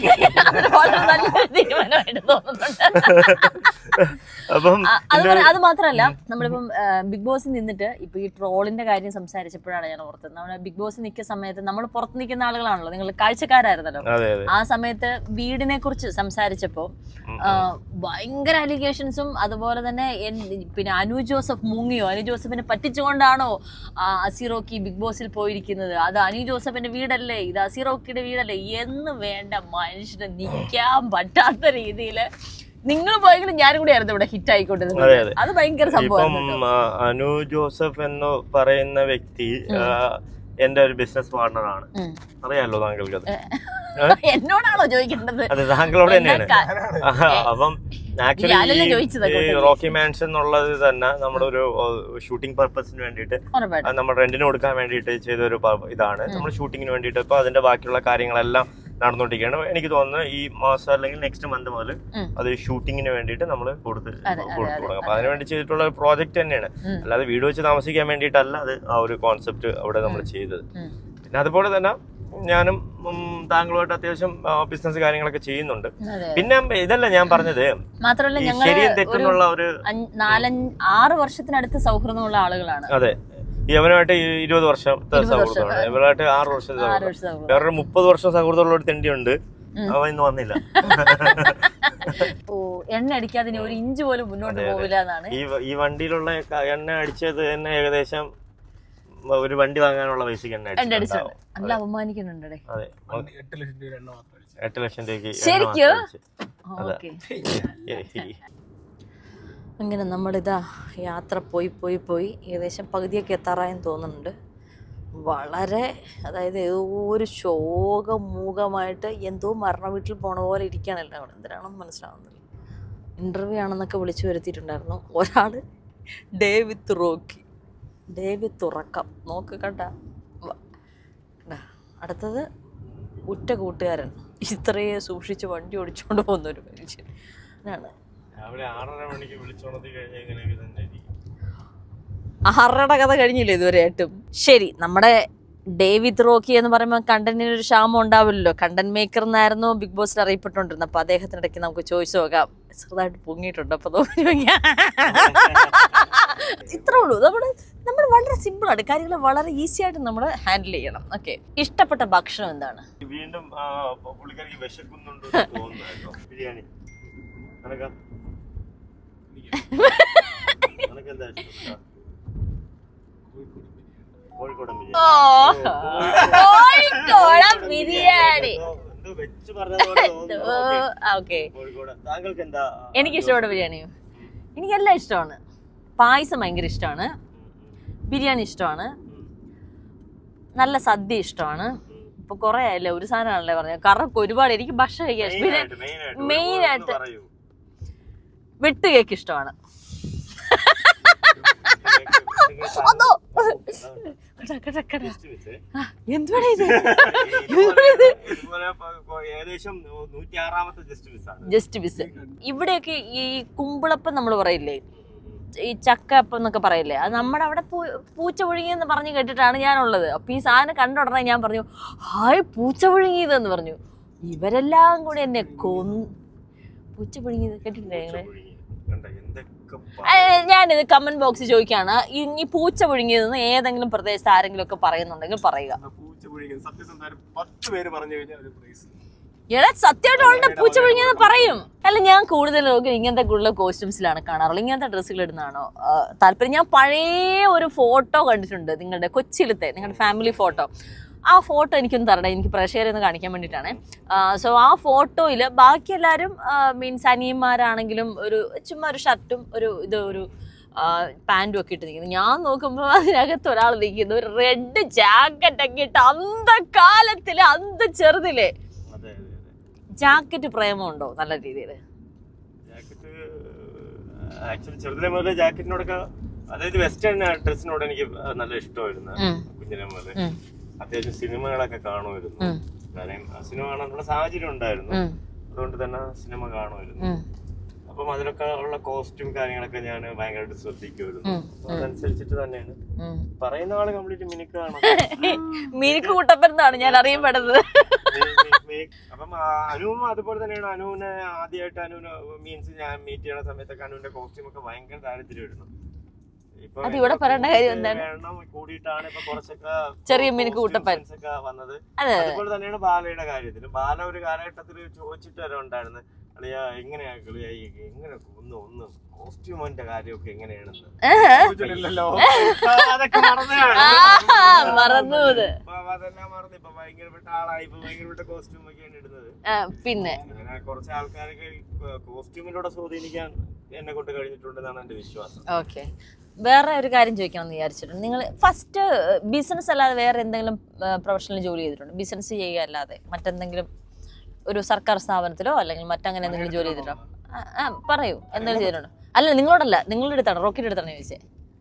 Speaker 1: അത് വളരെ നല്ലൊരു തീരുമാനമായിട്ട് തോന്നുന്നുണ്ട്
Speaker 2: അപ്പം
Speaker 1: ആ, അത് പറ- അത് മാത്രമല്ല നമ്മളിപ്പം ആ, ബിഗ് ബോസിൽ നിന്നിട്ട് ഇപ്പൊ ഈ ട്രോളിന്റെ കാര്യം സംസാരിച്ചപ്പോഴാണ് ഞാൻ ഓർത്തത് നമ്മുടെ ബിഗ് ബോസ് നിൽക്കുന്ന സമയത്ത് നമ്മൾ പുറത്ത് നിൽക്കുന്ന ആളുകളാണല്ലോ നിങ്ങൾ കാഴ്ചക്കാരായിരുന്നല്ലോ
Speaker 2: അതെ അതെ
Speaker 1: ആ സമയത്ത് വീടിനെ കുറിച്ച് സംസാരിച്ചപ്പോ ആ, ഭയങ്കര അലിഗേഷൻസും അതുപോലെ തന്നെ എൻ- പിന്നെ അനു ജോസഫ് മുങ്ങിയോ അനു ജോസഫിനെ പറ്റിച്ചുകൊണ്ടാണോ ആ, അസിറോക്കി ബിഗ് ബോസിൽ പോയിരിക്കുന്നത് അത് അനു ജോസഫിന്റെ വീടല്ലേ ഇത് അസിറോക്കിയുടെ വീടല്ലേ എന്ന് വേണ്ട മനുഷ്യന് നിൽക്കാൻ പറ്റാത്ത രീതിയിൽ നിങ്ങൾ പോയെങ്കിലും ഞാനും കൂടി ആയിരുന്നു ഇവിടെ ഹിറ്റ് ആയിക്കൊണ്ടിരുന്നത്
Speaker 2: അതെ, അതെ.
Speaker 1: അത് ഭയങ്കര
Speaker 2: ഇപ്പം
Speaker 1: സംഭവം
Speaker 2: ആ, അനു ജോസഫ് എന്ന് പറയുന്ന വ്യക്തി ആ, എന്റെ ഒരു ബിസിനസ് പാർട്ണറാണ്
Speaker 1: ഉം.
Speaker 2: അറിയാലോ താങ്കൾക്ക് അത്
Speaker 1: എന്നോടാണോ ചോദിക്കേണ്ടത്
Speaker 2: അതെ താങ്കളോട് തന്നെയാണ്
Speaker 1: എന്നാ
Speaker 2: ആഹാ, അപ്പം
Speaker 1: ഞാനല്ലേ ചോദിച്ചത്
Speaker 2: ആക്ച്വലി
Speaker 1: അങ്ങോട്ട്
Speaker 2: റോക്കി മാൻഷൻ എന്നുള്ളത് തന്നെ നമ്മുടെ ഒരു ഷൂട്ടിംഗ് പർപ്പസിന് വേണ്ടിയിട്ട്
Speaker 1: ഉറപ്പായിട്ടും
Speaker 2: അത് നമ്മൾ റെന്റിന് കൊടുക്കാൻ വേണ്ടിയിട്ട് ചെയ്ത ഒരു പ- ഇതാണ് നമ്മൾ ഷൂട്ടിങ്ങിന് വേണ്ടിയിട്ട് ഇപ്പൊ അതിന്റെ ബാക്കിയുള്ള കാര്യങ്ങളെല്ലാം നടന്നുകൊണ്ടിരിക്കുകയാണ് എനിക്ക് തോന്നുന്നു ഈ മാസം അല്ലെങ്കിൽ നെക്സ്റ്റ് മന്ത് മുതൽ
Speaker 1: ഉം.
Speaker 2: അത് ഷൂട്ടിങ്ങിന് വേണ്ടിയിട്ട് നമ്മൾ കൊടുത്ത്
Speaker 1: അതെ, അതെ,
Speaker 2: കൊടുത്തു
Speaker 1: അതെ,
Speaker 2: തുടങ്ങും അപ്പൊ അതിന് വേണ്ടി ചെയ്തിട്ടുള്ള ഒരു പ്രോജക്റ്റ് തന്നെയാണ്
Speaker 1: ഉം.
Speaker 2: അല്ലാതെ വീട് വെച്ച് താമസിക്കാൻ വേണ്ടിയിട്ടല്ല അത് ആ ഒരു കോൺസെപ്റ്റ് അവിടെ നമ്മൾ ചെയ്തത്
Speaker 1: ഉം.
Speaker 2: പിന്നെ അതുപോലെ തന്നെ ഞാനും ഉം, താങ്കളുമായിട്ട് അത്യാവശ്യം ബിസിനസ് കാര്യങ്ങളൊക്കെ ചെയ്യുന്നുണ്ട്
Speaker 1: അതെ
Speaker 2: പിന്നെ ഇതല്ല ഞാൻ പറഞ്ഞത്
Speaker 1: മാത്രമല്ല
Speaker 2: ഈ
Speaker 1: ഞങ്ങള്
Speaker 2: ശരിയും
Speaker 1: ഒരു
Speaker 2: തെറ്റെന്നുള്ള ഒരു
Speaker 1: അഞ്ച്- നാലഞ്ച് ആറ് വർഷത്തിനടുത്ത് സൗഹൃദമുള്ള ആളുകളാണ്
Speaker 2: അതെ ഈ അവനുമായിട്ട് ഈ ഇരുപത് വർഷത്തെ
Speaker 1: ഇരുപത് വർഷം.
Speaker 2: സൗഹൃദമാണ് ഇവരുമായിട്ട് ആറ് വർഷത്തെ
Speaker 1: ആറ്
Speaker 2: സൗഹൃദം
Speaker 1: വർഷം സൗഹൃദം
Speaker 2: വേറൊരു മുപ്പത് വർഷം സൗഹൃദമുള്ള ഒരു തെണ്ടിയുണ്ട്
Speaker 1: ഉം.
Speaker 2: അവൻ ഇന്ന് വന്നില്ല
Speaker 1: ഓ എണ്ണ അടിക്കാതെ ഇനി ഒരു ഇഞ്ച് പോലും മുന്നോട്ട്
Speaker 2: അതെ, അതെ.
Speaker 1: പോവില്ല എന്നാണ്
Speaker 2: ഈ വ- ഈ വണ്ടിയിലുള്ള ക- എണ്ണ അടിച്ചത് തന്നെ ഏകദേശം ഒരു വണ്ടി വാങ്ങാനുള്ള പൈസക്ക് എണ്ണ
Speaker 1: എണ്ണ അടിച്ചിട്ടുണ്ട്
Speaker 2: അടിച്ചിട്ടുണ്ടാവും.
Speaker 1: നല്ല അപമാനിക്കുന്നുണ്ടേ
Speaker 2: അതെ
Speaker 5: വണ്ടി എട്ട് ലക്ഷം രൂപ എണ്ണ മാത്രം അടിച്ചു
Speaker 2: എട്ട് ലക്ഷം രൂപയ്ക്ക് എണ്ണ
Speaker 1: ശരിക്കും?
Speaker 2: മാത്രം അടിച്ച്. അതെ.
Speaker 1: ഓക്കെ
Speaker 2: ഏ, ഈ-
Speaker 1: അങ്ങനെ നമ്മളിതാ യാത്ര പോയി പോയി പോയി ഏകദേശം പകുതിയൊക്കെ എത്താറായെന്ന് തോന്നുന്നുണ്ട് വളരെ അതായത് ഏതോ ഒരു ശോകമൂകമായിട്ട് എന്തോ മരണ വീട്ടിൽ പോണ പോലെ ഇരിക്കുകയാണ് എല്ലാവരും എന്തിനാണെന്ന് മനസ്സിലാവുന്നില്ല ഇൻ്റർവ്യൂ ആണെന്നൊക്കെ വിളിച്ചു വരുത്തിയിട്ടുണ്ടായിരുന്നു ഒരാൾ day with Rocky day with ഉറക്കം നോക്ക് കണ്ട വ- ദാ, അടുത്തത് ഉറ്റ കൂട്ടുകാരൻ ഇത്രയെ സൂക്ഷിച്ച് വണ്ടി ഓടിച്ചുകൊണ്ട് പോകുന്ന ഒരു മനുഷ്യൻ ആണ്
Speaker 2: രാവിലെ ആറര മണിക്ക് വിളിച്ചോണത്തി കഴിഞ്ഞാൽ ഇങ്ങനെയൊക്കെ തന്നെ ഇരിക്കും.
Speaker 1: ആറയുടെ കഥ കഴിഞ്ഞില്ല ഇതുവരെയായിട്ടും ശരി നമ്മുടെ ഡേവിഡ് റോക്കി എന്ന് പറയുമ്പോൾ കണ്ടന്റിന് ഒരു ക്ഷാമം ഉണ്ടാവില്ലല്ലോ കണ്ടന്റ് മേക്കർ എന്നായിരുന്നു ബിഗ് ബോസിൽ അറിയപ്പെട്ടുകൊണ്ടിരുന്നത് അപ്പൊ അദ്ദേഹത്തിന്റെ ഇടയ്ക്ക് നമുക്ക് ചോദിച്ചു നോക്കാം ചെറുതായിട്ട് പൊങ്ങിയിട്ടുണ്ട് അപ്പൊ തോന്നി നോക്കിയാ. ഇത്രേ ഉള്ളൂ നമ്മുടെ നമ്മൾ വളരെ സിമ്പിൾ ആണ് കാര്യങ്ങൾ വളരെ ഈസി ആയിട്ട് നമ്മൾ ഹാൻഡിൽ ചെയ്യണം ഓക്കെ ഇഷ്ടപ്പെട്ട ഭക്ഷണം എന്താണ്
Speaker 2: വീണ്ടും ആ, പുള്ളിക്കാരിക്ക് വിശക്കുന്നുണ്ട് എന്ന് തോന്നുന്നു കേട്ടോ. ബിരിയാണി നിനക്കാ? നിനക്കെന്താ ഇഷ്ടപ്പെട്ട? കോഴിക്കോടൻ ബിരിയാണി
Speaker 1: കോഴിക്കോടൻ ബിരിയാണി
Speaker 2: എന്തോ- എന്തോ വെച്ച് പറഞ്ഞതുപോലെ തോന്നുന്നു. ഓക്കേ.
Speaker 1: ഓക്കെ
Speaker 2: കോഴിക്കോട് താങ്കൾക്ക് എന്താ
Speaker 1: എനിക്ക് ഇഷ്ടപ്പെട്ട ബിരിയാണിയോ എനിക്കെല്ലാം ഇഷ്ടമാണ് പായസം ഭയങ്കര ഇഷ്ടമാണ് ബിരിയാണി ഇഷ്ടമാണ് നല്ല സദ്യ ഇഷ്ടമാണ് ഇപ്പൊ കുറെ ആയല്ലേ ഒരു സാധനമാണല്ലേ പറഞ്ഞത് കാരണം ഒരുപാട് എനിക്ക് ഭക്ഷണം കഴിക്കാൻ ഇഷ്ടം. പിന്നെ
Speaker 2: മെയിനായിട്ട് മെയിനായിട്ട്
Speaker 1: main
Speaker 2: ഒരു
Speaker 1: ആയിട്ട്
Speaker 2: പറയൂ
Speaker 1: വെട്ട് കേക്ക് ഇഷ്ടമാണ് അതോ കട, കട, കട. ആ, എന്തുവാടാ ഇത്
Speaker 2: ഇതുപോലെ പ- പ- ഏകദേശം നൂറ്റി ആറാമത്തെ ജസ്റ്റ് മിസ് ആണ്
Speaker 1: ജസ്റ്റ് ബിസ് ഇവിടെയൊക്കെ ഈ കുമ്പിളപ്പം നമ്മൾ പറയില്ലേ ഈ ചക്കപ്പം എന്നൊക്കെ പറയില്ലേ അത് നമ്മുടെ അവിടെ പൂ- പൂച്ച പുഴുങ്ങിയെന്ന് പറഞ്ഞ് കേട്ടിട്ടാണ് ഞാനുള്ളത് അപ്പൊ ഈ സാധനം കണ്ട ഉടനെ ഞാൻ പറഞ്ഞു ഹായ് പൂച്ച പുഴുങ്ങിയതെന്ന് പറഞ്ഞു ഇവരെല്ലാം കൂടി എന്നെ കൊന്ന് പൂച്ച പുഴുങ്ങിയത് കേട്ടിട്ടില്ലേ നിങ്ങള്
Speaker 2: കണ്ട എന്തൊക്കെ
Speaker 1: ഏ, ഞാനിത് കമന്റ് ബോക്സിൽ ചോദിക്കാണ് ഈ ഈ പൂച്ച പുഴുങ്ങിയതെന്ന് ഏതെങ്കിലും പ്രദേശത്ത് ആരെങ്കിലും ഒക്കെ പറയുന്നുണ്ടെങ്കിൽ പറയുക
Speaker 5: പൂച്ച പുഴിക്കുന്നത് സത്യസന്ധാനം പത്ത് പേര് പറഞ്ഞു കഴിഞ്ഞാൽ ഒരു പ്രൈസ്
Speaker 1: എടാ സത്യമായിട്ട് അവളുടെ പൂച്ച പുഴുങ്ങിയെന്ന് പറയും അല്ല ഞാൻ കൂടുതൽ നോക്കി ഇങ്ങനത്തെ കൂടുതൽ കോസ്റ്റ്യൂംസിലാണ് കാണാറുള്ളത് ഇങ്ങനത്തെ ഡ്രസ്സുകൾ ഇടുന്നതാണോ ആ, താല്പര്യം ഞാൻ പഴയ ഒരു ഫോട്ടോ കണ്ടിട്ടുണ്ട് നിങ്ങളുടെ കൊച്ചിയിലത്തെ നിങ്ങളുടെ ഫാമിലി ഫോട്ടോ ആ ഫോട്ടോ എനിക്കൊന്ന് തരണം എനിക്ക് പ്രേക്ഷകരെ ഒന്ന് കാണിക്കാൻ വേണ്ടിയിട്ടാണ് സോ ആ ഫോട്ടോയിൽ ബാക്കി എല്ലാവരും മീൻസ് അനിയന്മാരാണെങ്കിലും ഒരു ചുമ്മാ ഒരു ഷർട്ടും ഒരു ഇത് ഒരു പാൻറ്റും ഒക്കെ ഇട്ട് നിൽക്കുന്നു ഞാൻ നോക്കുമ്പോൾ അതിനകത്ത് ഒരാൾ നിൽക്കുന്നു ഒരു റെഡ് ജാക്കറ്റ് ഒക്കെ ഇട്ട് അന്തകാലത്തില് അന്ത ചെറുതിലെ
Speaker 2: അതെ അതെ അതെ
Speaker 1: ജാക്കറ്റ് പ്രേമമുണ്ടോ നല്ല രീതിയിൽ
Speaker 2: ജാക്കറ്റ് ആക്ച്വലി ചെറുതിലെ മുതലേ ജാക്കറ്റിനോടൊക്കെ അതായത് വെസ്റ്റേൺ ഡ്രസ്സിനോട് എനിക്ക് നല്ല ഇഷ്ടമായിരുന്നു
Speaker 1: ഉം.
Speaker 2: കുഞ്ഞിലെ മുതലേ
Speaker 1: ഉം.
Speaker 2: അത്യാവശ്യം സിനിമകളൊക്കെ കാണുമായിരുന്നു
Speaker 1: ഉം.
Speaker 2: കാര്യം ആ സിനിമ കാണാനുള്ള സാഹചര്യം ഉണ്ടായിരുന്നു അതുകൊണ്ട് തന്നെ സിനിമ കാണുമായിരുന്നു അപ്പം അതിലൊക്കെ ഉള്ള കോസ്റ്റ്യൂം കാര്യങ്ങളൊക്കെ ഞാൻ ഭയങ്കരമായിട്ട് ശ്രദ്ധിക്കുമായിരുന്നു അപ്പൊ അതനുസരിച്ചിട്ട് തന്നെയാണ് പറയുന്ന ആള് കംപ്ലീറ്റ് മിനുക്കാണ്
Speaker 1: മിനിക്ക് കൂട്ടപ്പരുന്നാണ് ഞാൻ അറിയപ്പെടുന്നത്
Speaker 2: അപ്പം ആ, അനുവും അതുപോലെ തന്നെയാണ് അനുവിനെ ആദ്യമായിട്ട് അനുവിന് മീൻസ് ഞാൻ മീറ്റ് ചെയ്യണ സമയത്തൊക്കെ അനുവിന്റെ കോസ്റ്റ്യൂം ഒക്കെ ഭയങ്കര ദാരിദ്ര്യമായിരുന്നു ഇപ്പൊ
Speaker 1: അത് ഇവിടെ പറയേണ്ട കാര്യം എന്താണ്?
Speaker 2: എണ്ണം കൂടിയിട്ടാണ് ഇപ്പൊ കുറച്ചൊക്കെ
Speaker 1: ചെറിയ
Speaker 2: costume
Speaker 1: മിനുക്ക് കൂട്ടപ്പൻ.
Speaker 2: sense ഒക്കെ വന്നത്
Speaker 1: അതെ
Speaker 2: അതുപോലെ തന്നെയാണ് ബാലയുടെ കാര്യത്തിൽ ബാല ഒരു കാലഘട്ടത്തിൽ ചോദിച്ചിട്ട് വരെ ഉണ്ടായിരുന്നു അളിയ എങ്ങനെയാ കളിയ എങ്ങനെ ഒന്ന് ഒന്ന് കോസ്റ്റ്യൂമിന്റെ കാര്യമൊക്കെ എങ്ങനെയാണെന്ന്
Speaker 5: ചോദിച്ചിട്ടില്ലല്ലോ
Speaker 2: ആ, അതൊക്കെ മറന്നതാണ്.
Speaker 1: ആഹാ, മറന്നു ഇത്.
Speaker 2: ഇപ്പൊ അതെല്ലാം മറന്നു ഇപ്പൊ ഭയങ്കരപ്പെട്ട ആളായി ഇപ്പൊ ഭയങ്കരപ്പെട്ട കോസ്റ്റ്യൂം ഒക്കെയാണ് ഇടുന്നത്
Speaker 1: ആ, പിന്നെ
Speaker 2: അങ്ങനെ കുറച്ച് ആൾക്കാരൊക്കെ കോസ്റ്റ്യൂമിലൂടെ സ്വാധീനിക്കാൻ എന്നെ കൊണ്ട് കഴിഞ്ഞിട്ടുണ്ടെന്നാണ് എന്റെ വിശ്വാസം
Speaker 1: ഓക്കെ വേറെ ഒരു കാര്യം ചോദിക്കണം എന്ന് വിചാരിച്ചിട്ടുണ്ട് നിങ്ങൾ ഫസ്റ്റ് ബിസിനസ് അല്ലാതെ വേറെ എന്തെങ്കിലും പ്രൊഫഷണൽ ജോലി ചെയ്തിട്ടുണ്ടോ ബിസിനസ് ചെയ്യുക അല്ലാതെ മറ്റെന്തെങ്കിലും ഒരു സർക്കാർ സ്ഥാപനത്തിലോ അല്ലെങ്കിൽ മറ്റങ്ങനെ എന്തെങ്കിലും ജോലി ചെയ്തിട്ടുണ്ടോ ആ, ആ, പറയൂ എന്തെങ്കിലും ചെയ്തിട്ടുണ്ടോ അല്ല നിങ്ങളോടല്ല നിങ്ങളുടെ അടുത്താണ് റോക്കിയുടെ അടുത്താണ് ചോദിച്ചത്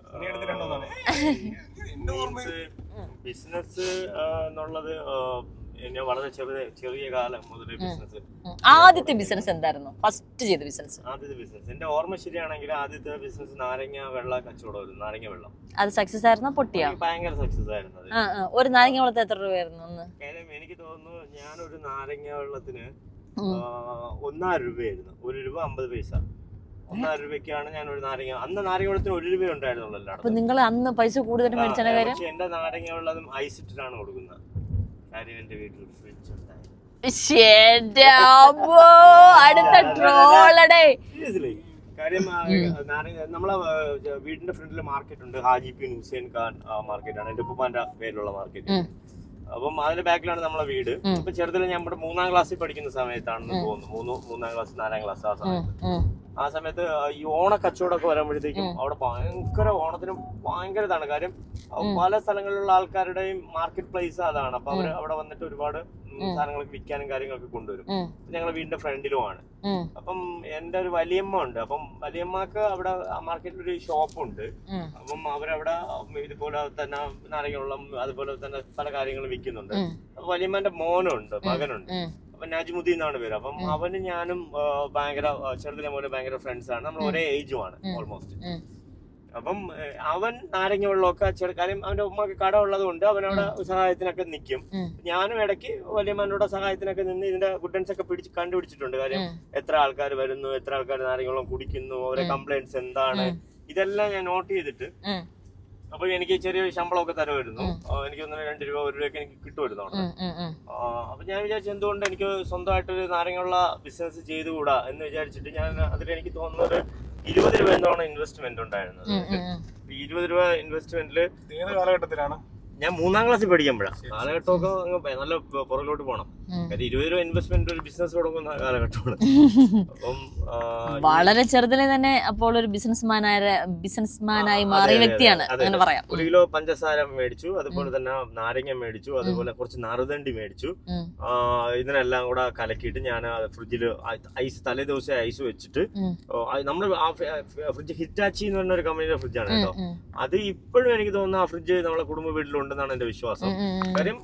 Speaker 2: ബിസിനസ് എന്നുള്ളത് ആ, ഞാൻ വളരെ ചെറിയ ചെറിയ കാലം മുതൽ ബിസിനസ്
Speaker 1: ഉം. ആദ്യത്തെ ബിസിനസ് എന്തായിരുന്നു ഫസ്റ്റ് ചെയ്ത ബിസിനസ്
Speaker 2: ആദ്യത്തെ ബിസിനസ് എന്റെ ഓർമ്മ ശരിയാണെങ്കിൽ ആദ്യത്തെ ബിസിനസ് നാരങ്ങ വെള്ള കച്ചവടമായിരുന്നു നാരങ്ങ വെള്ളം
Speaker 1: അത് സക്സസ് ആയിരുന്നോ പൊട്ടിയോ
Speaker 2: എനിക്ക് ഭയങ്കര സക്സസ് ആയിരുന്നു അത്
Speaker 1: ആ ആ. ഒരു നാരങ്ങ വെള്ളത്തെ എത്ര രൂപയായിരുന്നു ഒന്ന്
Speaker 2: കാര്യം എനിക്ക് തോന്നുന്നു ഞാനൊരു നാരങ്ങ വെള്ളത്തിന്
Speaker 1: ഉം.
Speaker 2: ആ, ഒന്നര രൂപയായിരുന്നു ഒരു രൂപ അമ്പത് പൈസ ഒന്നര രൂപയ്ക്കാണ് ഞാൻ ഒരു നാരങ്ങ അന്ന് നാരങ്ങ വെള്ളത്തിന് ഒരു രൂപ ഉണ്ടായിരുന്നുള്ളൂ
Speaker 1: അപ്പൊ
Speaker 2: എല്ലായിടത്തും
Speaker 1: നിങ്ങൾ അന്ന് പൈസ കൂടുതൽ മേടിച്ചതിന്റെ
Speaker 2: ആ,
Speaker 1: കാര്യം
Speaker 2: പക്ഷെ എന്റെ നാരങ്ങ വെള്ളം ഐസ് ഇട്ടിട്ടാണ് കൊടുക്കുന്നത് കാര്യം എന്റെ വീട്ടിൽ ഫ്രിഡ്ജ് ഉണ്ടായിരുന്നു
Speaker 1: ശ്ശേന്റെ അമ്മോ, അടുത്ത ട്രോളടേ
Speaker 2: Seriously. കാര്യം ആ, നാരങ്ങ നമ്മളെ ആ, വീടിന്റെ ഫ്രണ്ടിൽ മാർക്കറ്റ് ഉണ്ട് ഹാജി ബിൻ ഹുസൈൻ ഖാൻ മാർക്കറ്റ് ആണ് എന്റെ ഉപ്പുപ്പാന്റെ പേരിലുള്ള മാർക്കറ്റ് അപ്പം അതിന്റെ ബാക്കിലാണ് നമ്മളെ വീട് ഇപ്പൊ ചെറുതിൽ ഞാൻ ഇവിടെ മൂന്നാം ക്ലാസ്സിൽ പഠിക്കുന്ന സമയത്താണെന്ന് തോന്നുന്നു മൂന്ന് മൂന്നാം ക്ലാസ് നാലാം ക്ലാസ് ആ സമയത്ത് ആ സമയത്ത് ഈ ഓണ കച്ചവടമൊക്കെ വരുമ്പോഴത്തേക്കും അവിടെ ഭയങ്കര ഓണത്തിന് ഭയങ്കര ഇതാണ് കാര്യം അഹ് പല സ്ഥലങ്ങളിലുള്ള ആൾക്കാരുടെയും മാർക്കറ്റ് പ്ലേസ് അതാണ് അപ്പൊ അവര് അവിടെ വന്നിട്ട് ഒരുപാട് ഉം, സാധനങ്ങളൊക്കെ വിൽക്കാനും കാര്യങ്ങളൊക്കെ കൊണ്ടുവരും ഞങ്ങളുടെ വീടിന്റെ ഫ്രണ്ടിലുമാണ് അപ്പം എന്റെ ഒരു വലിയമ്മ ഉണ്ട് അപ്പം വലിയമ്മക്ക് അവിടെ മാർക്കറ്റിൽ ഒരു ഷോപ്പുണ്ട് അപ്പം അവരവിടെ ഇതുപോലെ തന്നെ നാരങ്ങവെള്ളം അതുപോലെ തന്നെ പല കാര്യങ്ങളും വിൽക്കുന്നുണ്ട് അപ്പൊ വലിയമ്മന്റെ മോനുണ്ട് മകനുണ്ട് അപ്പൊ നജ്മുദ്ദീൻ എന്നാണ് പേര് അപ്പം അവന് ഞാനും ആ, ഭയങ്കര ആ, ചെറുതിലെ പോലെ ഭയങ്കര ഫ്രണ്ട്സ് ആണ് നമ്മൾ ഒരേ ഏജുമാണ് ഓൾമോസ്റ്റ് അപ്പം ഏ, അവൻ നാരങ്ങ വെള്ളമൊക്കെ ചെറു കാര്യം അവന്റെ ഉമ്മക്ക് കട ഉള്ളത് കൊണ്ട് അവനവിടെ സഹായത്തിനൊക്കെ നിൽക്കും ഞാനും ഇടയ്ക്ക് വലിയമ്മനോട് സഹായത്തിനൊക്കെ നിന്ന് ഇതിന്റെ ഗുഡൻസ് ഒക്കെ പിടിച്ച് കണ്ടുപിടിച്ചിട്ടുണ്ട് കാര്യം എത്ര ആൾക്കാർ വരുന്നു എത്ര ആൾക്കാർ നാരങ്ങ വെള്ളം കുടിക്കുന്നു അവരെ കംപ്ലൈന്റ്സ് എന്താണ് ഇതെല്ലാം ഞാൻ നോട്ട് ചെയ്തിട്ട് അപ്പൊ എനിക്ക് ചെറിയൊരു ശമ്പളമൊക്കെ തരുമായിരുന്നു ആ, എനിക്ക് ഒന്നര രണ്ട് രൂപ ഒരു രൂപയൊക്കെ എനിക്ക് കിട്ടുമായിരുന്നു അവിടെ ആ, അപ്പൊ ഞാൻ വിചാരിച്ചു എന്തുകൊണ്ട് എനിക്ക് സ്വന്തമായിട്ടൊരു നാരങ്ങയുള്ള ബിസിനസ് ചെയ്തുകൂടാ എന്ന് വിചാരിച്ചിട്ട് ഞാൻ അതിൽ എനിക്ക് തോന്നുന്നത് ഇരുപത് രൂപ എന്തോണം ഇൻവെസ്റ്റ്മെന്റ് ഉണ്ടായിരുന്നത് അപ്പൊ ഈ ഇരുപത് രൂപ ഇൻവെസ്റ്റ്മെന്റിൽ
Speaker 5: ഏത് കാലഘട്ടത്തിലാണ്
Speaker 2: ഞാൻ മൂന്നാം ക്ലാസ്സിൽ പഠിക്കുമ്പോഴാണ് കാലഘട്ടമൊക്കെ അങ്ങ് ഭയ- നല്ല പു- പുറകിലോട്ട് പോകണം കാര്യം ഇരുപത് രൂപ ഇൻവെസ്റ്റ്മെന്റ് ഒരു ബിസിനസ് തുടങ്ങുന്ന കാലഘട്ടമാണ് അപ്പം ആ,
Speaker 1: വളരെ ചെറുതിലെ തന്നെ അപ്പോൾ ഒരു ബിസിനസ്മാനായ ബിസിനസ്മാനായി
Speaker 2: അതെ,
Speaker 1: മാറിയ
Speaker 2: അതെ,
Speaker 1: വ്യക്തിയാണ്
Speaker 2: അതെ,
Speaker 1: അങ്ങനെ
Speaker 2: അതെ.
Speaker 1: പറയാം
Speaker 2: ഒരു കിലോ പഞ്ചസാര മേടിച്ചു അതുപോലെ തന്നെ നാരങ്ങ മേടിച്ചു അതുപോലെ കുറച്ച് നറുതണ്ടി മേടിച്ചു
Speaker 1: ഉം.
Speaker 2: ആ, ഇതിനെല്ലാം കൂടെ കലക്കിയിട്ട് ഞാൻ ഫ്രിഡ്ജിൽ ഐസ് തലേ ദിവസം ഐസ് വെച്ചിട്ട്
Speaker 1: ഉം.
Speaker 2: നമ്മൾ ഫ്രിഡ്ജ് ഹിറ്റാച്ചി എന്ന് പറഞ്ഞ ഒരു കമ്പനിയുടെ ഫ്രിഡ്ജാണ് കേട്ടോ
Speaker 1: ഉം.
Speaker 2: അത് ഇപ്പോഴും എനിക്ക് തോന്നുന്നു ആ ഫ്രിഡ്ജ് നമ്മളെ കുടുംബ വീട്ടിലുണ്ടെന്നാണ് എന്റെ വിശ്വാസം
Speaker 1: ഉം, ഉം,
Speaker 2: കാര്യം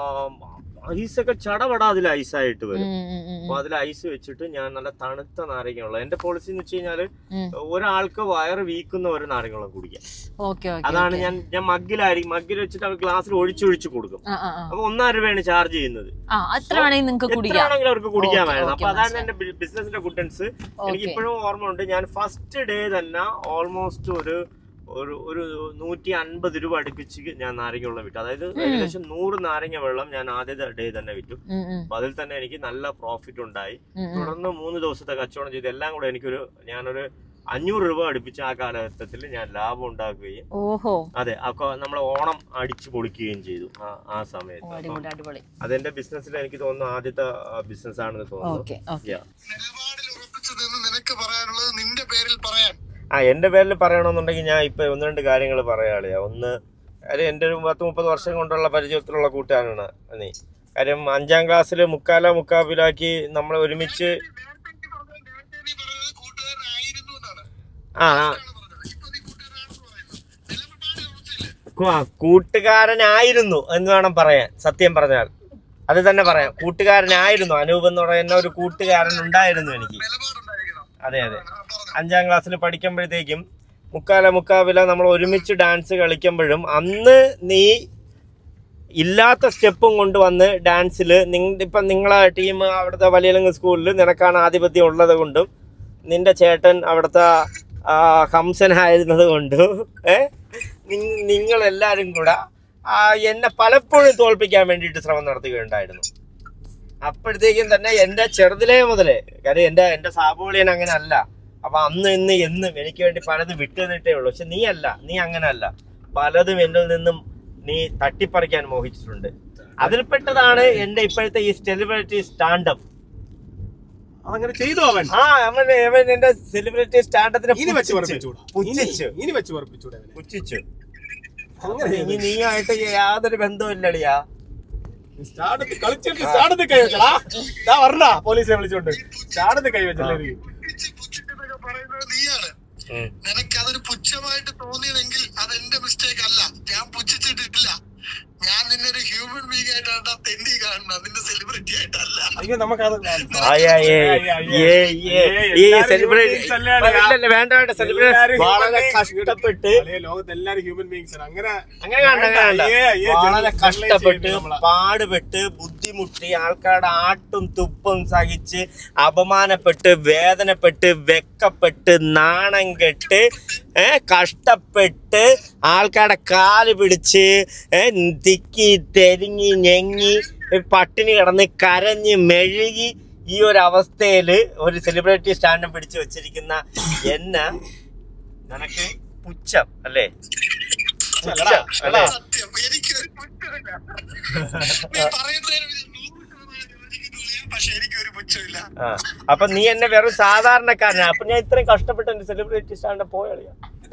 Speaker 2: ഐസൊക്കെ ചടപട അതിൽ ഐസായിട്ട് വരും
Speaker 1: ഉം, ഉം, ഉം,
Speaker 2: അപ്പൊ അതിൽ ഐസ് വെച്ചിട്ട് ഞാൻ നല്ല തണുത്ത നാരങ്ങയുള്ള എന്റെ പോളിസി എന്ന് വെച്ച് കഴിഞ്ഞാല്
Speaker 1: ഉം.
Speaker 2: ഒരാൾക്ക് വയറ് വീക്കുന്ന ഒരു നാരങ്ങളും കുടിക്കാം
Speaker 1: ഓക്കെ ഓക്കെ
Speaker 2: അതാണ് ഞാൻ ഞാൻ മഗ്ഗിലായിരിക്കും മഗ്ഗിൽ വെച്ചിട്ട് അവർ ഗ്ലാസ്സിൽ ഒഴിച്ചൊഴിച്ച് കൊടുക്കും
Speaker 1: ആ ആ ആ.
Speaker 2: അപ്പൊ ഒന്നര രൂപയാണ് ചാർജ് ചെയ്യുന്നത്
Speaker 1: ആ അത്ര വേണമെങ്കിൽ നിങ്ങൾക്ക് കുടിക്കാം
Speaker 2: എത്രയാണെങ്കിലും അവർക്ക് കുടിക്കാമായിരുന്നു
Speaker 1: ഓക്കേ,
Speaker 2: അപ്പൊ അതാണ് എന്റെ ബിസിനസിന്റെ ഗുഡൻസ് എനിക്ക്
Speaker 1: ഓക്കേ.
Speaker 2: ഇപ്പോഴും ഓർമ്മയുണ്ട് ഞാൻ ഫസ്റ്റ് ഡേ തന്നെ ഓൾമോസ്റ്റ് ഒരു ഒരു ഒരു നൂറ്റി അൻപത് രൂപ അടുപ്പിച്ച് ഞാൻ നാരങ്ങ വെള്ളം വിറ്റു അതായത് ഏകദേശം നൂറ് നാരങ്ങ വെള്ളം ഞാൻ ആദ്യത്തെ ഡേ തന്നെ വിറ്റു
Speaker 1: ഉം, ഉം,
Speaker 2: അപ്പൊ അതിൽ തന്നെ എനിക്ക് നല്ല പ്രോഫിറ്റ് ഉണ്ടായി
Speaker 1: ഉം, ഉം.
Speaker 2: തുടർന്ന് മൂന്ന് ദിവസത്തെ കച്ചവടം ചെയ്ത് എല്ലാം കൂടെ എനിക്കൊരു ഞാനൊരു അഞ്ഞൂറ് രൂപ അടുപ്പിച്ച് ആ കാലഘട്ടത്തിൽ ഞാൻ ലാഭം ഉണ്ടാക്കുകയും
Speaker 1: ഓഹോ
Speaker 2: അതെ അപ്പൊ നമ്മളെ ഓണം അടിച്ചു പൊളിക്കുകയും ചെയ്തു ആ ആ
Speaker 1: ഓ,
Speaker 2: സമയത്ത് അപ്പം
Speaker 1: അടിപൊളി അടിപൊളി
Speaker 2: അതെന്റെ ബിസിനസ്സിൽ എനിക്ക് തോന്നുന്നു ആദ്യത്തെ ബിസിനസ് ആണെന്ന് തോന്നുന്നു
Speaker 1: ഓക്കെ ഓക്കെ
Speaker 2: Yeah.
Speaker 6: നിലപാടിൽ ഉറപ്പിച്ചു നിന്ന് നിനക്ക് പറയാനുള്ളത് നിന്റെ പേരിൽ പറയാൻ
Speaker 2: ആ എന്റെ പേരിൽ പറയണമെന്നുണ്ടെങ്കിൽ ഞാൻ ഇപ്പൊ ഒന്ന് രണ്ട് കാര്യങ്ങൾ പറയാളിയാ ഒന്ന് കാര്യം എന്റെ ഒരു പത്ത് മുപ്പത് വർഷം കൊണ്ടുള്ള പരിചയത്തിലുള്ള കൂട്ടുകാരാണ് നീ കാര്യം അഞ്ചാം ക്ലാസ്സിൽ മുക്കാല മുക്കാബിലാക്കി നമ്മൾ ഒരുമിച്ച്
Speaker 6: നേരത്തെ എനിക്ക് പറഞ്ഞത് നേരത്തെ നീ പറഞ്ഞത് കൂട്ടുകാരനായിരുന്നു എന്നാണ്
Speaker 2: ആ ആ,
Speaker 6: പറഞ്ഞത് ഇപ്പൊ നീ കൂട്ടുകാരനാണെന്ന് പറയുന്നു നിലപാടിൽ ഉറച്ചില്ലേ
Speaker 2: കു- ആ, കൂട്ടുകാരനായിരുന്നു എന്ന് വേണം പറയാൻ സത്യം പറഞ്ഞാൽ അത് തന്നെ പറയാം കൂട്ടുകാരനായിരുന്നു അനൂപ് എന്ന് പറയുന്ന ഒരു കൂട്ടുകാരൻ ഉണ്ടായിരുന്നു എനിക്ക്
Speaker 6: നിലപാടുണ്ടായിരിക്കണം
Speaker 2: അതെ അതെ
Speaker 6: ആ, പറഞ്ഞോ.
Speaker 2: അഞ്ചാം ക്ലാസ്സിൽ പഠിക്കുമ്പോഴത്തേക്കും മുക്കാല മുക്കാവില നമ്മൾ ഒരുമിച്ച് ഡാൻസ് കളിക്കുമ്പോഴും അന്ന് നീ ഇല്ലാത്ത സ്റ്റെപ്പും കൊണ്ടുവന്ന് ഡാൻസിൽ നിങ്ങ ഇപ്പം നിങ്ങളെ ടീം അവിടുത്തെ വലിയലങ്ങ് സ്കൂളിൽ നിനക്കാണ് ആധിപത്യം ഉള്ളത് കൊണ്ടും നിന്റെ ചേട്ടൻ അവിടുത്തെ ആ, ഹംസനായിരുന്നത് കൊണ്ടും ഏ നിങ്ങ- നിങ്ങളെല്ലാവരും കൂടെ ആ, എന്നെ പലപ്പോഴും തോൽപ്പിക്കാൻ വേണ്ടിയിട്ട് ശ്രമം നടത്തുകയുണ്ടായിരുന്നു അപ്പോഴത്തേക്കും തന്നെ എന്റെ ചെറുതിലേ മുതലേ കാര്യം എന്റെ എന്റെ സാബോളിയൻ അങ്ങനെ അല്ല അപ്പൊ അന്ന് ഇന്ന് എന്നും എനിക്ക് വേണ്ടി പലതും വിട്ടു നിന്നിട്ടേ ഉള്ളൂ പക്ഷെ നീ അല്ല നീ അങ്ങനെ അല്ല പലതും എന്നിൽ നിന്നും നീ തട്ടിപ്പറിക്കാൻ മോഹിച്ചിട്ടുണ്ട് അതിൽപ്പെട്ടതാണ് എന്റെ ഇപ്പോഴത്തെ ഈ സെലിബ്രിറ്റി സ്റ്റാൻഡപ്പ്
Speaker 5: അതങ്ങനെ ചെയ്തു അവൻ
Speaker 2: ആ അവൻ അവൻ എന്റെ സെലിബ്രിറ്റി സ്റ്റാൻഡത്തിന്
Speaker 5: ഇനി വെച്ച് പറപ്പിച്ചൂടാ
Speaker 2: പുച്ഛിച്ചു
Speaker 5: ഇനി- ഇനി വെച്ച് പറപ്പിച്ചൂടാ അവനെ.
Speaker 2: പുച്ഛിച്ചു
Speaker 5: അങ്ങനെ
Speaker 2: ഇനി നീയായിട്ട് യാതൊരു ബന്ധമില്ലടിയാ
Speaker 5: സ്റ്റാർട്ടത്ത് കളിച്ചിട്ട് സ്റ്റാർട്ടത്ത് കൈ വെച്ചടാ ഞാൻ പറഞ്ഞ പോലീസിനെ വിളിച്ചോണ്ട് സ്റ്റാർട്ടത്ത് കൈ വെച്ചല്ലേ നീ
Speaker 6: പുച്ഛി- പുച്ഛിച്ചെന്നൊക്കെ പറയുന്നത് നീയാണ്
Speaker 2: ഉം.
Speaker 6: നിനക്ക് അതൊരു പുച്ഛമായിട്ട് തോന്നിയതെങ്കിൽ അത് എന്റെ മിസ്റ്റേക്ക് അല്ല ഞാൻ പുച്ഛിച്ചിട്ടില്ല ഞാൻ നിന്നെ ഒരു ഹ്യൂമൻ ബീങ് ആയിട്ടാണ് തെണ്ടി കാണുന്നത് നിന്റെ സെലിബ്രിറ്റി ആയിട്ടല്ല
Speaker 5: അയ്യോ നമുക്കത്
Speaker 2: ആയ, ഏ, ഏ, ഏ, ഈ സെലിബ്രിറ്റി വേണ്ട വേണ്ട സെലിബ്രിറ്റി വളരെ കഷ്ടപ്പെട്ട്
Speaker 5: ലോകത്ത് എല്ലാരും ഹ്യൂമൻ ബീങ്സ് ആണ് അങ്ങനെ
Speaker 2: അങ്ങനെ കണ്ട അങ്ങനെ കണ്ട.
Speaker 5: ഏ, ഏ,
Speaker 2: വളരെ
Speaker 5: ജനറൽ
Speaker 2: കഷ്ടപ്പെട്ട്
Speaker 5: ചെയ്യണ്ട നമ്മളെ.
Speaker 2: പാടുപെട്ട് ബുദ്ധിമുട്ടി ആൾക്കാരുടെ ആട്ടും തുപ്പും സഹിച്ച് അപമാനപ്പെട്ട് വേദനപ്പെട്ട് വെക്കപ്പെട്ട് നാണം കെട്ട് ഏ കഷ്ടപ്പെട്ട് ആൾക്കാരുടെ കാല് പിടിച്ച് ഏ തിക്കി തെരിങ്ങി ഞെങ്ങി പട്ടിണി കിടന്ന് കരഞ്ഞ് മെഴുകി ഈ ഒരു അവസ്ഥയില് ഒരു സെലിബ്രിറ്റി സ്റ്റാൻഡും പിടിച്ചു വെച്ചിരിക്കുന്ന എന്നെ നിനക്ക് പുച്ഛം അല്ലേ പുച്ഛം അല്ലേ
Speaker 6: സത്യം എനിക്കൊരു പുച്ഛമില്ല നീ പറയുന്നതിന് നൂറ് ശതമാനം യോജിക്കുന്നില്ല പക്ഷെ എനിക്കൊരു പുച്ഛമില്ല
Speaker 2: ആ. അപ്പൊ നീ എന്നെ വെറും സാധാരണക്കാരനാ അപ്പൊ ഞാൻ ഇത്രയും കഷ്ടപ്പെട്ട് എന്റെ സെലിബ്രിറ്റി സ്റ്റാൻഡ് പോയളിയാ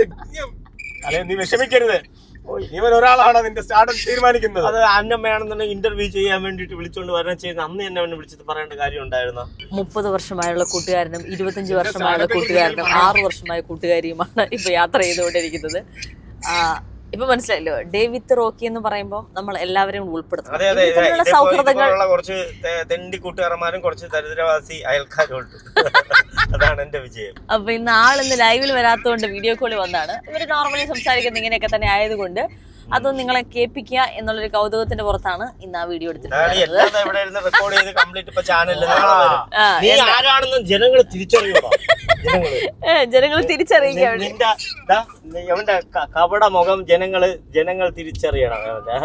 Speaker 5: അല്ലെ നീ വിഷമിക്കരുത് ഇവൻ ഒരാളാണ് നിന്റെ സ്റ്റാർട്ട് തീരുമാനിക്കുന്നത്
Speaker 2: അത് അന്നമ്മയാണെന്നുണ്ടെങ്കിൽ ഇന്റർവ്യൂ ചെയ്യാൻ വേണ്ടിട്ട് വിളിച്ചോണ്ട് വരാൻ ചെയ്യുന്ന അന്ന് എന്നെ അവനെ വിളിച്ചിട്ട് പറയേണ്ട കാര്യം ഉണ്ടായിരുന്നോ
Speaker 1: മുപ്പത് വർഷമായുള്ള കൂട്ടുകാരനും ഇരുപത്തഞ്ച് വർഷമായുള്ള കൂട്ടുകാരനും ആറു വർഷമായ കൂട്ടുകാരിയുമാണ് ഇപ്പൊ യാത്ര ചെയ്തുകൊണ്ടിരിക്കുന്നത് ആ, ഇപ്പൊ മനസ്സിലായല്ലോ ഡേവിത്ത് റോക്കി എന്ന് പറയുമ്പോൾ നമ്മൾ എല്ലാവരെയും ഉൾപ്പെടുത്തണം
Speaker 2: അതെ അതെ
Speaker 1: ഇതിൽ തമ്മിലുള്ള
Speaker 2: ഇതേപോ-
Speaker 1: സൗഹൃദങ്ങൾ
Speaker 2: ഇതുപോലുള്ള കുറച്ച് തെ- തെണ്ടി കൂട്ടുകാരന്മാരും കുറച്ച് ദരിദ്രവാസി അയൽക്കാരും ഉണ്ട് അതാണ് എന്റെ വിജയം
Speaker 1: അപ്പൊ ഇന്ന് ആളിന്ന് ലൈവിൽ വരാത്തതുകൊണ്ട് വീഡിയോ കോളിൽ വന്നാണ് ഇവര് നോർമലി സംസാരിക്കുന്നത് ഇങ്ങനെയൊക്കെ തന്നെ ആയതുകൊണ്ട് അതൊന്നും നിങ്ങളെ കേൾപ്പിക്കുക എന്നുള്ളൊരു കൗതുകത്തിന്റെ പുറത്താണ് ഇന്ന് ആ വീഡിയോ
Speaker 2: നാളെ
Speaker 1: എടുത്തിട്ടുള്ളത്
Speaker 2: എല്ലാം ഇവിടെ ഇരുന്ന് റെക്കോർഡ് ചെയ്ത് കംപ്ലീറ്റ് ഇപ്പൊ ചാനലിൽ നാളെ വരും
Speaker 1: ആ,
Speaker 2: നീ ആരാണെന്നും ജനങ്ങൾ തിരിച്ചറിയുമോ ജനങ്ങള്
Speaker 1: ജനങ്ങൾ തിരിച്ചറിയിക്കുക അവിടെ.
Speaker 2: നിന്റെ ദാ, അവന്റെ ക- കപട മുഖം ജനങ്ങള് ജനങ്ങൾ തിരിച്ചറിയണം അവന്റെ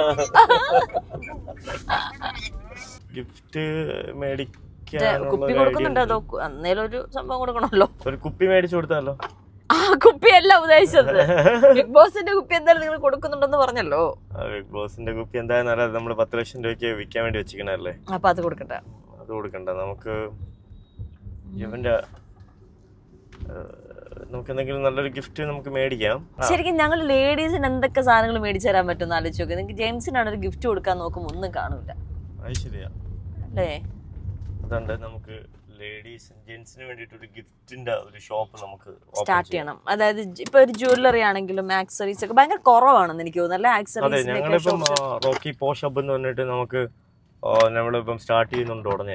Speaker 2: ഗിഫ്റ്റ് മേടിക്കാനുള്ള
Speaker 1: കുപ്പി
Speaker 2: ഒരു
Speaker 1: കൊടുക്കുന്നുണ്ട്
Speaker 2: idea
Speaker 1: അതോ
Speaker 2: ഉണ്ട്.
Speaker 1: അന്നേരം ഒരു സംഭവം കൊടുക്കണമല്ലോ
Speaker 2: ഒരു കുപ്പി മേടിച്ചു കൊടുത്താലോ
Speaker 1: ആ കുപ്പിയല്ല ഉദ്ദേശിച്ചത് ബിഗ് ബോസിന്റെ കുപ്പി എന്തായാലും നിങ്ങൾ കൊടുക്കുന്നുണ്ടെന്ന് പറഞ്ഞല്ലോ
Speaker 2: ആ ബിഗ് ബോസിന്റെ കുപ്പി എന്തായാലും അറിയാതെ നമ്മള് പത്ത് ലക്ഷം രൂപയ്ക്ക് വിൽക്കാൻ വേണ്ടി വെച്ചിരിക്കണല്ലേ
Speaker 1: അപ്പൊ അത് കൊടുക്കട്ടെ
Speaker 2: അത് കൊടുക്കണ്ട നമുക്ക് ഇവന്റെ ആ, നമുക്ക് എന്തെങ്കിലും നല്ലൊരു ഗിഫ്റ്റ് നമുക്ക് മേടിക്കാം ആ,
Speaker 1: ശരിക്കും ഞങ്ങൾ ലേഡീസിന് എന്തൊക്കെ സാധനങ്ങൾ മേടിച്ചു തരാൻ പറ്റുമെന്ന് ആലോചിച്ച് നോക്കി നിങ്ങൾക്ക് ജെയിംസിനാണ് ഒരു ഗിഫ്റ്റ് കൊടുക്കാൻ നോക്കുമ്പോൾ ഒന്നും കാണൂല
Speaker 2: അത് ശരിയാ
Speaker 1: അല്ലേ
Speaker 2: അതുകൊണ്ട് നമുക്ക് ലേഡീസ് ജെന്റ്സിന് വേണ്ടിയിട്ട് ഒരു ഗിഫ്റ്റിന്റെ ഒരു ഷോപ്പ് നമുക്ക് open
Speaker 1: സ്റ്റാർട്ട്
Speaker 2: ചെയ്യാം.
Speaker 1: ചെയ്യണം അതായത് ജ് ഇപ്പൊ ഒരു ജ്വല്ലറി ആണെങ്കിലും ആക്സറീസ് ഒക്കെ ഭയങ്കര കുറവാണെന്ന് എനിക്ക് തോന്നുന്നു അല്ലെ
Speaker 2: അതെ
Speaker 1: ആക്സറീസിന്റെ
Speaker 2: ഞങ്ങളിപ്പം റോക്കി പോഷ് ഹബ് എന്ന് പറഞ്ഞിട്ട് നമുക്ക് ആ, നമ്മളിപ്പം സ്റ്റാർട്ട് ചെയ്യുന്നുണ്ട് ഉടനെ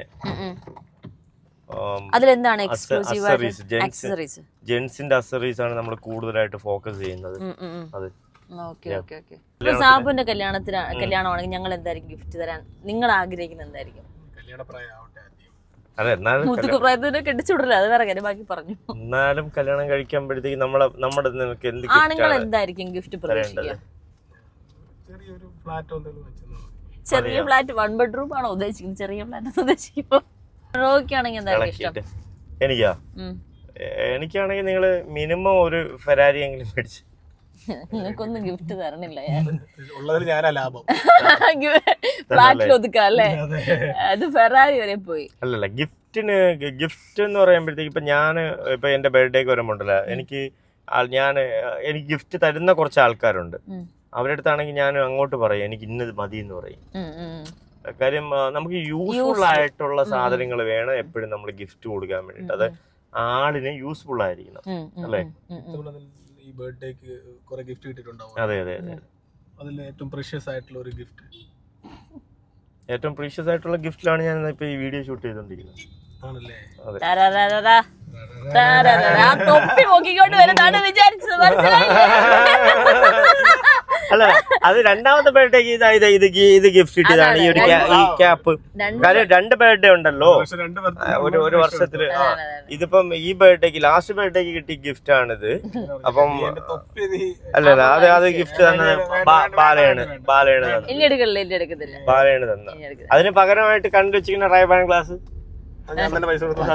Speaker 1: അതിലെന്താണ്
Speaker 2: accessories,
Speaker 1: എക്സ്ക്ലൂസീവ്
Speaker 2: gents.
Speaker 1: ആക്സസറീസ്
Speaker 2: ജെന്റ്സിന്റെ അസറീസ് ആണ് നമ്മൾ കൂടുതലായിട്ട് ഫോക്കസ് ചെയ്യുന്നത് അത്
Speaker 1: ഓക്കെ ഓക്കെ ഓക്കെ ഇപ്പൊ സാബുന്റെ കല്യാണത്തിന് കല്യാണമാണെങ്കിൽ ഞങ്ങൾ എന്തായിരിക്കും ഗിഫ്റ്റ് തരാൻ നിങ്ങൾ ആഗ്രഹിക്കുന്നത് എന്തായിരിക്കും
Speaker 5: കല്യാണപ്രായം ആവട്ടെ ആദ്യം
Speaker 2: അതെ എന്നാലും
Speaker 1: മുത്തുക്ക് പ്രായത്തിന് കെട്ടിച്ചുവിടില്ല അത് വേറെ കാര്യം ബാക്കി പറഞ്ഞു
Speaker 2: എന്നാലും കല്യാണം കഴിക്കുമ്പോഴത്തേക്ക് നമ്മളെ നമ്മുടെ നിനക്ക് എന്ത്
Speaker 1: ആണുങ്ങൾ
Speaker 2: ഗിഫ്റ്റാണ്
Speaker 1: എന്തായിരിക്കും ഗിഫ്റ്റ് പ്രതീക്ഷിക്കുക
Speaker 5: ചെറിയൊരു ഫ്ലാറ്റ് എന്തെങ്കിലും വെച്ചെന്നാ മതി.
Speaker 1: ചെറിയ ഫ്ലാറ്റ് വൺ ബെഡ്റൂം ആണോ ഉദ്ദേശിക്കുന്നത് ചെറിയ ഫ്ലാറ്റ് ഉദ്ദേശിക്കുമ്പോ റോക്കിയാണെങ്കിൽ എന്തായിരിക്കും ഇഷ്ടം
Speaker 2: ഇളക്കിയിട്ട് എനിക്കാ
Speaker 1: ഉം.
Speaker 2: എ- എനിക്കാണെങ്കിൽ നിങ്ങൾ മിനിമം ഒരു ഫെരാരി എങ്കിലും മേടിച്ച്
Speaker 1: നിങ്ങൾക്കൊന്നും ഗിഫ്റ്റ് തരണില്ല ഞാൻ
Speaker 5: ഉള്ളതിൽ ഞാനാ ലാഭം
Speaker 1: ഫ്ലാറ്റിൽ ഒതുക്കാം അല്ലേ അത് ഫെറാരി വരെ പോയി
Speaker 2: അല്ലല്ല ഗിഫ്റ്റിന് ഗിഫ്റ്റ് എന്ന് പറയുമ്പോഴത്തേക്ക് ഇപ്പൊ ഞാൻ ഇപ്പൊ എന്റെ ബർത്ത്ഡേക്ക് വരുമ്പോണ്ടല്ലോ എനിക്ക് ഞാൻ എനിക്ക് ഗിഫ്റ്റ് തരുന്ന കുറച്ച് ആൾക്കാരുണ്ട്
Speaker 1: ഉം.
Speaker 2: അവരുടെ അടുത്താണെങ്കിൽ ഞാൻ അങ്ങോട്ട് പറയും എനിക്ക് ഇന്നത് മതി എന്ന് പറയും
Speaker 1: ഉം, ഉം.
Speaker 2: കാര്യം ആ, നമുക്ക് യൂസ്ഫുൾ ആയിട്ടുള്ള സാധനങ്ങൾ വേണം എപ്പോഴും നമ്മൾ ഗിഫ്റ്റ് കൊടുക്കാൻ വേണ്ടിട്ട് അത് ആളിന് യൂസ്ഫുൾ ആയിരിക്കണം
Speaker 1: ഉം, ഉം,
Speaker 2: അല്ലേ?
Speaker 1: ഉം, ഉം.
Speaker 5: നമ്മളതിൽ ഈ ബർത്ത്ഡേക്ക് കുറെ ഗിഫ്റ്റ് കിട്ടിയിട്ടുണ്ടാവും
Speaker 2: അതെ അതെ അതെ
Speaker 5: അതിൽ ഏറ്റവും പ്രഷ്യസ് ആയിട്ടുള്ള ഒരു ഗിഫ്റ്റ്
Speaker 2: ഏറ്റവും പ്രീഷ്യസ് ആയിട്ടുള്ള ഗിഫ്റ്റിലാണ് ഞാൻ ഇപ്പൊ ഈ വീഡിയോ ഷൂട്ട് ചെയ്തോണ്ടിരിക്കുന്നത്
Speaker 5: ആണല്ലേ
Speaker 2: അതെ
Speaker 1: തരരരരാ. തരരരരാ. ആ തൊപ്പി നോക്കിക്കൊണ്ട് വരുന്നതാണ് വിചാരിച്ചത് മനസ്സിലായില്ലേ?
Speaker 2: അല്ല അത് രണ്ടാമത്തെ ബർത്ത്ഡേക്ക് ഇത് ഇത് ഇത് ഗി- ഇത് ഗിഫ്റ്റ് കിട്ടിയതാണ് ഈ ഒരു ക്യാ- ഈ ക്യാപ്പ്
Speaker 1: രണ്ട്
Speaker 2: കാര്യം രണ്ട് ബർത്ത്ഡേ ഉണ്ടല്ലോ
Speaker 5: പക്ഷെ രണ്ട്
Speaker 2: ആ, ഒരു ഒരു വർഷത്തില് ആ, ഇതിപ്പം ഈ ബർത്ത്ഡേക്ക് ലാസ്റ്റ് ബർത്ത്ഡേക്ക് കിട്ടിയ ഗിഫ്റ്റ് ആണിത് അപ്പം
Speaker 5: തൊപ്പി നീ
Speaker 2: അല്ലല്ല അത് അത് ഗിഫ്റ്റ് തന്നത് ബാ- ബാലയാണ് ബാലയാണ് തന്നത്
Speaker 1: ഇനി എടുക്കണില്ല ഇനി എടുക്കത്തില്ല
Speaker 2: ബാലയാണ് തന്നത്
Speaker 1: ഇനി എടുക്കത്തില്ല
Speaker 2: അതിന് പകരമായിട്ട് കണ്ടു വെച്ചിരിക്കുന്ന റൈബാൻ ക്ലാസ്
Speaker 5: ഞാൻ തന്നെ പൈസ കൊടുത്തു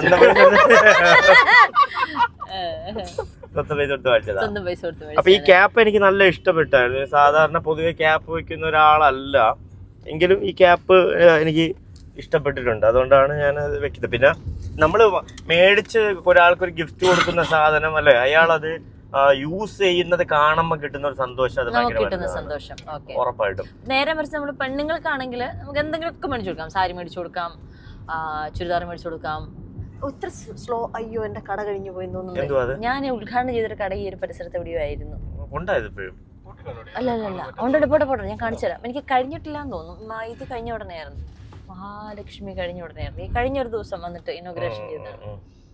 Speaker 2: സ്വന്തം പൈസ കൊടുത്ത് വായിച്ചതാ
Speaker 1: സ്വന്തം പൈസ കൊടുത്ത്
Speaker 2: അപ്പൊ ഈ
Speaker 1: മേടിച്ചതാണ്.
Speaker 2: ക്യാപ്പ് എനിക്ക് നല്ല ഇഷ്ടപ്പെട്ടായിരുന്നു സാധാരണ പൊതുവെ ക്യാപ്പ് വെക്കുന്ന ഒരാളല്ല എങ്കിലും ഈ ക്യാപ്പ് എനിക്ക് ഇഷ്ടപ്പെട്ടിട്ടുണ്ട് അതുകൊണ്ടാണ് ഞാൻ അത് വെക്കുന്നത് പിന്നെ നമ്മൾ മേടിച്ച് ഒരാൾക്കൊരു ഗിഫ്റ്റ് കൊടുക്കുന്ന സാധനം അല്ലെ അയാളത് യൂസ് ചെയ്യുന്നത് കാണുമ്പോൾ കിട്ടുന്ന ഒരു സന്തോഷം അത്
Speaker 1: നമുക്ക്
Speaker 2: ഭയങ്കര
Speaker 1: കിട്ടുന്ന
Speaker 2: വലുതാണ്.
Speaker 1: സന്തോഷം ഓക്കെ
Speaker 2: ഉറപ്പായിട്ടും
Speaker 1: നേരെ മറിച്ച് നമ്മൾ പെണ്ണുങ്ങൾക്കാണെങ്കിൽ നമുക്ക് എന്തെങ്കിലുമൊക്കെ മേടിച്ചു കൊടുക്കാം സാരി മേടിച്ചു കൊടുക്കാം ആ, ചുരിദാർ മേടിച്ചു കൊടുക്കാം ഓ, ഇത്ര സ്ലോ അയ്യോ എന്റെ കട കഴിഞ്ഞു പോയി എന്ന്
Speaker 2: എന്തുവാ
Speaker 1: തോന്നുന്നു
Speaker 2: അത്?
Speaker 1: ഞാൻ ഉദ്ഘാടനം ചെയ്തൊരു കട ഈ ഒരു പരിസരത്ത് എവിടെയോ ആയിരുന്നു
Speaker 2: ഉണ്ടായത് ഇപ്പോഴും
Speaker 1: അല്ല അല്ല അല്ല ഉണ്ട് പോട്ടെ പോട്ടെ ഞാൻ കാണിച്ചു തരാം എനിക്ക് കഴിഞ്ഞിട്ടില്ല എന്ന് തോന്നുന്നു മ- ഇത് കഴിഞ്ഞ ഉടനെയായിരുന്നു മഹാലക്ഷ്മി കഴിഞ്ഞ ഉടനെയായിരുന്നു ഈ കഴിഞ്ഞ ഒരു ദിവസം വന്നിട്ട് ഇനോഗ്രേഷൻ ചെയ്തത്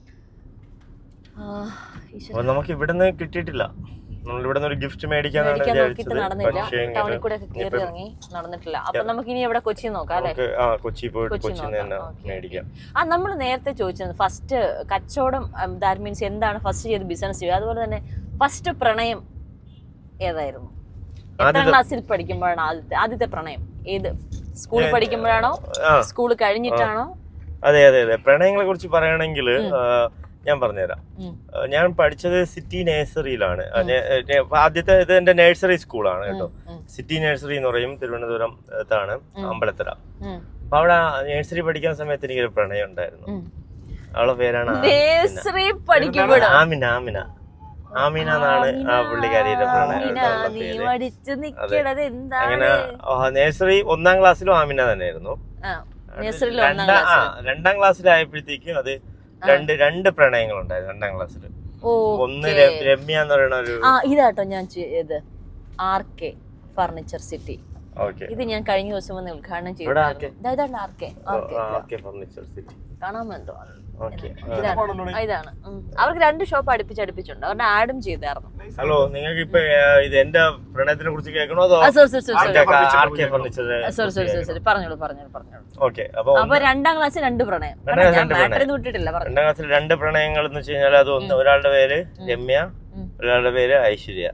Speaker 1: ആ, ഈശ്വരാ.
Speaker 2: അപ്പൊ നമുക്ക് ഇവിടുന്ന് കിട്ടിയിട്ടില്ല നമ്മൾ ഇവിടുന്ന് ഒരു ഗിഫ്റ്റ് മേടിക്കാന്നാണ്
Speaker 1: മേടിക്കാൻ നോക്കിയിട്ട്
Speaker 2: വിചാരിച്ചത്
Speaker 1: നടന്നില്ല
Speaker 2: പക്ഷേ
Speaker 1: ടൗണിൽ കൂടെ ഒക്കെ കയറി ഇറങ്ങി നടന്നിട്ടില്ല അപ്പൊ നമുക്ക് ഇനി എവിടെ കൊച്ചി നോക്കാം അല്ലെ
Speaker 2: നമുക്ക് ആ കൊച്ചി പോയിട്ട്
Speaker 1: കൊച്ചി
Speaker 2: കൊച്ചിയിൽ നിന്ന്
Speaker 1: നോക്കാം.
Speaker 2: തന്നെ
Speaker 1: ഓക്കേ.
Speaker 2: മേടിക്കാം
Speaker 1: ആ നമ്മൾ നേരത്തെ ചോദിച്ചത് ഫസ്റ്റ് കച്ചവടം ദാറ്റ് മീൻസ് എന്താണ് ഫസ്റ്റ് ചെയ്ത് ബിസിനസ് ചെയ്യുക അതുപോലെ തന്നെ ഫസ്റ്റ് പ്രണയം ഏതായിരുന്നു എത്രാം
Speaker 2: ആദ്യത്തെ-
Speaker 1: ക്ലാസ്സിൽ പഠിക്കുമ്പോഴാണ് ആദ്യത്തെ ആദ്യത്തെ പ്രണയം ഏത് സ്കൂളിൽ പഠിക്കുമ്പോഴാണോ
Speaker 2: ആ
Speaker 1: സ്കൂൾ കഴിഞ്ഞിട്ടാണോ
Speaker 2: അതെ അതെ അതെ പ്രണയങ്ങളെ കുറിച്ച് പറയുകയാണെങ്കിൽ ഞാൻ പറഞ്ഞുതരാം
Speaker 1: ഉം.
Speaker 2: ആ, ഞാൻ പഠിച്ചത് സിറ്റി നഴ്സറിയിലാണ് ആ, ഞാൻ- ഞാൻ- ആദ്യത്തെ ഇത് എന്റെ നഴ്സറി സ്കൂളാണ് കേട്ടോ
Speaker 1: ഉം.
Speaker 2: സിറ്റി നഴ്സറി എന്ന് പറയും തിരുവനന്തപുരം ത്താണ് അമ്പലത്തറ
Speaker 1: ഉം.
Speaker 2: അപ്പൊ അവിടെ നഴ്സറി പഠിക്കുന്ന സമയത്ത് എനിക്കൊരു പ്രണയം ഉണ്ടായിരുന്നു
Speaker 1: ഉം.
Speaker 2: അവളെ പേരാണ് ആ-
Speaker 1: നേഴ്സറി പഠിക്കുമ്പോഴോ
Speaker 2: ആമിന ആമിന ആമിന എന്നാണ് ആ പുള്ളിക്കാരിയുടെ പ്രണയം
Speaker 1: ആമിന,
Speaker 2: ഉള്ള
Speaker 1: നീ
Speaker 2: പേര്.
Speaker 1: പഠിച്ചു നിക്കണത്
Speaker 2: അങ്ങനെ
Speaker 1: എന്താണ്
Speaker 2: നഴ്സറി ഒന്നാം ക്ലാസ്സിലും ആമിന തന്നെയായിരുന്നു
Speaker 1: ആ നഴ്സറിയിൽ ഒന്നാം
Speaker 2: രണ്ടാം ആ,
Speaker 1: ക്ലാസ്
Speaker 2: രണ്ടാം ക്ലാസ്സിലായപ്പോഴത്തേക്കും അത് രണ്ട് രണ്ട് പ്രണയങ്ങൾ ഉണ്ടായിരുന്നു രണ്ടാം ക്ലാസ്സിൽ
Speaker 1: ഓ
Speaker 2: ഒന്ന് ര- രമ്യ എന്ന് പറയുന്ന ഒരു
Speaker 1: ആ ഇതാട്ടോ ഞാൻ ചെയ്ത് R K furniture city
Speaker 2: okay
Speaker 1: ഇത് ഞാൻ കഴിഞ്ഞ ദിവസം വന്ന് ഉദ്ഘാടനം
Speaker 2: ഇവിടെ
Speaker 1: ചെയ്തു ഇതാണ് R K R K
Speaker 2: okay furniture city
Speaker 1: കാണാമെന്തോ
Speaker 2: ഓക്കെ
Speaker 1: ഇതാണ് ആ, ഇതാണ് ഉം. അവർക്ക് രണ്ട് ഷോപ്പ് അടുപ്പിച്ച് അടുപ്പിച്ചുണ്ട് അവരുടെ ആഡും ചെയ്തായിരുന്നു
Speaker 2: ഹലോ നിങ്ങൾക്ക് ഇപ്പൊ ഇത് എന്റെ പ്രണയത്തിനെ കുറിച്ച് കേൾക്കണോ അതോ
Speaker 1: sorry sorry sorry
Speaker 2: R K furniture
Speaker 1: sorry sorry sorry sorry പറഞ്ഞോളൂ പറഞ്ഞോളൂ പറഞ്ഞോളൂ
Speaker 2: ഓക്കെ അപ്പൊ
Speaker 1: അപ്പൊ രണ്ടാം ക്ലാസ് രണ്ട് പ്രണയം
Speaker 2: രണ്ടാം
Speaker 1: കണ്ടോ, ഞാൻ
Speaker 2: രണ്ട്
Speaker 1: മാറ്റർ
Speaker 2: പ്രണയം.
Speaker 1: വിട്ടിട്ടില്ല പറഞ്ഞു
Speaker 2: രണ്ടാം ക്ലാസ്സിൽ രണ്ട് പ്രണയങ്ങൾ എന്ന് വെച്ച് കഴിഞ്ഞാൽ അത് ഒന്ന് ഒരാളുടെ പേര് രമ്യ
Speaker 1: ഉം.
Speaker 2: ഒരാളുടെ പേര് ഐശ്വര്യ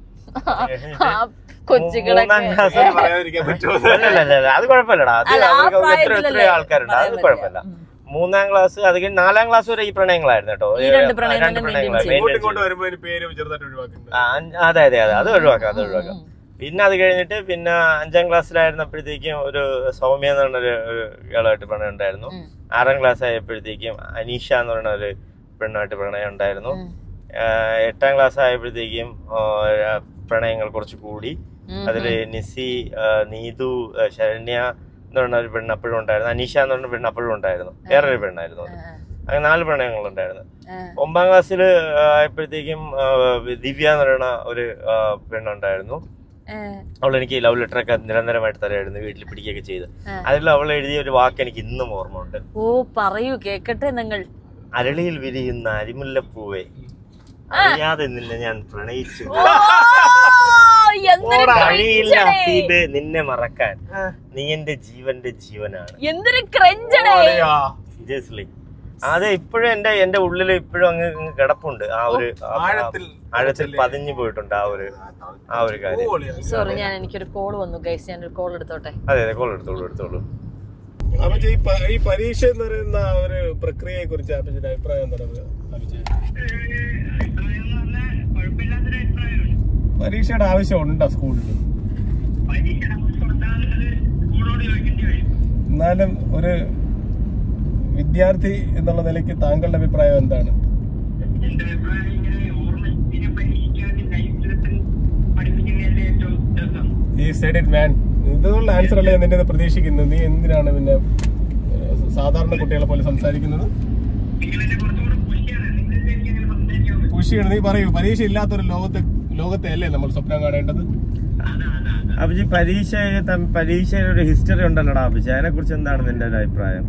Speaker 1: കൊച്ചുകളൊക്കെ
Speaker 2: മൂന്നാം ക്ലാസ്സിൽ
Speaker 5: പറയാതിരിക്കാൻ പറ്റുമോ
Speaker 2: അല്ലല്ല അല്ല, അത് കുഴപ്പമില്ലടാ അത്
Speaker 1: അല്ല, ആ
Speaker 2: അവർക്ക് എത്ര
Speaker 1: പ്രായത്തിലല്ലേ
Speaker 2: എത്ര ആൾക്കാരുണ്ട് അത്
Speaker 1: പറയാൻ
Speaker 2: കുഴപ്പമില്ല
Speaker 1: പറ്റില്ല.
Speaker 2: മൂന്നാം ക്ലാസ് അത് കഴിഞ്ഞ് നാലാം ക്ലാസ് വരെ ഈ പ്രണയങ്ങളായിരുന്നു കേട്ടോ
Speaker 1: ഈ രണ്ട് പ്രണയം
Speaker 2: രണ്ട്
Speaker 1: തന്നെ
Speaker 2: പ്രണയങ്ങളാ.
Speaker 1: maintain
Speaker 5: ഇങ്ങോട്ട്
Speaker 2: maintain
Speaker 5: ഇങ്ങോട്ട് വരുമ്പോ അതിന് പേര് ചെറുതായിട്ട് ഒഴിവാക്കുന്നുണ്ട്
Speaker 2: ആ, അഞ്ച്- അതെ അതെ അതെ അത് ഒഴിവാക്കാം അത് ഒഴിവാക്കാം പിന്നെ അത് കഴിഞ്ഞിട്ട് പിന്നെ അഞ്ചാം ക്ലാസ്സിലായിരുന്നപ്പോഴത്തേക്കും ഒരു സൗമ്യ എന്ന് പറഞ്ഞ ഒരു ഒരു ഇയാളായിട്ട് പ്രണയം ഉണ്ടായിരുന്നു
Speaker 1: ഉം.
Speaker 2: ആറാം ക്ലാസ് ആയപ്പോഴത്തേക്കും അനീഷ എന്ന് പറയുന്ന ഒരു പെണ്ണായിട്ട് പ്രണയം ഉണ്ടായിരുന്നു
Speaker 1: ഉം.
Speaker 2: ആ, എട്ടാം ക്ലാസ് ആയപ്പോഴത്തേക്കും ആ, പ്രണയങ്ങൾ കുറച്ച് കൂടി
Speaker 1: ഉം.
Speaker 2: അതില് നിസി ആ, നീതു ആ, ശരണ്യ എന്ന് പറയുന്ന ഒരു പെണ്ണ് അപ്പോഴും ഉണ്ടായിരുന്നു അനീഷ എന്ന് പറയുന്ന പെണ്ണ് അപ്പോഴും ഉണ്ടായിരുന്നു വേറൊരു പെണ്ണായിരുന്നു അത് അങ്ങനെ നാല് പ്രണയങ്ങളുണ്ടായിരുന്നു
Speaker 1: ആ.
Speaker 2: ഒമ്പതാം ക്ലാസ്സിൽ ആയപ്പോഴത്തേക്കും ആ, ദിവ്യ എന്ന് പറയുന്ന ഒരു ആ, പെണ്ണുണ്ടായിരുന്നു
Speaker 1: ഏ,
Speaker 2: അവൾ എനിക്ക് ലവ് ലെറ്റർ ഒക്കെ നിരന്തരമായിട്ട് തരായിരുന്നു വീട്ടിൽ പിടിക്കുകയൊക്കെ ചെയ്ത്
Speaker 1: ആ.
Speaker 2: അതിൽ അവൾ എഴുതിയ ഒരു വാക്ക് എനിക്ക് ഇന്നും ഓർമ്മയുണ്ട്
Speaker 1: ഓ പറയൂ കേക്കട്ടെ നിങ്ങൾ
Speaker 2: അരളിയിൽ വിരിയുന്ന അരിമുല്ലപ്പൂവെ അറിയാതെ നിന്നെ ഞാൻ പ്രണയിച്ചു
Speaker 1: ഓ, എന്തൊരു
Speaker 2: കഴിയില്ല
Speaker 1: ക്രഞ്ചടേ.
Speaker 2: ഹസീബെ നിന്നെ മറക്കാൻ നീ എന്റെ ജീവന്റെ ജീവനാണ്
Speaker 1: എന്തൊരു ക്രഞ്ചടേ
Speaker 2: സീരിയസ്ലി അത് ഇപ്പോഴും എന്റെ എന്റെ ഉള്ളിൽ ഇപ്പോഴും അങ്ങ് അങ്ങ് കിടപ്പുണ്ട് ആ ഒരു ആ- ആ-
Speaker 5: ആഴത്തിൽ
Speaker 2: ആഴത്തിൽ പതിഞ്ഞു പോയിട്ടുണ്ട് ആ ഒരു ആ ഒരു കാര്യം
Speaker 1: സോറി ഞാൻ എനിക്കൊരു കോൾ വന്നു ഗൈസ് ഞാനൊരു കോൾ എടുത്തോട്ടെ
Speaker 2: അതെ അതെ കോൾ എടുത്തോളൂ എടുത്തോളൂ
Speaker 5: അപ്പൊ ഈ പ- ഈ പരീക്ഷ എന്ന് പറയുന്ന ആ ഒരു പ്രക്രിയയെ കുറിച്ച് അഭിജിന്റെ അഭിപ്രായം എന്താണ് അഭിജയ് പരീക്ഷയുടെ ആവശ്യം ഉണ്ടോ സ്കൂളിൽ എന്നാലും ഒരു വിദ്യാർത്ഥി എന്നുള്ള നിലയ്ക്ക് താങ്കളുടെ അഭിപ്രായം എന്താണ് ഈ സെഡിറ്റ് മാൻ ഇതുള്ള ആൻസർ അല്ലേ നിന്റെ പ്രതീക്ഷിക്കുന്നത് നീ എന്തിനാണ് പിന്നെ ഏഹ്, സാധാരണ കുട്ടികളെ പോലെ സംസാരിക്കുന്നത് പുഷിയാണ് നീ പറയൂ പരീക്ഷ ഇല്ലാത്തൊരു ലോകത്തെ ലോകത്തെ അല്ലേ നമ്മൾ സ്വപ്നം കാണേണ്ടത്
Speaker 2: അഭിജി പരീക്ഷ പരീക്ഷയുടെ ഒരു ഹിസ്റ്ററി ഉണ്ടല്ലോടാ അഭിജി അതിനെ കുറിച്ച് എന്താണ് നിന്റെ ഒരു അഭിപ്രായം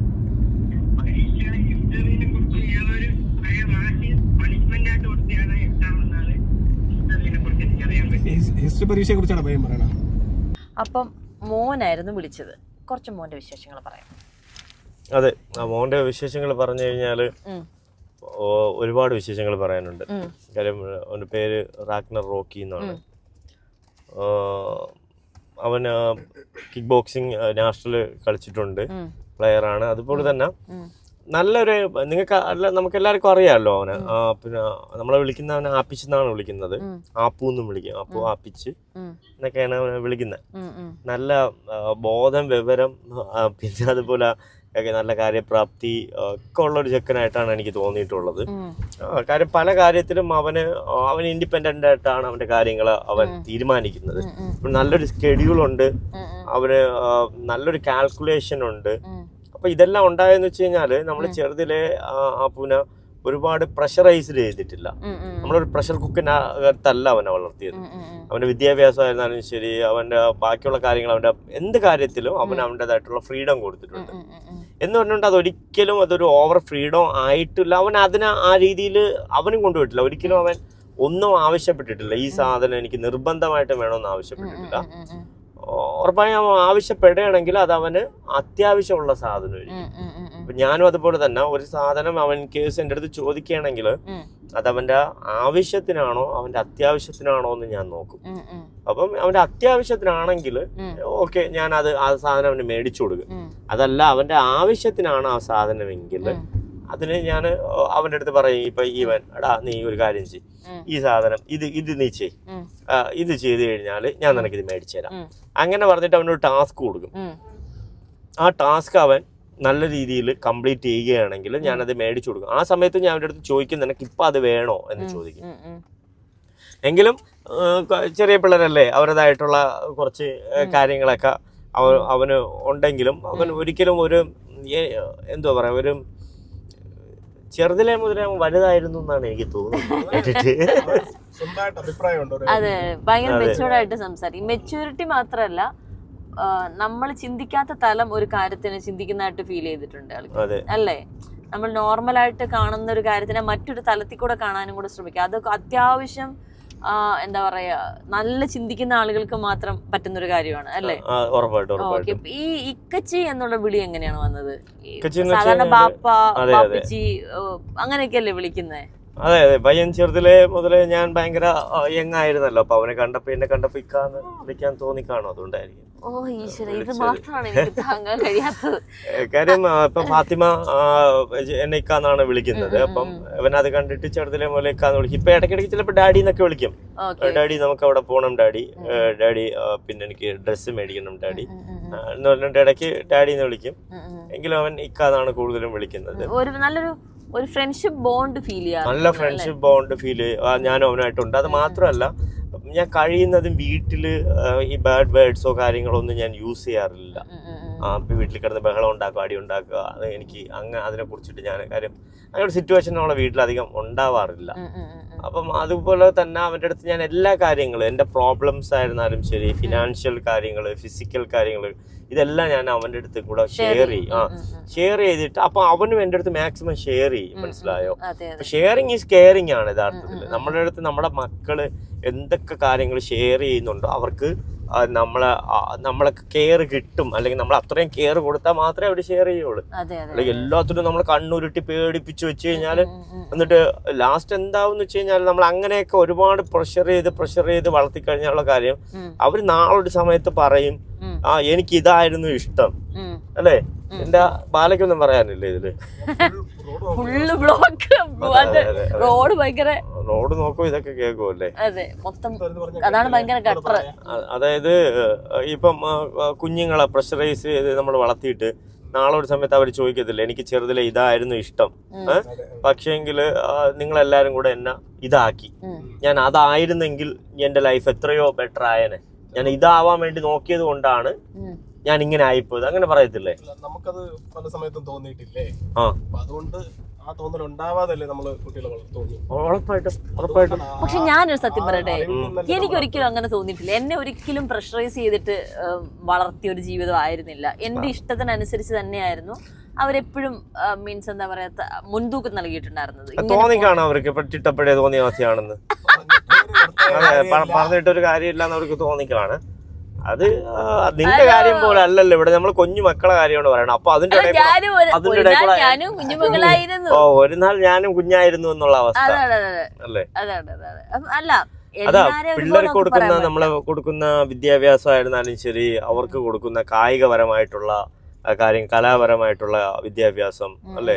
Speaker 5: ഹിസ്റ്ററി പരീക്ഷയെ കുറിച്ചാണ് ഭയം പറയണത്
Speaker 1: അപ്പം മോനായിരുന്നു വിളിച്ചത് കുറച്ച് മോന്റെ വിശേഷങ്ങൾ പറയാം
Speaker 2: അതെ ആ മോന്റെ വിശേഷങ്ങൾ പറഞ്ഞു കഴിഞ്ഞാല്
Speaker 1: ഉം.
Speaker 2: ഓ- ഒരുപാട് വിശേഷങ്ങൾ പറയാനുണ്ട്
Speaker 1: ഉം.
Speaker 2: കാര്യം അവന്റെ പേര് റാഗ്നർ റോക്കി എന്നാണ് ആ, അവൻ കിക്ക് ബോക്സിംഗ് നാഷണൽ കളിച്ചിട്ടുണ്ട്
Speaker 1: ഉം.
Speaker 2: പ്ലെയർ ആണ് അതുപോലെ തന്നെ
Speaker 1: ഉം.
Speaker 2: നല്ലൊരു നിങ്ങൾക്ക് അല്ല നമുക്ക് എല്ലാവർക്കും അറിയാമല്ലോ അവന് ആ, പിന്നെ നമ്മളെ വിളിക്കുന്ന അവനെ ആപ്പിച്ച് എന്നാണ് വിളിക്കുന്നത് ആപ്പു എന്നും വിളിക്കും ആപ്പു ആപ്പിച്ച്
Speaker 1: ഉം.
Speaker 2: എന്നൊക്കെയാണ് അവനെ വിളിക്കുന്നത്
Speaker 1: ഉം, ഉം.
Speaker 2: നല്ല ആ, ബോധം വിവരം ആ, പിന്നെ അതുപോലെ ഒക്കെ നല്ല കാര്യപ്രാപ്തി ആ, ഒക്കെ ഉള്ള ഒരു ചെക്കനായിട്ടാണ് എനിക്ക് തോന്നിയിട്ടുള്ളത്
Speaker 1: ഉം.
Speaker 2: ആ, കാര്യം പല കാര്യത്തിലും അവന് അവൻ ഇൻഡിപെൻഡന്റ് ആയിട്ടാണ് അവന്റെ കാര്യങ്ങൾ അവൻ തീരുമാനിക്കുന്നത്
Speaker 1: ഉം, ഉം,
Speaker 2: ഇപ്പൊ നല്ലൊരു സ്കെഡ്യൂൾ ഉണ്ട്
Speaker 1: ഉം, ഉം,
Speaker 2: അവന് ആ, നല്ലൊരു കാൽക്കുലേഷൻ ഉണ്ട്
Speaker 1: ഉം.
Speaker 2: അപ്പൊ ഇതെല്ലാം ഉണ്ടായെന്ന് വെച്ച് കഴിഞ്ഞാല് നമ്മൾ ചെറുതിലെ ആ, അപ്പുന ഒരുപാട് പ്രഷറൈസ്ഡ് ചെയ്തിട്ടില്ല
Speaker 1: ഉം, ഉം,
Speaker 2: നമ്മളൊരു പ്രഷർ കുക്കിനകത്തല്ല അവനെ വളർത്തിയത്
Speaker 1: ഉം, ഉം, ഉം.
Speaker 2: അവന്റെ വിദ്യാഭ്യാസമായിരുന്നാലും ശരി അവന്റെ ബാക്കിയുള്ള കാര്യങ്ങൾ അവന്റെ എന്ത് കാര്യത്തിലും അവൻ അവൻ്റെതായിട്ടുള്ള ഫ്രീഡം കൊടുത്തിട്ടുണ്ട്
Speaker 1: ഉം, ഉം, ഉം.
Speaker 2: എന്ന് പറഞ്ഞുകൊണ്ട് അതൊരിക്കലും അതൊരു ഓവർ ഫ്രീഡം ആയിട്ടില്ല അവൻ അതിനെ ആ രീതിയിൽ അവനും കൊണ്ടുപോയിട്ടില്ല ഒരിക്കലും അവൻ ഒന്നും ആവശ്യപ്പെട്ടിട്ടില്ല ഈ സാധനം എനിക്ക് നിർബന്ധമായിട്ട് വേണമെന്ന് ആവശ്യപ്പെട്ടിട്ടില്ല
Speaker 1: ഉം, ഉം, ഉം.
Speaker 2: ഉറപ്പായും അവൻ ആവശ്യപ്പെടുകയാണെങ്കിൽ അത് അവന് അത്യാവശ്യമുള്ള സാധനമായിരിക്കും
Speaker 1: ഉം, ഉം, ഉം, ഉം.
Speaker 2: അപ്പൊ ഞാനും അതുപോലെ തന്നെ ഒരു സാധനം അവൻ കേസ് എൻ്റെ അടുത്ത് ചോദിക്കുകയാണെങ്കിൽ
Speaker 1: ഉം.
Speaker 2: അത് അവന്റെ ആവശ്യത്തിനാണോ അവന്റെ അത്യാവശ്യത്തിനാണോ എന്ന് ഞാൻ നോക്കും
Speaker 1: ഉം, ഉം,
Speaker 2: അപ്പം അവന്റെ അത്യാവശ്യത്തിനാണെങ്കിൽ
Speaker 1: ഉം.
Speaker 2: ഓക്കെ ഞാൻ അത് ആ സാധനം അവന് മേടിച്ചു കൊടുക്കും
Speaker 1: ഉം,
Speaker 2: അതല്ല അവന്റെ ആവശ്യത്തിനാണ് ആ സാധനമെങ്കിൽ
Speaker 1: ഉം.
Speaker 2: അതിന് ഞാൻ അവന്റെ അടുത്ത് പറയും ഇപ്പൊ ഈവൻ എടാ നീ ഒരു കാര്യം ചെയ്യ്
Speaker 1: ഉം.
Speaker 2: ഈ സാധനം ഇത് ഇത് നീ ചെയ്
Speaker 1: ഉം.
Speaker 2: ആ, ഇത് ചെയ്ത് കഴിഞ്ഞാൽ ഞാൻ നിനക്ക് ഇത് മേടിച്ചു തരാം
Speaker 1: ഉം.
Speaker 2: അങ്ങനെ പറഞ്ഞിട്ട് അവനൊരു ടാസ്ക് കൊടുക്കും
Speaker 1: ഉം.
Speaker 2: ആ ടാസ്ക് അവൻ നല്ല രീതിയിൽ കംപ്ലീറ്റ് ചെയ്യുകയാണെങ്കിൽ ഞാനത് മേടിച്ചു കൊടുക്കും ആ സമയത്ത് ഞാൻ അവൻ്റെ അടുത്ത് ചോദിക്കും നിനക്ക് ഇപ്പം അത് വേണോ എന്ന് ചോദിക്കും
Speaker 1: ഉം, ഉം.
Speaker 2: എങ്കിലും ആ, ക- ചെറിയ പിള്ളേരല്ലേ അവരുടേതായിട്ടുള്ള കുറച്ച് ആ, കാര്യങ്ങളൊക്കെ അവ അവന് ഉണ്ടെങ്കിലും അവൻ ഒരിക്കലും ഒരു ഏ- എന്തോ പറയാ ഒരു ചെറുതിലെ മുതലേ അവൻ വലുതായിരുന്നു എന്നാണ് എനിക്ക് തോന്നുന്നത് കേട്ടിട്ട്.
Speaker 5: സ്വന്തമായിട്ട് അഭിപ്രായമുണ്ട് ഒരു
Speaker 1: അതെ ഭയങ്കര
Speaker 2: അതെ.
Speaker 1: മെച്ചൂർഡ് ആയിട്ട് സംസാരിക്കും മെച്ചൂരിറ്റി മാത്രമല്ല നമ്മൾ ചിന്തിക്കാത്ത തലം ഒരു കാര്യത്തിന് ചിന്തിക്കുന്നതായിട്ട് ഫീൽ ചെയ്തിട്ടുണ്ട് ആൾക്ക്
Speaker 2: അതെ
Speaker 1: അല്ലേ നമ്മൾ നോർമലായിട്ട് കാണുന്ന ഒരു കാര്യത്തിനെ മറ്റൊരു തലത്തിൽ കൂടെ കാണാനും കൂടെ ശ്രമിക്കുക അതൊക്കെ അത്യാവശ്യം ആ, എന്താ പറയാ നല്ല ചിന്തിക്കുന്ന ആളുകൾക്ക് മാത്രം പറ്റുന്ന ഒരു കാര്യമാണ് അല്ലേ
Speaker 2: ആ, ഉറപ്പായിട്ടും
Speaker 1: ഓക്കെ
Speaker 2: ഉറപ്പായിട്ടും
Speaker 1: ഈ ഇക്കച്ചി എന്നുള്ള വിളി എങ്ങനെയാണ് വന്നത് ഈ
Speaker 2: ഇക്കച്ചി എന്ന്
Speaker 1: സാധാരണ
Speaker 2: വെച്ചാല്
Speaker 1: ബാപ്പ
Speaker 2: അതെ, അതെ.
Speaker 1: ബാപ്പച്ചി ഓ, അങ്ങനെയൊക്കെയല്ലേ വിളിക്കുന്നേ
Speaker 2: അതെ അതെ പയ്യൻ ചെറുതിലെ മുതലേ ഞാൻ ഭയങ്കര യങ് ആയിരുന്നല്ലോ അപ്പൊ അവനെ കണ്ടപ്പോ എന്നെ കണ്ടപ്പോ ഇക്കാന്ന് വിളിക്കാൻ തോന്നിക്കാണോ അതുകൊണ്ടായിരിക്കും
Speaker 1: ഓ ഈശ്വര ഇത്
Speaker 2: വിളിച്ചത്.
Speaker 1: മാത്രമാണ് എനിക്ക് താങ്ങാൻ കഴിയാത്തത്
Speaker 2: ഏ, കാര്യം ആ, ഇപ്പൊ ഫാത്തിമ ആ, എന്നെ ഇക്കാന്നാണ് വിളിക്കുന്നത് അപ്പം അവൻ അത് കണ്ടിട്ട് ചെറുതിലെ മുതലേ ഇക്കാന്ന് വിളിക്കും ഇപ്പൊ ഇടയ്ക്കിടയ്ക്ക് ചിലപ്പോ ഡാഡി എന്നൊക്കെ വിളിക്കും
Speaker 1: ഓക്കെ
Speaker 2: ഡാഡി നമുക്ക് അവിടെ പോകണം ഡാഡി ഏ, ഡാഡി ആ, പിന്നെ എനിക്ക് ഡ്രസ്സ് മേടിക്കണം ഡാഡി ആ, എന്ന് പറഞ്ഞിട്ട് ഇടയ്ക്ക് ഡാഡി എന്ന് വിളിക്കും എങ്കിലും അവൻ ഇക്കാന്നാണ് കൂടുതലും വിളിക്കുന്നത്
Speaker 1: ഒരു നല്ലൊരു ഒരു ഫ്രണ്ട്ഷിപ്പ് ബോണ്ട് ഫീൽ ചെയ്യാം
Speaker 2: നല്ല ഫ്രണ്ട്ഷിപ്പ് ബോണ്ട് ഫീൽ ഞാനും അവനായിട്ടുണ്ട് അത് മാത്രമല്ല ഞാൻ കഴിയുന്നതും വീട്ടില് ആ, ഈ ബാഡ് വേർഡ്സോ കാര്യങ്ങളോ ഒന്നും ഞാൻ യൂസ് ചെയ്യാറില്ല ആ ഇപ്പൊ വീട്ടിൽ കിടന്ന് ബഹളം ഉണ്ടാക്കുക അടി ഉണ്ടാക്കുക അത് എനിക്ക് അങ്ങ് അതിനെ കുറിച്ചിട്ട് ഞാൻ കാര്യം അങ്ങനെ ഒരു സിറ്റുവേഷൻ നമ്മളെ വീട്ടിലധികം ഉണ്ടാവാറില്ല അപ്പം അതുപോലെ തന്നെ അവൻ്റെ അടുത്ത് ഞാൻ എല്ലാ കാര്യങ്ങളും എൻ്റെ പ്രോബ്ലംസ് ആയിരുന്നാലും ശരി ഫിനാൻഷ്യൽ കാര്യങ്ങൾ ഫിസിക്കൽ കാര്യങ്ങൾ ഇതെല്ലാം ഞാൻ അവൻ്റെ അടുത്ത് കൂടെ ഷെയർ ചെയ്യും ആ ഷെയർ ചെയ്തിട്ട് അപ്പൊ അവനും എൻ്റെ അടുത്ത് മാക്സിമം ഷെയർ ചെയ്യും മനസ്സിലായോ
Speaker 1: അതെ അതെ
Speaker 2: ഷെയറിങ് ഈസ് കെയറിങ് ആണ് യഥാർത്ഥത്തിൽ നമ്മുടെ അടുത്ത് നമ്മുടെ മക്കള് എന്തൊക്കെ കാര്യങ്ങൾ ഷെയർ ചെയ്യുന്നുണ്ടോ അവർക്ക് ആ, നമ്മളെ ആ, നമ്മളെ കെയർ കിട്ടും അല്ലെങ്കിൽ നമ്മൾ അത്രയും കെയർ കൊടുത്താൽ മാത്രമേ അവർ ഷെയർ ചെയ്യുള്ളൂ
Speaker 1: അതെ അതെ
Speaker 2: അല്ലെങ്കിൽ എല്ലാത്തിനും നമ്മൾ കണ്ണുരുട്ടി പേടിപ്പിച്ച് വെച്ച് കഴിഞ്ഞാൽ എന്നിട്ട് ലാസ്റ്റ് എന്താവും വെച്ച് കഴിഞ്ഞാൽ നമ്മൾ അങ്ങനെയൊക്കെ ഒരുപാട് പ്രഷർ ചെയ്ത് പ്രഷർ ചെയ്ത് വളർത്തി കഴിഞ്ഞാലുള്ള കാര്യം
Speaker 1: ഉം.
Speaker 2: അവർ നാളൊരു സമയത്ത് പറയും
Speaker 1: ഉം.
Speaker 2: ആ എനിക്ക് ഇതായിരുന്നു ഇഷ്ടം
Speaker 1: ഉം.
Speaker 2: അല്ലേ എന്റെ ബാലയ്ക്കൊന്നും പറയാനില്ല ഇതില്
Speaker 1: ഫുള്ള് ബ്ലോക്ക്
Speaker 2: അതെ, അതെ, അതെ.
Speaker 1: റോഡ് ഭയങ്കര
Speaker 2: റോഡ് നോക്കും ഇതൊക്കെ കേൾക്കുമല്ലേ
Speaker 1: അതെ മൊത്തം അതാണ് ഭയങ്കര ഗട്ടർ
Speaker 2: അ- അതായത് ഏഹ്, ഇപ്പം ആ, ആ, കുഞ്ഞുങ്ങളെ പ്രഷറൈസ് ചെയ്ത് നമ്മൾ വളർത്തിയിട്ട് നാളെ ഒരു സമയത്ത് അവർ ചോദിക്കത്തില്ല എനിക്ക് ചെറുതിലെ ഇതായിരുന്നു ഇഷ്ടം ഏഹ്? പക്ഷേങ്കില് ആ, നിങ്ങളെല്ലാരും കൂടെ എന്നെ ഇതാക്കി ഞാൻ അതായിരുന്നെങ്കിൽ എന്റെ ലൈഫ് എത്രയോ ബെറ്റർ ആയേനെ ഞാൻ ഇതാവാൻ വേണ്ടി നോക്കിയത് കൊണ്ടാണ് ഞാൻ ഇങ്ങനെ ആയിപ്പോയത് അങ്ങനെ പറയത്തില്ലേ
Speaker 5: അല്ല, നമുക്കത് പല സമയത്തും തോന്നിയിട്ടില്ലേ
Speaker 2: ആ
Speaker 5: അപ്പൊ അതുകൊണ്ട് ആ തോന്നൽ ഉണ്ടാവാതല്ലേ നമ്മള് കുട്ടികളെ വളർത്തുന്നു
Speaker 2: ഉറപ്പായിട്ടും ഉറപ്പായിട്ടും
Speaker 1: പക്ഷെ ഞാനൊരു സത്യം പറയട്ടെ
Speaker 5: അറിവിൽ നിന്നല്ലേ
Speaker 1: എനിക്ക് ഒരിക്കലും അങ്ങനെ തോന്നിയിട്ടില്ല എന്നെ ഒരിക്കലും പ്രഷറൈസ് ചെയ്തിട്ട് ഏഹ്, വളർത്തിയ ഒരു ജീവിതം ആയിരുന്നില്ല എന്റെ ഇഷ്ടത്തിനനുസരിച്ച് തന്നെയായിരുന്നു അവരെപ്പോഴും മീൻസ് എന്താ പറയാ ത- മുൻതൂക്കം നൽകിയിട്ടുണ്ടായിരുന്നത് ഇങ്ങനെ
Speaker 2: തോന്നിക്കാണോ അവർക്ക് പറ്റിട്ടപ്പോഴേ തോന്നിയ അവസ്ഥയാണെന്ന് അതെ പ- പറഞ്ഞിട്ടൊരു കാര്യമില്ലാന്ന് അവർക്ക് തോന്നിക്കാണ് അത് ആ, നിന്റെ കാര്യം പോലെ അല്ലല്ലോ ഇവിടെ നമ്മൾ കുഞ്ഞു മക്കളെ കാര്യമാണ് പറയണം അപ്പൊ അതിന്റെ
Speaker 1: അല്ല,
Speaker 2: ഇടയിൽ കൂടെ-
Speaker 1: ഞാനും ഒരു-
Speaker 2: അതിന്റെ
Speaker 1: ഒരു
Speaker 2: ഇടയിൽ
Speaker 1: നാൾ
Speaker 2: കൂടെ-
Speaker 1: ഞാനും കുഞ്ഞുമകളായിരുന്നു
Speaker 2: ഓ ഒരു നാൾ ഞാനും കുഞ്ഞായിരുന്നു എന്നുള്ള അവസ്ഥ
Speaker 1: അതാണ് അതാണ്
Speaker 2: അല്ലേ
Speaker 1: അതാണ് അതാണ് അപ്പം അല്ല
Speaker 2: അതാ
Speaker 1: എല്ലാരെയും ഒരുപോലെ
Speaker 2: പിള്ളേർക്ക്
Speaker 1: നമുക്ക്
Speaker 2: കൊടുക്കുന്ന
Speaker 1: പറയാൻ
Speaker 2: നമ്മള് കൊടുക്കുന്ന വിദ്യാഭ്യാസമായിരുന്നാലും ശരി അവർക്ക് കൊടുക്കുന്ന കായികപരമായിട്ടുള്ള ആ, കാര്യം കലാപരമായിട്ടുള്ള വിദ്യാഭ്യാസം അല്ലേ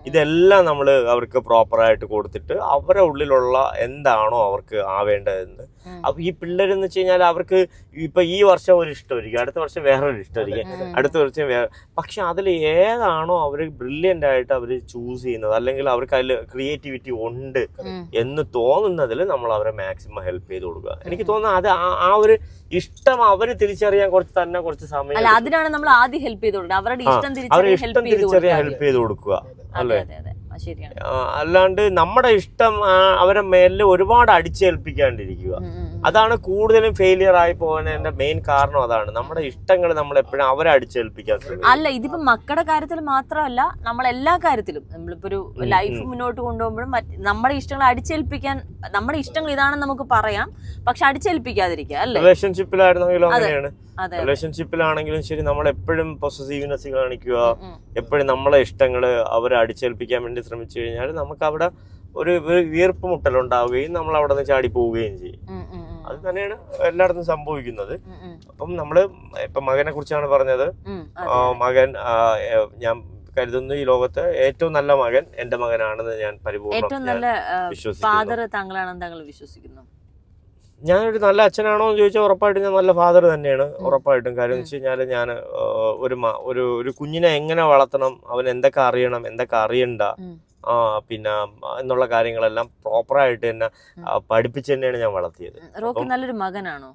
Speaker 2: ഇതെല്ലാം നമ്മൾ അവർക്ക് പ്രോപ്പറായിട്ട് കൊടുത്തിട്ട് അവരുടെ ഉള്ളിലുള്ള എന്താണോ അവർക്ക് ആവേണ്ടതെന്ന്
Speaker 1: ഉം.
Speaker 2: അപ്പൊ ഈ പിള്ളേരെന്ന് വെച്ച് കഴിഞ്ഞാൽ അവർക്ക് ഇപ്പൊ ഈ വർഷം ഒരു ഇഷ്ടമായിരിക്കും അടുത്ത വർഷം വേറൊരു ഇഷ്ടമായിരിക്കും അടുത്ത വർഷം വേറെ പക്ഷെ അതിൽ ഏതാണോ അവർ ബ്രില്യൻ്റ് ആയിട്ട് അവർ ചൂസ് ചെയ്യുന്നത് അല്ലെങ്കിൽ അവർക്ക് അതിൽ ക്രിയേറ്റിവിറ്റി ഉണ്ട്
Speaker 1: ഉം.
Speaker 2: എന്ന് തോന്നുന്നതിൽ നമ്മൾ അവരെ മാക്സിമം ഹെൽപ്പ് ചെയ്ത് കൊടുക്കുക എനിക്ക് തോന്നുന്നു അത് ആ- ആ ഒരു ഇഷ്ടം അവര് തിരിച്ചറിയാൻ കുറച്ച് തന്നെ കുറച്ച് സമയം
Speaker 1: അല്ല
Speaker 2: എടുക്കും.
Speaker 1: അതിനാണ് നമ്മൾ ആദ്യം ഹെൽപ്പ് ചെയ്ത് കൊടുക്കുന്നത് അവരുടെ
Speaker 2: ആ,
Speaker 1: ഇഷ്ടം
Speaker 2: അവരുടെ
Speaker 1: തിരിച്ചറിയാൻ
Speaker 2: ഇഷ്ടം
Speaker 1: ഹെൽപ്പ് ചെയ്ത്
Speaker 2: തിരിച്ചറിയാൻ
Speaker 1: കൊടുക്കുക
Speaker 2: ഹെൽപ്പ് ചെയ്ത് കൊടുക്കുക
Speaker 1: അതെ
Speaker 2: അല്ലേ
Speaker 1: അതെ അതെ അത് ശരിയാണ്
Speaker 2: ആ, അല്ലാണ്ട് നമ്മുടെ ഇഷ്ടം ആ, അവരെ മേലിൽ ഒരുപാട് അടിച്ചേൽപ്പിക്കാണ്ടിരിക്കുക
Speaker 1: ഉം, ഉം, ഉം.
Speaker 2: അതാണ് കൂടുതലും ഫെയിലിയർ ആയി പോകുന്നതിന്റെ മെയിൻ കാരണം അതാണ് നമ്മുടെ ഇഷ്ടങ്ങൾ നമ്മൾ എപ്പോഴും അവരെ അടിച്ചേൽപ്പിക്കാൻ ശ്രമിക്കും
Speaker 1: അല്ല ഇതിപ്പോ മക്കളുടെ കാര്യത്തിൽ മാത്രമല്ല നമ്മൾ എല്ലാ കാര്യത്തിലും നമ്മളിപ്പോ ഒരു ലൈഫ് മുന്നോട്ട് കൊണ്ടുപോകുമ്പോഴും മറ്റ് നമ്മുടെ ഇഷ്ടങ്ങൾ അടിച്ചേൽപ്പിക്കാൻ നമ്മുടെ ഇഷ്ടങ്ങൾ ഇതാണെന്ന് നമുക്ക് പറയാം പക്ഷെ അടിച്ചേൽപ്പിക്കാതിരിക്കുക അല്ലേ
Speaker 2: റിലേഷൻഷിപ്പിലായിരുന്നെങ്കിലും അങ്ങനെയാണ്
Speaker 1: അതെ
Speaker 2: റിലേഷൻഷിപ്പിലാണെങ്കിലും ശരി നമ്മൾ എപ്പോഴും പൊസസീവ്നെസ് കാണിക്കുക
Speaker 1: ഉം.
Speaker 2: എപ്പോഴും നമ്മളെ ഇഷ്ടങ്ങൾ അവരെ അടിച്ചേൽപ്പിക്കാൻ വേണ്ടി ശ്രമിച്ചു കഴിഞ്ഞാൽ നമുക്ക് അവിടെ ഒരു ഒരു വീർപ്പ് മുട്ടലുണ്ടാവുകയും നമ്മൾ അവിടെ നിന്ന് ചാടി പോവുകയും ചെയ്യും
Speaker 1: ഉം, ഉം, ഉം.
Speaker 2: അത് തന്നെയാണ് എല്ലായിടത്തും സംഭവിക്കുന്നത്
Speaker 1: ഉം, ഉം.
Speaker 2: അപ്പം നമ്മള് ഇപ്പൊ മകനെ കുറിച്ചാണ് പറഞ്ഞത്
Speaker 1: ഉം,
Speaker 2: ആ,
Speaker 1: അതെ.
Speaker 2: മകൻ ആ, ഏ, ഞാൻ കരുതുന്നു ഈ ലോകത്ത് ഏറ്റവും നല്ല മകൻ എന്റെ മകനാണെന്ന് ഞാൻ പരിപൂർണ്ണം
Speaker 1: ഏറ്റവും
Speaker 2: ഞാൻ
Speaker 1: നല്ല
Speaker 2: വിശ്വസിക്കുന്നു.
Speaker 1: ഫാദർ താങ്കളാണെന്ന് താങ്കൾ വിശ്വസിക്കുന്നു
Speaker 2: ഞാനൊരു നല്ല അച്ഛനാണോ എന്ന് ചോദിച്ചാൽ ഉറപ്പായിട്ടും ഞാൻ നല്ല ഫാദർ തന്നെയാണ് ഉറപ്പായിട്ടും കാര്യം എന്ന് വെച്ച് കഴിഞ്ഞാൽ ഞാൻ ഒരു മ- ഒരു ഒരു കുഞ്ഞിനെ എങ്ങനെ വളർത്തണം അവൻ എന്തൊക്കെ അറിയണം എന്തൊക്കെ അറിയണ്ട
Speaker 1: ഉം.
Speaker 2: ആ പിന്നെ എന്നുള്ള കാര്യങ്ങളെല്ലാം പ്രോപ്പറായിട്ട് തന്നെ ആ, പഠിപ്പിച്ച് തന്നെയാണ് ഞാൻ വളർത്തിയത്
Speaker 1: ഉം, റോക്കി നല്ലൊരു മകനാണോ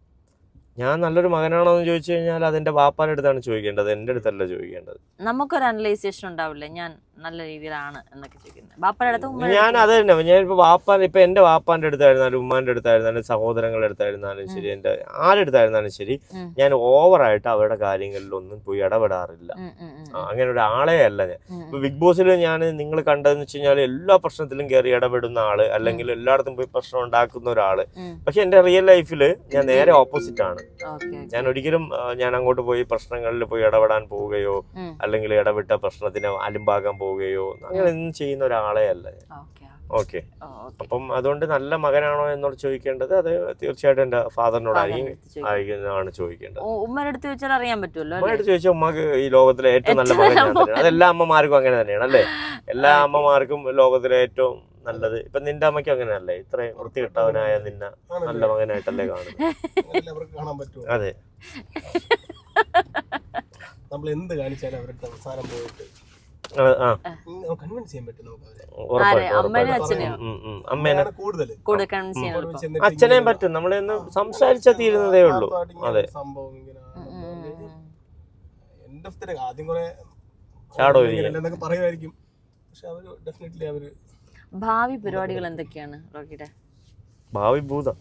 Speaker 2: ഞാൻ നല്ലൊരു മകനാണോ എന്ന് ചോദിച്ചു കഴിഞ്ഞാൽ അതെന്റെ വാപ്പാന്റെ അടുത്താണ് ചോദിക്കേണ്ടത് എൻ്റെ അടുത്തല്ല ചോദിക്കേണ്ടത്
Speaker 1: നമുക്കൊരു അനലൈസേഷൻ ഉണ്ടാവില്ലേ ഞാൻ നല്ല രീതിയിലാണ് എന്നൊക്കെ ചോദിക്കുന്നത് ബാപ്പയുടെ അടുത്ത് ഉമ്മയുടെ
Speaker 2: ഞാൻ
Speaker 1: അടുത്ത്
Speaker 2: അത് തന്നെ ഞാൻ ഇപ്പൊ വാപ്പാൻ ഇപ്പൊ എന്റെ വാപ്പാന്റെ അടുത്തായിരുന്നാലും ഉമ്മാന്റെ അടുത്തായിരുന്നാലും സഹോദരങ്ങളുടെ അടുത്തായിരുന്നാലും ശരി എന്റെ ആരുടെ അടുത്തായിരുന്നാലും ശരി
Speaker 1: ഉം.
Speaker 2: ഞാൻ ഓവറായിട്ട് അവരുടെ കാര്യങ്ങളിലൊന്നും പോയി ഇടപെടാറില്ല
Speaker 1: ഉം, ഉം, ഉം,
Speaker 2: ആ, അങ്ങനെ ഒരാളെ അല്ല ഞാൻ
Speaker 1: ഉം,
Speaker 2: ഇപ്പൊ ബിഗ് ബോസിൽ ഞാൻ നിങ്ങൾ കണ്ടതെന്ന് വെച്ച് കഴിഞ്ഞാൽ എല്ലാ പ്രശ്നത്തിലും കയറി ഇടപെടുന്ന ആള് അല്ലെങ്കിൽ എല്ലായിടത്തും പോയി പ്രശ്നം ഉണ്ടാക്കുന്ന ഒരാള്
Speaker 1: ഉം.
Speaker 2: പക്ഷെ എന്റെ റിയൽ ലൈഫിൽ ഞാൻ നേരെ ഓപ്പോസിറ്റ് ആണ്
Speaker 1: ഓക്കെ ഓക്കെ.
Speaker 2: ഞാൻ ഒരിക്കലും ആ, ഞാൻ അങ്ങോട്ട് പോയി പ്രശ്നങ്ങളിൽ പോയി ഇടപെടാൻ പോവുകയോ
Speaker 1: ഉം.
Speaker 2: അല്ലെങ്കിൽ ഇടപെട്ട പ്രശ്നത്തിന് അലിമ്പാകാൻ പോവുകയോ അങ്ങനെ ഒന്നും ചെയ്യുന്ന ഒരാളെ അല്ല ഞാൻ
Speaker 1: ഓക്കെ
Speaker 2: ഓക്കെ
Speaker 1: ഓ, ഓക്കെ.
Speaker 2: അപ്പം അതുകൊണ്ട് നല്ല മകനാണോ എന്നോട് ചോദിക്കേണ്ടത് അത് തീർച്ചയായിട്ടും എന്റെ ഫാദറിനോടായിരിക്കും
Speaker 1: ഫാദറിന്റെ അടുത്ത് ചോദിക്കണം.
Speaker 2: ആയിരിക്കുന്നതാണ് ചോദിക്കേണ്ടത്
Speaker 1: ഓ, ഉമ്മയുടെ അടുത്ത് ചോദിച്ചാൽ അറിയാൻ പറ്റുമല്ലോ അല്ലേ?
Speaker 2: അമ്മയോട് ചോദിച്ചാൽ ഉമ്മക്ക് ഈ ലോകത്തിലെ ഏറ്റവും നല്ല
Speaker 1: ഏറ്റവും
Speaker 2: മകൻ ഞാൻ
Speaker 1: നല്ല
Speaker 2: തന്നെയാണ് അത് എല്ലാ അമ്മമാർക്കും അങ്ങനെ തന്നെയാണ് അല്ലേ എല്ലാ അമ്മമാർക്കും ലോകത്തിലെ ഏറ്റവും നല്ലത് ഇപ്പൊ നിന്റെ അമ്മയ്ക്ക് അങ്ങനെയല്ലേ ഇത്രയും വൃത്തികെട്ടവനായ നിന്നെ നല്ല മകനായിട്ടല്ലേ കാണുന്നത്
Speaker 5: അങ്ങനെയല്ലേ അവർക്ക് കാണാൻ പറ്റുമോ
Speaker 2: അതെ
Speaker 5: നമ്മൾ എന്ത് കാണിച്ചാലും അവരുടെ അവസാനം പോയിട്ട്
Speaker 2: ആ, ആ
Speaker 5: കൺവിൻസ് ചെയ്യാൻ പറ്റും നമുക്ക് അവരെ
Speaker 2: ഉറപ്പായിട്ടും
Speaker 1: അമ്മേനെ
Speaker 2: ഉറപ്പായിട്ടും
Speaker 1: അച്ഛനെയോ?
Speaker 2: ഉം, ഉം. അമ്മേനെ
Speaker 5: അമ്മയാണ് കൂടുതൽ
Speaker 1: കൂടുതൽ കൺവിൻസ് ചെയ്യാൻ
Speaker 5: അവിടെ
Speaker 1: എളുപ്പം.
Speaker 5: ചെന്നിട്ട്
Speaker 2: അച്ഛനെയും
Speaker 5: ഇങ്ങനെ
Speaker 2: പറ്റും നമ്മളൊന്ന് സംസാരിച്ചാൽ തീരുന്നതേ ഉള്ളൂ
Speaker 5: ആർഭാടം ഇങ്ങനെ
Speaker 2: അതെ
Speaker 5: ഒരു സംഭവം ഇങ്ങനെ
Speaker 1: ഉം, ഉം, ഉം, ഉം.
Speaker 5: എൻഡ് ഓഫ് ദ ആദ്യം കുറെ
Speaker 2: ചാടോ
Speaker 5: എന്നൊക്കെ പറയുമായിരിക്കും പക്ഷെ അവര് ഡെഫിനറ്റ്ലി അവര്
Speaker 1: ഭാവി പരിപാടികൾ എന്തൊക്കെയാണ് റോക്കിയുടെ
Speaker 2: ഭാവി ഭൂതം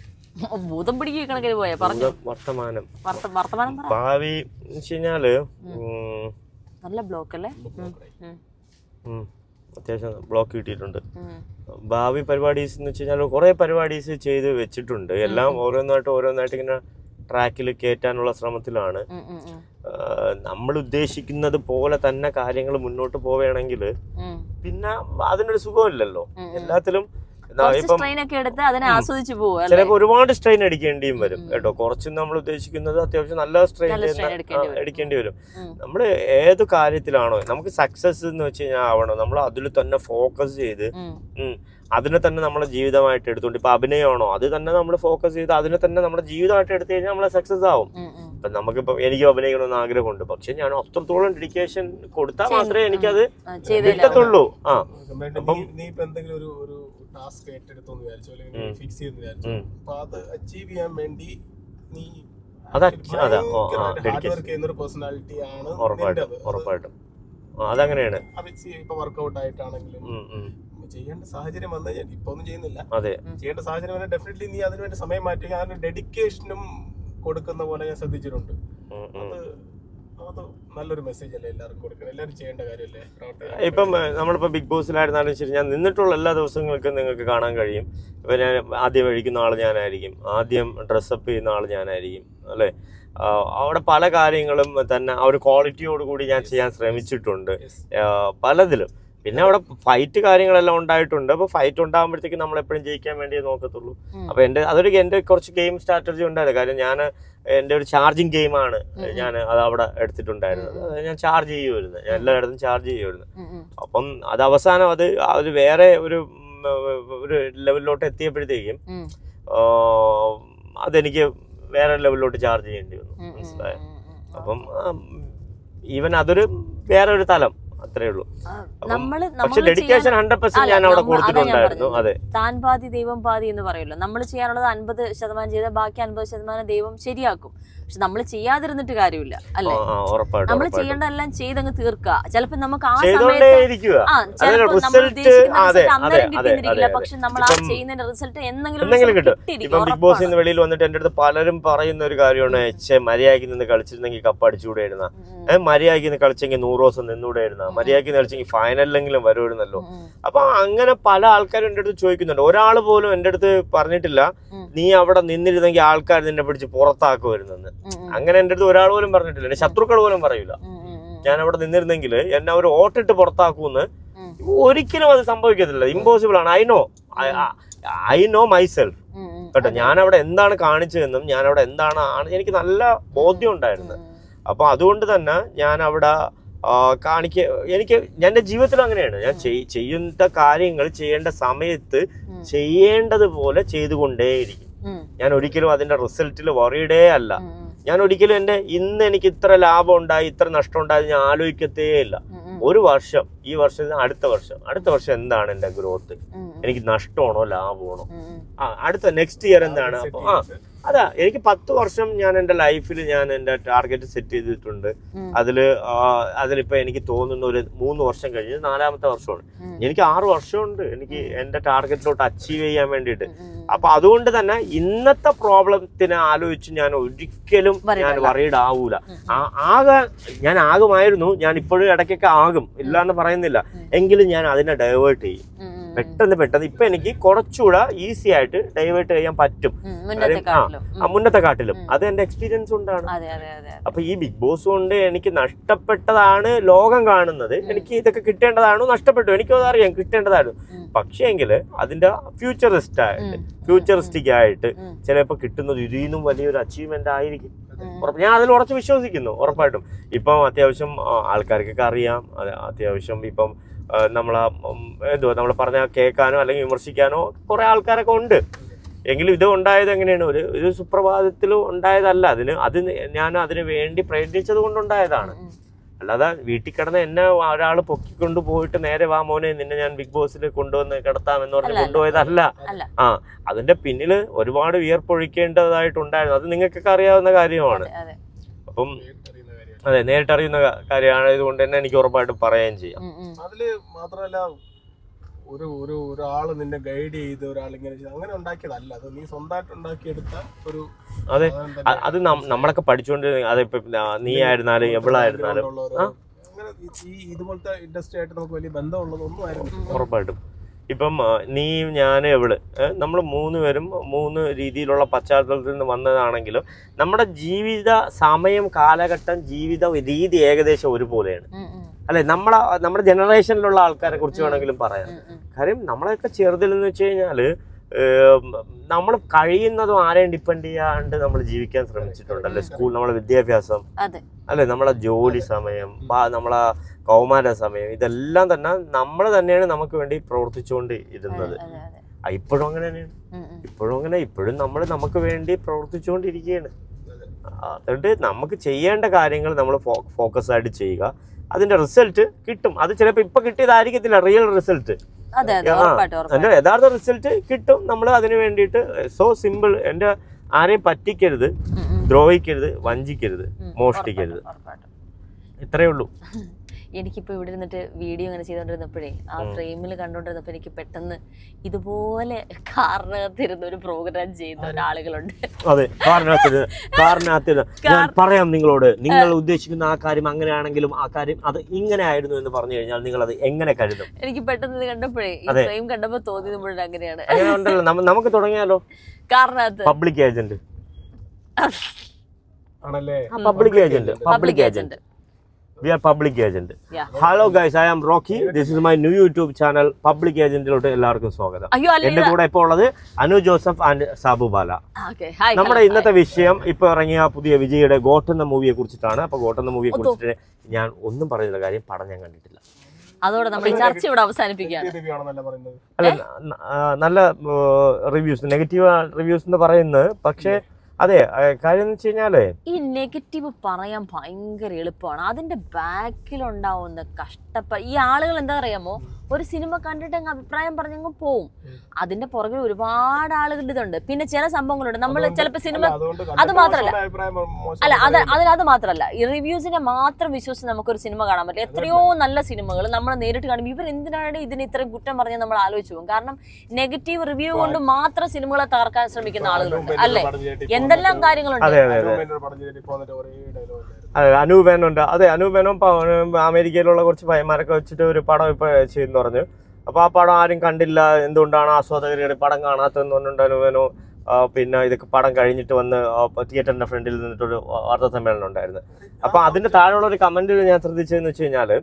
Speaker 1: ഓ, ഭൂതം പിടിക്കുക കണക്കിന് പോയാ പറഞ്ഞു
Speaker 2: ഭൂതം വർത്തമാനം
Speaker 1: വർത്ത- വർത്തമാനം പറ
Speaker 2: ഭാവി എന്ന് വെച്ച് കഴിഞ്ഞാല് ഉം,
Speaker 1: നല്ല ബ്ലോക്ക് അല്ലേ ഉം, ഉം,
Speaker 2: ഉം, അത്യാവശ്യം ബ്ലോക്ക് കിട്ടിയിട്ടുണ്ട്
Speaker 1: ഉം.
Speaker 2: ഭാവി പരിപാടീസ് എന്ന് വെച്ച് കഴിഞ്ഞാൽ കുറെ പരിപാടീസ് ചെയ്ത് വെച്ചിട്ടുണ്ട് എല്ലാം ഓരോന്നായിട്ട് ഓരോന്നായിട്ട് ഇങ്ങനെ ട്രാക്കിൽ കയറ്റാനുള്ള ശ്രമത്തിലാണ്
Speaker 1: ഉം, ഉം, ഉം,
Speaker 2: ആഹ് നമ്മൾ ഉദ്ദേശിക്കുന്നത് പോലെ തന്നെ കാര്യങ്ങൾ മുന്നോട്ട് പോവുകയാണെങ്കിൽ
Speaker 1: ഉം.
Speaker 2: പിന്നെ അതിനൊരു സുഖമില്ലല്ലോ
Speaker 1: ഉം, ഉം.
Speaker 2: എല്ലാത്തിലും എന്നാ
Speaker 1: കുറച്ച്
Speaker 2: ഇപ്പം
Speaker 1: സ്ട്രെയിൻ ഒക്കെ എടുത്ത് അതിനെ ആസ്വദിച്ചു പോവുക അല്ലേ
Speaker 2: ചിലപ്പോൾ ഒരുപാട് സ്ട്രെയിൻ അടിക്കേണ്ടിയും വരും കേട്ടോ കുറച്ച് നമ്മൾ ഉദ്ദേശിക്കുന്നത് അത്യാവശ്യം നല്ല സ്ട്രെയിൻ
Speaker 1: നല്ല strain എടുക്കേണ്ടി വരും.
Speaker 2: എടുക്കേണ്ടി വരും
Speaker 1: ഉം.
Speaker 2: നമ്മൾ ഏത് കാര്യത്തിലാണോ നമുക്ക് സക്സസ് എന്ന് വെച്ച് കഴിഞ്ഞാൽ ആവണം നമ്മൾ അതിൽ തന്നെ ഫോക്കസ് ചെയ്ത്
Speaker 1: ഉം,
Speaker 2: ഉം, അതിനെ തന്നെ നമ്മളെ ജീവിതമായിട്ട് എടുത്തുകൊണ്ട് ഇപ്പൊ അഭിനയമാണോ അത് തന്നെ നമ്മൾ ഫോക്കസ് ചെയ്ത് അതിനെ തന്നെ നമ്മുടെ ജീവിതമായിട്ട് എടുത്തു കഴിഞ്ഞാൽ നമ്മളെ സക്സസ് ആവും
Speaker 1: ഉം, ഉം.
Speaker 2: ഇപ്പൊ നമുക്കിപ്പോ എനിക്ക് അഭിനയിക്കണമെന്ന് ആഗ്രഹമുണ്ട് പക്ഷെ ഞാൻ അത്രത്തോളം ഡെഡിക്കേഷൻ കൊടുത്താൽ
Speaker 1: ചെയ്യുന്നു.
Speaker 2: മാത്രമേ എനിക്കത്
Speaker 1: ആ, ചെയ്തേലേ
Speaker 2: കിട്ടത്തുള്ളൂ ആ
Speaker 5: കമ്പാരിറ്റീവ്
Speaker 2: അപ്പം-
Speaker 5: നീ ഇപ്പൊ എന്തെങ്കിലും ഒരു ഒരു ടാസ്ക് ഏറ്റെടുത്തോന്ന് വിചാരിച്ചു അല്ലെങ്കിൽ
Speaker 2: ഉം.
Speaker 5: ഫിക്സ് ചെയ്തെന്ന് വിചാരിച്ചു
Speaker 2: ഉം.
Speaker 5: അപ്പൊ അത് അച്ചീവ് ചെയ്യാൻ വേണ്ടി നീ
Speaker 2: അത് achieve- അതാ, ഓ, ആ,
Speaker 5: ഹാർഡ്
Speaker 2: dedication.
Speaker 5: വർക്ക് ചെയ്യുന്ന ഒരു പേഴ്സണാലിറ്റി ആണ്
Speaker 2: ഉറപ്പായിട്ടും
Speaker 5: നിന്റേത്.
Speaker 2: ഉറപ്പായിട്ടും ആ, അതങ്ങനെയാണ്
Speaker 5: അത് see, ഇപ്പൊ വർക്ക്ഔട്ട് ആയിട്ടാണെങ്കിലും
Speaker 2: ഉം, ഉം.
Speaker 5: ചെയ്യേണ്ട സാഹചര്യം വന്നു കഴിഞ്ഞാൽ ഇപ്പൊ ഒന്നും ചെയ്യുന്നില്ല
Speaker 2: അതെ
Speaker 5: ചെയ്യേണ്ട സാഹചര്യം വന്നാൽ ഡെഫിനറ്റ്ലി നീ അതിന് വേണ്ടി സമയം മാറ്റി അതിന് ഡെഡിക്കേഷനും കൊടുക്കുന്ന പോലെ ഞാൻ ശ്രദ്ധിച്ചിട്ടുണ്ട്
Speaker 2: ഉം, ഉം.
Speaker 5: അത് അത് നല്ലൊരു മെസ്സേജ് അല്ലേ എല്ലാവർക്കും കൊടുക്കണം എല്ലാവരും ചെയ്യേണ്ട കാര്യമല്ലേ പ്രവർത്തകർ
Speaker 2: ഇപ്പം ഏഹ്, നമ്മളിപ്പോ ബിഗ് ബോസിലായിരുന്നാലും ശരി ഞാൻ നിന്നിട്ടുള്ള എല്ലാ ദിവസങ്ങൾക്കും നിങ്ങൾക്ക് കാണാൻ കഴിയും ഇപ്പൊ ഞാൻ ആദ്യം കഴിക്കുന്ന ആൾ ഞാനായിരിക്കും ആദ്യം ഡ്രസ്സപ്പ് ചെയ്യുന്ന ആൾ ഞാനായിരിക്കും അല്ലെ ആ, അവിടെ പല കാര്യങ്ങളും തന്നെ ആ ഒരു ക്വാളിറ്റിയോട് കൂടി ഞാൻ ചെയ്യാൻ ശ്രമിച്ചിട്ടുണ്ട്
Speaker 5: Yes.
Speaker 2: ആ, പലതിലും പിന്നെ അവിടെ ഫൈറ്റ് കാര്യങ്ങളെല്ലാം ഉണ്ടായിട്ടുണ്ട് അപ്പൊ ഫൈറ്റ് ഉണ്ടാകുമ്പോഴത്തേക്ക് നമ്മൾ എപ്പോഴും ജയിക്കാൻ വേണ്ടിയേ നോക്കത്തുള്ളൂ
Speaker 1: ഉം.
Speaker 2: അപ്പൊ എന്റെ അതൊരു എന്റെ കുറച്ച് ഗെയിം സ്ട്രാറ്റജി ഉണ്ടായിരുന്നു കാര്യം ഞാൻ എന്റെ ഒരു ചാർജിങ് ഗെയിമാണ് ഞാൻ അത് അവിടെ എടുത്തിട്ടുണ്ടായിരുന്നത് അത് ഞാൻ ചാർജ് ചെയ്യുമായിരുന്നു ഞാൻ എല്ലായിടത്തും ചാർജ് ചെയ്യുമായിരുന്നു
Speaker 1: ഉം, ഉം.
Speaker 2: അപ്പം അത് അവസാനം അത് ആ ഒരു വേറെ ഒരു ഉം, ഒരു ലെവലിലോട്ട് എത്തിയപ്പോഴത്തേക്കും
Speaker 1: ഉം.
Speaker 2: ആ, അതെനിക്ക് വേറെ ലെവലിലോട്ട് ചാർജ് ചെയ്യേണ്ടി വന്നു
Speaker 1: ഉം, ഉം,
Speaker 2: മനസ്സിലായോ
Speaker 1: ഉം, ഉം.
Speaker 2: അപ്പം ഈവൻ അതൊരു വേറെ ഒരു തലം അത്രേ ഉള്ളൂ
Speaker 1: ആ,
Speaker 2: അപ്പം
Speaker 1: നമ്മള്
Speaker 2: പക്ഷെ
Speaker 1: നമ്മള്
Speaker 2: ഡെഡിക്കേഷൻ
Speaker 1: ചെയ്യാൻ-
Speaker 2: ഹൺഡ്രഡ് പെർസെന്റ്
Speaker 1: അല്ല,
Speaker 2: ഞാൻ അവിടെ
Speaker 1: നമ്മ- അതാ ഞാൻ
Speaker 2: കൊടുത്തിട്ടുണ്ടായിരുന്നു
Speaker 1: പറഞ്ഞത്.
Speaker 2: അതെ
Speaker 1: താൻ പാതി ദൈവം പാതി എന്ന് പറയുമല്ലോ നമ്മൾ ചെയ്യാനുള്ളത് അൻപത് ശതമാനം ചെയ്താൽ ബാക്കി അൻപത് ശതമാനം ദൈവം ശരിയാക്കും പക്ഷെ നമ്മൾ ചെയ്യാതിരുന്നിട്ട് കാര്യമില്ല
Speaker 2: ആ,
Speaker 1: അല്ലേ
Speaker 2: ആ, ഉറപ്പായിട്ടും
Speaker 1: നമ്മൾ
Speaker 2: ഉറപ്പായിട്ടും
Speaker 1: ചെയ്യേണ്ടതെല്ലാം ചെയ്തങ്ങ് തീർക്കുക ചിലപ്പോ നമുക്ക് ആ
Speaker 2: ചെയ്തോണ്ടേ
Speaker 1: സമയത്ത്
Speaker 2: ഇരിക്കുക
Speaker 1: ആ
Speaker 2: അതിന്
Speaker 1: ചിലപ്പോ നമ്മൾ
Speaker 2: റിസൾട്ട്
Speaker 1: ഉദ്ദേശിക്കുന്ന
Speaker 2: അതെ
Speaker 1: റിസൾട്ട്
Speaker 2: അതെ
Speaker 1: അന്നേരം
Speaker 2: അതെ
Speaker 1: കിട്ടിയെന്നിരിക്കില്ല
Speaker 2: അതെ
Speaker 1: പക്ഷെ നമ്മൾ ആ
Speaker 2: ഇപ്പം
Speaker 1: ചെയ്യുന്നതിന്റെ റിസൾട്ട് എന്തെങ്കിലും
Speaker 2: എന്തെങ്കിലും
Speaker 1: result
Speaker 2: കിട്ടും
Speaker 1: കിട്ടിയിരിക്കും,
Speaker 2: ഇപ്പം ബിഗ് ബോസിൽ
Speaker 1: ഉറപ്പാണ്.
Speaker 2: നിന്ന് വെളിയിൽ വന്നിട്ട് എന്റെ അടുത്ത് പലരും പറയുന്ന ഒരു കാര്യമാണ് ചെ മര്യാദയ്ക്ക് നിന്ന് കളിച്ചിരുന്നെങ്കിൽ കപ്പ് അടിച്ചുകൂടെയിരുന്ന
Speaker 1: ഉം,
Speaker 2: ഏഹ് മര്യാദയ്ക്ക് നിന്ന് കളിച്ചെങ്കിൽ നൂറ് ദിവസം നിന്നൂടെയിരുന്ന മര്യാദയ്ക്ക് കളിച്ചെങ്കിൽ ഫൈനലിലെങ്കിലും വരുമായിരുന്നല്ലോ
Speaker 1: ഉം, ഉം,
Speaker 2: അപ്പൊ അങ്ങനെ പല ആൾക്കാരും എന്റെ അടുത്ത് ചോദിക്കുന്നുണ്ട് ഒരാൾ പോലും എന്റെ അടുത്ത് പറഞ്ഞിട്ടില്ല
Speaker 1: ഉം.
Speaker 2: നീ അവിടെ നിന്നിരുന്നെങ്കിൽ ആൾക്കാർ നിന്നെ പിടിച്ച് പുറത്താക്കുമായിരുന്നെന്ന്
Speaker 1: ഉം, ഉം,
Speaker 2: അങ്ങനെ എന്റെ അടുത്ത് ഒരാൾ പോലും പറഞ്ഞിട്ടില്ല എന്റെ ശത്രുക്കൾ പോലും പറയൂല
Speaker 1: ഉം, ഉം, ഉം.
Speaker 2: ഞാൻ അവിടെ നിന്നിരുന്നെങ്കിൽ എന്നെ അവർ ഓട്ടിട്ട് പുറത്താക്കൂന്ന്
Speaker 1: ഉം.
Speaker 2: ഒരിക്കലും അത് സംഭവിക്കത്തില്ല ഇമ്പോസിബിൾ ആണ് I know I know myself
Speaker 1: ഉം, ഉം.
Speaker 2: കേട്ടോ ഞാൻ അവിടെ എന്താണ് കാണിച്ചതെന്നും ഞാൻ അവിടെ എന്താണ് ആണ് എനിക്ക് നല്ല ബോധ്യം ഉണ്ടായിരുന്നു
Speaker 1: ഉം,
Speaker 2: അപ്പൊ അതുകൊണ്ട് തന്നെ ഞാൻ അവിടെ ആ, കാണിക്ക എനിക്ക് എൻ്റെ ജീവിതത്തിൽ അങ്ങനെയാണ് ഞാൻ ചെയ്- ചെയ്യുന്ന കാര്യങ്ങൾ ചെയ്യേണ്ട സമയത്ത്
Speaker 1: ഉം.
Speaker 2: ചെയ്യേണ്ടതുപോലെ ചെയ്തുകൊണ്ടേയിരിക്കും
Speaker 1: ഉം,
Speaker 2: ഞാൻ ഒരിക്കലും അതിന്റെ റിസൾട്ടിൽ വറീഡേ അല്ല
Speaker 1: ഉം, ഉം,
Speaker 2: ഞാൻ ഒരിക്കലും എൻ്റെ ഇന്ന് എനിക്ക് ഇത്ര ലാഭം ഉണ്ടായി ഇത്ര നഷ്ടം ഉണ്ടായി ഞാൻ ആലോചിക്കത്തേ ഇല്ല
Speaker 1: ഉം, ഉം,
Speaker 2: ഒരു വർഷം ഈ വർഷം അടുത്ത വർഷം അടുത്ത വർഷം എന്താണ് എൻ്റെ ഗ്രോത്ത്
Speaker 1: ഉം,
Speaker 2: എനിക്ക് നഷ്ടമാണോ ലാഭമാണോ
Speaker 1: ഉം, ഉം.
Speaker 2: ആ അടുത്ത നെക്സ്റ്റ് ഇയർ എന്താണ് അപ്പൊ ആ അതാ എനിക്ക് പത്ത് വർഷം ഞാൻ എൻ്റെ ലൈഫിൽ ഞാൻ എൻ്റെ ടാർഗറ്റ് സെറ്റ് ചെയ്തിട്ടുണ്ട്
Speaker 1: ഉം.
Speaker 2: അതില് ആ, അതിലിപ്പോ എനിക്ക് തോന്നുന്ന ഒരു മൂന്ന് വർഷം കഴിഞ്ഞ് നാലാമത്തെ വർഷമാണ്
Speaker 1: ഉം.
Speaker 2: എനിക്ക് ആറ് വർഷമുണ്ട് എനിക്ക് എൻ്റെ ടാർഗറ്റിലോട്ട് അച്ചീവ് ചെയ്യാൻ വേണ്ടിയിട്ട്
Speaker 1: ഉം, ഉം.
Speaker 2: അപ്പൊ അതുകൊണ്ട് തന്നെ ഇന്നത്തെ പ്രോബ്ലത്തിനെ ആലോചിച്ച് ഞാൻ ഒരിക്കലും
Speaker 1: Worried
Speaker 2: ഞാൻ
Speaker 1: അല്ല.
Speaker 2: വറീഡ് ആവൂല ആ- ആകെ ഞാൻ ആകുമായിരുന്നു ഞാൻ ഇപ്പോഴും ഇടയ്ക്കൊക്കെ ആകും ഇല്ല എന്ന് പറയുന്നില്ല എങ്കിലും ഞാൻ അതിനെ ഡൈവേർട്ട് ചെയ്യും
Speaker 1: ഉം, ഉം,
Speaker 2: പെട്ടെന്ന് പെട്ടെന്ന് ഇപ്പൊ എനിക്ക് കുറച്ചുകൂടെ ഈസി ആയിട്ട് ഡൈവേർട്ട് ചെയ്യാൻ പറ്റും
Speaker 1: ഉം. മുന്നത്തെ
Speaker 2: കാര്യം- ആ,
Speaker 1: കാട്ടിലും
Speaker 2: ആ, മുന്നത്തെ കാട്ടിലും അത് എന്റെ എക്സ്പീരിയൻസ് കൊണ്ടാണ്
Speaker 1: അതെ അതെ അതെ
Speaker 2: അപ്പൊ ഈ ബിഗ് ബോസ് കൊണ്ട് എനിക്ക് നഷ്ടപ്പെട്ടതാണ് ലോകം കാണുന്നത് എനിക്ക് ഇതൊക്കെ കിട്ടേണ്ടതാണോ നഷ്ടപ്പെട്ടു എനിക്കത് അറിയാം കിട്ടേണ്ടതായിരുന്നു
Speaker 1: ഉം.
Speaker 2: പക്ഷേങ്കിൽ അതിന്റെ ഫ്യൂച്ചറിസ്റ്റ് ആയിട്ട്
Speaker 1: ഉം.
Speaker 2: ഫ്യൂച്ചറിസ്റ്റിക് ആയിട്ട്
Speaker 1: ഉം.
Speaker 2: ചിലപ്പോൾ കിട്ടുന്നത് ഇതിൽ നിന്നും വലിയൊരു അച്ചീവ്മെന്റ് ആയിരിക്കും
Speaker 1: ഉം.
Speaker 2: ഉറപ്പ് ഞാൻ അതിൽ ഉറച്ച് വിശ്വസിക്കുന്നു ഉറപ്പായിട്ടും ഇപ്പം അത്യാവശ്യം ആ, ആൾക്കാർക്കൊക്കെ അറിയാം അത് അത്യാവശ്യം ഇപ്പം ആ, നമ്മളെ ഉം, എന്തുവാ നമ്മൾ പറഞ്ഞ കേൾക്കാനോ അല്ലെങ്കിൽ വിമർശിക്കാനോ കുറെ ആൾക്കാരൊക്കെ ഉണ്ട് എങ്കിലും ഇത് ഉണ്ടായത് എങ്ങനെയാണ് ഒരു ഒരു സുപ്രഭാതത്തിൽ ഉണ്ടായതല്ല അതിന് അത് ഞാൻ അതിന് വേണ്ടി പ്രയത്നിച്ചത് കൊണ്ടുണ്ടായതാണ്
Speaker 1: ഉം.
Speaker 2: അല്ലാതെ വീട്ടിൽ കിടന്ന് എന്നെ ഒരാൾ പൊക്കിക്കൊണ്ട് പോയിട്ട് നേരെ വാ മോനെ നിന്നെ ഞാൻ ബിഗ് ബോസിൽ കൊണ്ടുവന്ന് കിടത്താം എന്ന് പറഞ്ഞ്
Speaker 1: അല്ല, അല്ല.
Speaker 2: കൊണ്ടുപോയതല്ല
Speaker 1: അല്ല
Speaker 2: ആ അതിന്റെ പിന്നിൽ ഒരുപാട് വിയർപ്പൊഴിക്കേണ്ടതായിട്ടുണ്ടായിരുന്നു അത് നിങ്ങൾക്കൊക്കെ അറിയാവുന്ന കാര്യമാണ്
Speaker 1: അതെ അതെ
Speaker 2: അപ്പം
Speaker 5: അറിയുന്ന കാര്യം
Speaker 2: അതെ നേരിട്ട് അറിയുന്ന ക- കാര്യമാണ് ഇതുകൊണ്ട് തന്നെ എനിക്ക് ഉറപ്പായിട്ട് പറയുകയും ചെയ്യാം
Speaker 1: ഉം, ഉം.
Speaker 5: അതില് മാത്രമല്ല ഒരു ഒരു ഒരാള് നിന്നെ ഗൈഡ് ചെയ്ത് ഒരാൾ ഇങ്ങനെ ചെയ്ത് അങ്ങനെ ഉണ്ടാക്കിയതല്ല അത് നീ സ്വന്തമായിട്ട് ഉണ്ടാക്കിയെടുത്ത ഒരു
Speaker 2: അതെ
Speaker 5: സാധനം
Speaker 2: അ-
Speaker 5: തന്നെ.
Speaker 2: അത് നം- നമ്മളൊക്കെ പഠിച്ചുകൊണ്ട് അതിപ്പോ നീ ആയിരുന്നാലും എവളായിരുന്നാലും
Speaker 5: ഉള്ളവരോ,
Speaker 2: ആ.
Speaker 5: അങ്ങനെ ഈ- ഈ ഇതുപോലത്തെ ഇൻഡസ്ട്രി ആയിട്ട് നമുക്ക് വലിയ ബന്ധമുള്ളതൊന്നും ആയിരുന്നു
Speaker 2: ഉറപ്പായിട്ടും ഇപ്പം ആ, നീയും ഞാൻ എവള് നമ്മൾ മൂന്ന് പേരും മൂന്ന് രീതിയിലുള്ള പശ്ചാത്തലത്തിൽ നിന്ന് വന്നതാണെങ്കിലും നമ്മുടെ ജീവിത സമയം കാലഘട്ടം ജീവിത രീതി ഏകദേശം ഒരുപോലെയാണ്
Speaker 1: ഉം, ഉം,
Speaker 2: അല്ലെ നമ്മളെ നമ്മുടെ ജനറേഷനിലുള്ള ആൾക്കാരെ കുറിച്ച് വേണമെങ്കിലും പറയാം
Speaker 1: ഉം, ഉം.
Speaker 2: കാര്യം നമ്മളെയൊക്കെ ചെറുതിലെന്ന് വെച്ച് കഴിഞ്ഞാല് നമ്മൾ കഴിയുന്നതും ആരെയും ഡിപ്പെൻഡ് ചെയ്യാണ്ട് നമ്മൾ ജീവിക്കാൻ ശ്രമിച്ചിട്ടുണ്ടല്ലേ സ്കൂൾ നമ്മളെ വിദ്യാഭ്യാസം
Speaker 1: അതെ
Speaker 2: അല്ലെ നമ്മളെ ജോലി സമയം ബാ- നമ്മളെ കൗമാര സമയം ഇതെല്ലാം തന്നെ നമ്മൾ തന്നെയാണ് നമുക്ക് വേണ്ടി പ്രവർത്തിച്ചുകൊണ്ട് ഇരുന്നത്
Speaker 1: അതെ അതെ
Speaker 2: ആ, ഇപ്പോഴും അങ്ങനെ തന്നെയാണ്
Speaker 1: ഉം, ഉം.
Speaker 2: ഇപ്പോഴും അങ്ങനെ ഇപ്പോഴും നമ്മൾ നമുക്ക് വേണ്ടി പ്രവർത്തിച്ചുകൊണ്ടിരിക്കുകയാണ് അതുകൊണ്ട് നമുക്ക് ചെയ്യേണ്ട കാര്യങ്ങൾ നമ്മൾ ഫോക്കസ് ആയിട്ട് ചെയ്യുക അതിന്റെ റിസൾട്ട് കിട്ടും അത് ചിലപ്പോൾ ഇപ്പൊ കിട്ടിയതായിരിക്കത്തില്ല റിയൽ റിസൾട്ട്
Speaker 1: അതെ അതെ
Speaker 2: ആ,
Speaker 1: ഉറപ്പായിട്ടും
Speaker 2: അതിന്റെ
Speaker 1: ഉറപ്പായിട്ടും
Speaker 2: യഥാർത്ഥ റിസൾട്ട് കിട്ടും നമ്മൾ അതിന് വേണ്ടിയിട്ട് സോ സിമ്പിൾ എന്റെ ആരെയും പറ്റിക്കരുത്
Speaker 1: ഉം, ഉം.
Speaker 2: ദ്രോഹിക്കരുത് വഞ്ചിക്കരുത്
Speaker 1: ഉം,
Speaker 2: മോഷ്ടിക്കരുത്
Speaker 1: ഉറപ്പായിട്ടും, ഉറപ്പായിട്ടും.
Speaker 2: ഇത്രയേ ഉള്ളൂ
Speaker 1: എനിക്കിപ്പോ ഇവിടെ ഇരുന്നിട്ട് വീഡിയോ ഇങ്ങനെ ചെയ്തോണ്ടിരുന്നപ്പോഴേ ആ ഫ്രെയിമിൽ കണ്ടോണ്ടിരുന്നപ്പോ എനിക്ക് പെട്ടെന്ന് ഇതുപോലെ കാറിനകത്തിരുന്ന ഒരു പ്രോഗ്രാം ചെയ്യുന്ന ഒരാളുകളുണ്ട്
Speaker 2: അതെ കാറിനകത്ത് കാറിനകത്ത് ഞാൻ പറയാം നിങ്ങളോട് നിങ്ങൾ ഉദ്ദേശിക്കുന്ന ആ കാര്യം അങ്ങനെയാണെങ്കിലും ആ കാര്യം അത് ഇങ്ങനെ ആയിരുന്നു എന്ന് പറഞ്ഞു കഴിഞ്ഞാൽ നിങ്ങൾ അത് എങ്ങനെ കരുതും
Speaker 1: എനിക്ക് പെട്ടെന്ന് ഇത് കണ്ടപ്പോഴേ ഈ
Speaker 2: അതെ.
Speaker 1: ഫ്രെയിം കണ്ടപ്പോ തോന്നിയത് മുഴുവൻ അങ്ങനെയാണ്
Speaker 2: അങ്ങനെ ഉണ്ടല്ലോ നമ്മ- നമുക്ക് തുടങ്ങിയാലോ
Speaker 1: കാറിനകത്ത്
Speaker 2: പബ്ലിക് ഏജന്റ്
Speaker 5: ആണല്ലേ
Speaker 2: public agent public agent we are public agent
Speaker 1: Yeah.
Speaker 2: Hello guys I am Rocky this is my new YouTube channel public ഏജന്റിലോട്ട് എല്ലാവർക്കും സ്വാഗതം
Speaker 1: അയ്യോ അല്ല
Speaker 2: എന്റെ കൂടെ ഇപ്പോൾ ഉള്ളത് Anu Joseph and Sabu Bala
Speaker 1: okay hi
Speaker 2: നമ്മുടെ ഇന്നത്തെ വിഷയം ഇപ്പൊ ഇറങ്ങിയ പുതിയ വിജയുടെ ഗോട്ട് എന്ന മൂവിയെ കുറിച്ചിട്ടാണ് അപ്പൊ ഗോട്ട് എന്ന മൂവിയെ കുറിച്ചിട്ട് ഞാൻ ഒന്നും പറയുന്നില്ല കാര്യം പടം ഞാൻ കണ്ടിട്ടില്ല
Speaker 1: അതോടെ നമ്മൾ ഈ ചർച്ച ഇവിടെ അവസാനിപ്പിക്കുകയാണ്
Speaker 5: ദിവ്യാണെന്നല്ല പറയുന്നത്
Speaker 2: അല്ല ന- ആ, നല്ല റിവ്യൂസ് നെഗറ്റീവ് റിവ്യൂസ് എന്ന് പറയുന്നത് പക്ഷേ അതെ ആ, കാര്യം എന്ന് വെച്ച് കഴിഞ്ഞാലേ
Speaker 1: ഈ നെഗറ്റീവ് പറയാൻ ഭയങ്കര എളുപ്പമാണ് അതിന്റെ ബാക്കിലുണ്ടാവുന്ന കഷ്ടപ്പ ഈ ആളുകൾ എന്താ അറിയാമോ ഒരു സിനിമ കണ്ടിട്ട് അങ്ങ് അഭിപ്രായം പറഞ്ഞങ്ങ് പോവും അതിന്റെ പുറകിൽ ഒരുപാട് ആളുകളുടെ ഇതുണ്ട് പിന്നെ ചില സംഭവങ്ങളുണ്ട് നമ്മൾ ചിലപ്പോൾ സിനിമ
Speaker 5: അതുകൊണ്ട്
Speaker 1: അത് മാത്രല്ല
Speaker 5: അഭിപ്രായം മോശം
Speaker 1: അല്ല അത് അതിനത് മാത്രമല്ല ഈ റിവ്യൂസിനെ മാത്രം വിശ്വസിച്ച് നമുക്കൊരു സിനിമ കാണാൻ പറ്റില്ല എത്രയോ നല്ല സിനിമകൾ നമ്മൾ നേരിട്ട് കാണുമ്പോൾ ഇവർ എന്തിനാണ് ഇതിന് ഇത്രയും കുറ്റം പറഞ്ഞ് നമ്മൾ ആലോചിച്ചു പോകും കാരണം നെഗറ്റീവ് റിവ്യൂ കൊണ്ട് മാത്രം സിനിമകളെ തകർക്കാൻ ശ്രമിക്കുന്ന ആളുകളുണ്ട് അല്ലേ എന്തെല്ലാം കാര്യങ്ങളുണ്ട്
Speaker 2: അതെ അതെ അതെ
Speaker 5: എന്നോട് പറഞ്ഞു തരും ഇപ്പൊ വന്നിട്ട് ഒരേ ഡയലോഗ്
Speaker 2: അതെ അനൂപേനുണ്ട് അതെ അനൂപേനും അമേരിക്കയിലുള്ള കുറച്ച് പയ്യന്മാരൊക്കെ വെച്ചിട്ട് ഒരു പടം ഇപ്പൊ ചെയ്യുന്നു പറഞ്ഞു അപ്പൊ ആ പടം ആരും കണ്ടില്ല എന്തുകൊണ്ടാണ് ആസ്വാദകരുടെ പടം കാണാത്തതെന്ന് പറഞ്ഞിട്ട് അനൂപേനോ ആ, പിന്നെ ഇതൊക്കെ പടം കഴിഞ്ഞിട്ട് വന്ന് തിയേറ്ററിന്റെ ഫ്രണ്ടിൽ നിന്നിട്ടൊരു വാർത്താ സമ്മേളനം ഉണ്ടായിരുന്നു അപ്പൊ അതിന്റെ താഴെയുള്ള ഒരു കമന്റ് ഞാൻ ശ്രദ്ധിച്ചതെന്ന് വെച്ച് കഴിഞ്ഞാല്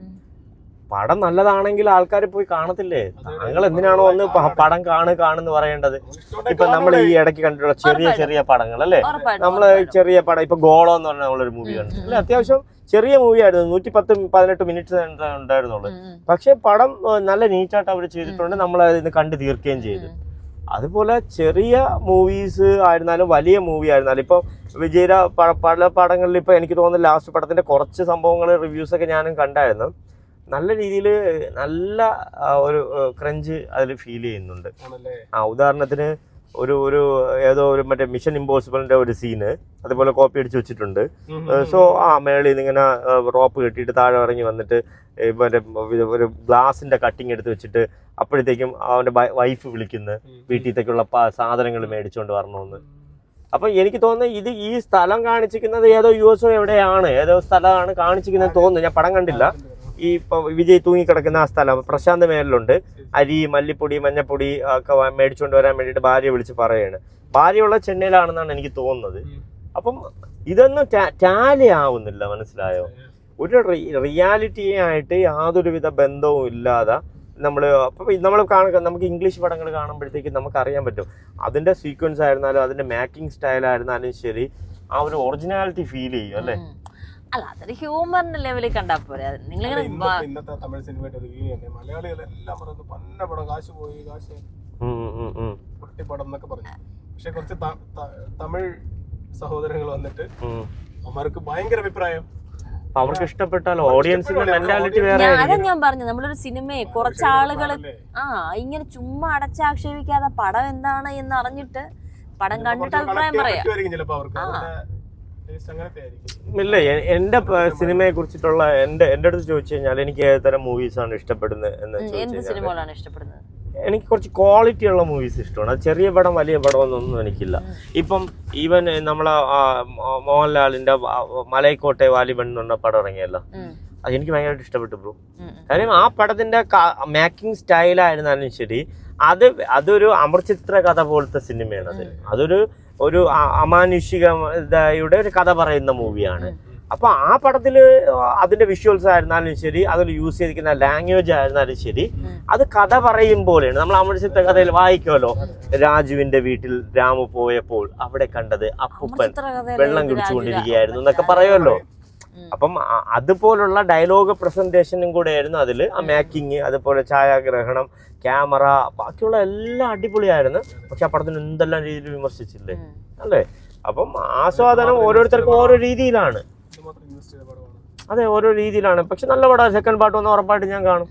Speaker 2: പടം നല്ലതാണെങ്കിൽ ആൾക്കാർ പോയി കാണത്തില്ലേ താങ്കൾ എന്തിനാണോ ഒന്ന് പ- പടം കാണ് കാണുന്ന് പറയേണ്ടത് ഇപ്പൊ നമ്മൾ ഈ ഇടയ്ക്ക് കണ്ടിട്ടുള്ള ചെറിയ ചെറിയ പടങ്ങൾ അല്ലേ
Speaker 1: ഉറപ്പായിട്ടും
Speaker 2: നമ്മള് ചെറിയ പടം ഇപ്പൊ ഗോളോ എന്ന് പറഞ്ഞ നമ്മളൊരു മൂവി കണ്ടു അല്ലെ അത്യാവശ്യം ചെറിയ മൂവി ആയിരുന്നു നൂറ്റി പത്ത് പതിനെട്ട് മിനിറ്റ് ഉണ്ടായിരുന്നുള്ളൂ
Speaker 1: ഉം, ഉം.
Speaker 2: പക്ഷെ പടം ഏഹ്, നല്ല നീറ്റായിട്ട് അവർ ചെയ്തിട്ടുണ്ട് നമ്മൾ അതിന് കണ്ടു തീർക്കുകയും ചെയ്തു അതുപോലെ ചെറിയ മൂവീസ് ആയിരുന്നാലും വലിയ മൂവി ആയിരുന്നാലും ഇപ്പൊ വിജയര പ- പല പടങ്ങളിൽ ഇപ്പൊ എനിക്ക് തോന്നുന്നു ലാസ്റ്റ് പടത്തിന്റെ കുറച്ച് സംഭവങ്ങൾ റിവ്യൂസ് ഒക്കെ ഞാനും കണ്ടായിരുന്നു നല്ല രീതിയിൽ നല്ല ആ, ഒരു ക്രഞ്ച് അതിൽ ഫീൽ ചെയ്യുന്നുണ്ട്
Speaker 5: ആണല്ലേ
Speaker 2: ആ ഉദാഹരണത്തിന് ഒരു ഒരു ഏതോ ഒരു മറ്റേ മിഷൻ ഇമ്പോസിബിളിന്റെ ഒരു സീന് അതുപോലെ കോപ്പി അടിച്ച് വെച്ചിട്ടുണ്ട് സോ ആ മേളിൽ നിന്ന് ഇങ്ങനെ റോപ്പ് കെട്ടിയിട്ട് താഴെ ഇറങ്ങി വന്നിട്ട് ഈ മറ്റേ ഒരു ഗ്ലാസിന്റെ കട്ടിങ് എടുത്ത് വെച്ചിട്ട് അപ്പോഴത്തേക്കും അവന്റെ വൈഫ് വിളിക്കുന്നു വീട്ടിലത്തേക്കുള്ള സാധനങ്ങൾ മേടിച്ചുകൊണ്ട് വരണമെന്ന് അപ്പൊ എനിക്ക് തോന്നുന്നു ഇത് ഈ സ്ഥലം കാണിച്ചിരിക്കുന്നത് ഏതോ യു എസ് എവിടെയാണ് ഏതോ സ്ഥലമാണ് കാണിച്ചിരിക്കുന്നത് തോന്നുന്നു ഞാൻ പടം കണ്ടില്ല ഈ ഇപ്പൊ വിജയ് തൂങ്ങിക്കിടക്കുന്ന ആ സ്ഥലം പ്രശാന്ത് മേലിലുണ്ട് അരി മല്ലിപ്പൊടി മഞ്ഞപ്പൊടി ഒക്കെ വ- മേടിച്ചുകൊണ്ട് വരാൻ വേണ്ടിയിട്ട് ഭാര്യ വിളിച്ച് പറയാണ് ഭാര്യയുള്ള ചെന്നൈയിലാണെന്നാണ് എനിക്ക് തോന്നുന്നത് അപ്പം ഇതൊന്നും ടാലി ആവുന്നില്ല മനസ്സിലായോ ഒരു റിയാലിറ്റി ആയിട്ട് യാതൊരുവിധ ബന്ധവും ഇല്ലാതെ നമ്മൾ അപ്പം നമ്മൾ കാണുക നമുക്ക് ഇംഗ്ലീഷ് പടങ്ങൾ കാണുമ്പോഴത്തേക്ക് നമുക്ക് അറിയാൻ പറ്റും അതിന്റെ സീക്വൻസ് ആയിരുന്നാലും അതിന്റെ മേക്കിംഗ് സ്റ്റൈൽ ആയിരുന്നാലും ശരി ആ ഒരു ഒറിജിനാലിറ്റി ഫീൽ ചെയ്യും അല്ലേ
Speaker 1: ഉം. അല്ല അതൊരു ഹ്യൂമറിന്റെ ലെവലിൽ കണ്ടാ പോരെ നിങ്ങളിങ്ങനെ
Speaker 5: ഇന്നത്തെ ഇന്നത്തെ തമിഴ് സിനിമയുടെ റിവ്യൂ തന്നെ മലയാളികളെല്ലാം പറയുന്നു പന്ന പടം കാശ് പോയി കാശ്
Speaker 2: ഉം, ഉം, ഉം, ഉം,
Speaker 5: പൊട്ടിപ്പടം എന്നൊക്കെ പറഞ്ഞു പക്ഷെ കുറച്ച് ത- ത- തമിഴ് സഹോദരങ്ങൾ വന്നിട്ട്
Speaker 2: ഉം.
Speaker 5: അവർക്ക് ഭയങ്കര അഭിപ്രായം
Speaker 2: അപ്പൊ അവർക്ക് ഇഷ്ടപ്പെട്ടാലോ ഓഡിയൻസിന്റെ മെന്റാലിറ്റി വേറെ
Speaker 1: ഞാൻ
Speaker 2: ആയിരിക്കും.
Speaker 1: അതാ ഞാൻ പറഞ്ഞു നമ്മളൊരു സിനിമയെ കുറച്ച് ആളുകൾ ആ ഇങ്ങനെ ചുമ്മാ അടച്ചാക്ഷേപിക്കാതെ പടം എന്താണ് എന്ന് അറിഞ്ഞിട്ട് പടം കണ്ടിട്ട് അഭിപ്രായം പറയാം
Speaker 5: പറ്റുമായിരിക്കും ചിലപ്പോ അവർക്ക് അവരുടെ ടേസ്റ്റ് അങ്ങനത്തെ ആയിരിക്കും
Speaker 2: ഇല്ല എ- എന്റെ പ- സിനിമയെ കുറിച്ചിട്ടുള്ള എന്റെ എന്റെ അടുത്ത് ചോദിച്ചു കഴിഞ്ഞാൽ എനിക്ക് ഏത് തരം മൂവീസ് ആണ് ഇഷ്ടപ്പെടുന്നത് എന്ന്
Speaker 1: ഉം,
Speaker 2: ചോദിച്ചു
Speaker 1: എന്ത്
Speaker 2: കഴിഞ്ഞാല്
Speaker 1: സിനിമകളാണ് ഇഷ്ടപ്പെടുന്നത്
Speaker 2: എനിക്ക് കുറച്ച് ക്വാളിറ്റി ഉള്ള മൂവീസ് ഇഷ്ടമാണ് അത് ചെറിയ പടം വലിയ പടം എന്നൊന്നും എനിക്കില്ല ഇപ്പം ഈവൻ നമ്മളെ ആ, മോ- മോഹൻലാലിന്റെ വ- മലൈക്കോട്ടെ വാലിബൻ എന്ന് പറഞ്ഞ പടം ഇറങ്ങിയല്ലോ
Speaker 1: ഉം,
Speaker 2: അത് എനിക്ക് ഭയങ്കരമായിട്ട് ഇഷ്ടപ്പെട്ടു ബ്രോ
Speaker 1: ഉം, ഉം.
Speaker 2: കാര്യം ആ പടത്തിന്റെ മേക്കിംഗ് സ്റ്റൈലായിരുന്നാലും ശരി അത് അതൊരു അമർചിത്ര കഥ പോലത്തെ സിനിമയാണ് അത് അതൊരു ഒരു അ- അമാനുഷികതയുടെ ഒരു കഥ പറയുന്ന മൂവിയാണ് അപ്പൊ ആ പടത്തില് അതിന്റെ വിഷ്വൽസ് ആയിരുന്നാലും ശരി അതിൽ യൂസ് ചെയ്തിരിക്കുന്ന ലാംഗ്വേജ് ആയിരുന്നാലും ശരി അത് കഥ പറയും പോലെയാണ് നമ്മൾ അമർചിത്ര കഥയിൽ വായിക്കുമല്ലോ രാജുവിന്റെ വീട്ടിൽ രാമു പോയപ്പോൾ അവിടെ കണ്ടത് അപ്പുപ്പൻ
Speaker 1: അമർചിത്ര കഥയിലെ
Speaker 2: വെള്ളം
Speaker 1: ഇത്
Speaker 2: കുടിച്ചുകൊണ്ടിരിക്കുകയായിരുന്നു
Speaker 1: രാജു-
Speaker 2: എന്നൊക്കെ പറയുമല്ലോ
Speaker 1: ഉം.
Speaker 2: അപ്പം അ- അതുപോലുള്ള ഡയലോഗ് പ്രസന്റേഷനും കൂടെ ആയിരുന്നു അതിൽ ആ മേക്കിംഗ് അതുപോലെ ഛായാഗ്രഹണം ക്യാമറ ബാക്കിയുള്ള എല്ലാം അടിപൊളിയായിരുന്നു പക്ഷെ ആ പടത്തിന് എന്തെല്ലാം രീതിയിൽ വിമർശിച്ചില്ലേ
Speaker 1: ഉം.
Speaker 2: അല്ലേ അപ്പം ആസ്വാദനം ഓരോരുത്തർക്കും ഓരോ രീതിയിലാണ്
Speaker 5: ഇതുമാത്രം ഇൻവെസ്റ്റ് ചെയ്ത പടമാണ്
Speaker 2: അതെ ഓരോ രീതിയിലാണ് പക്ഷെ നല്ല പടം സെക്കൻഡ് പാർട്ട് വന്ന് ഉറപ്പായിട്ട് ഞാൻ കാണും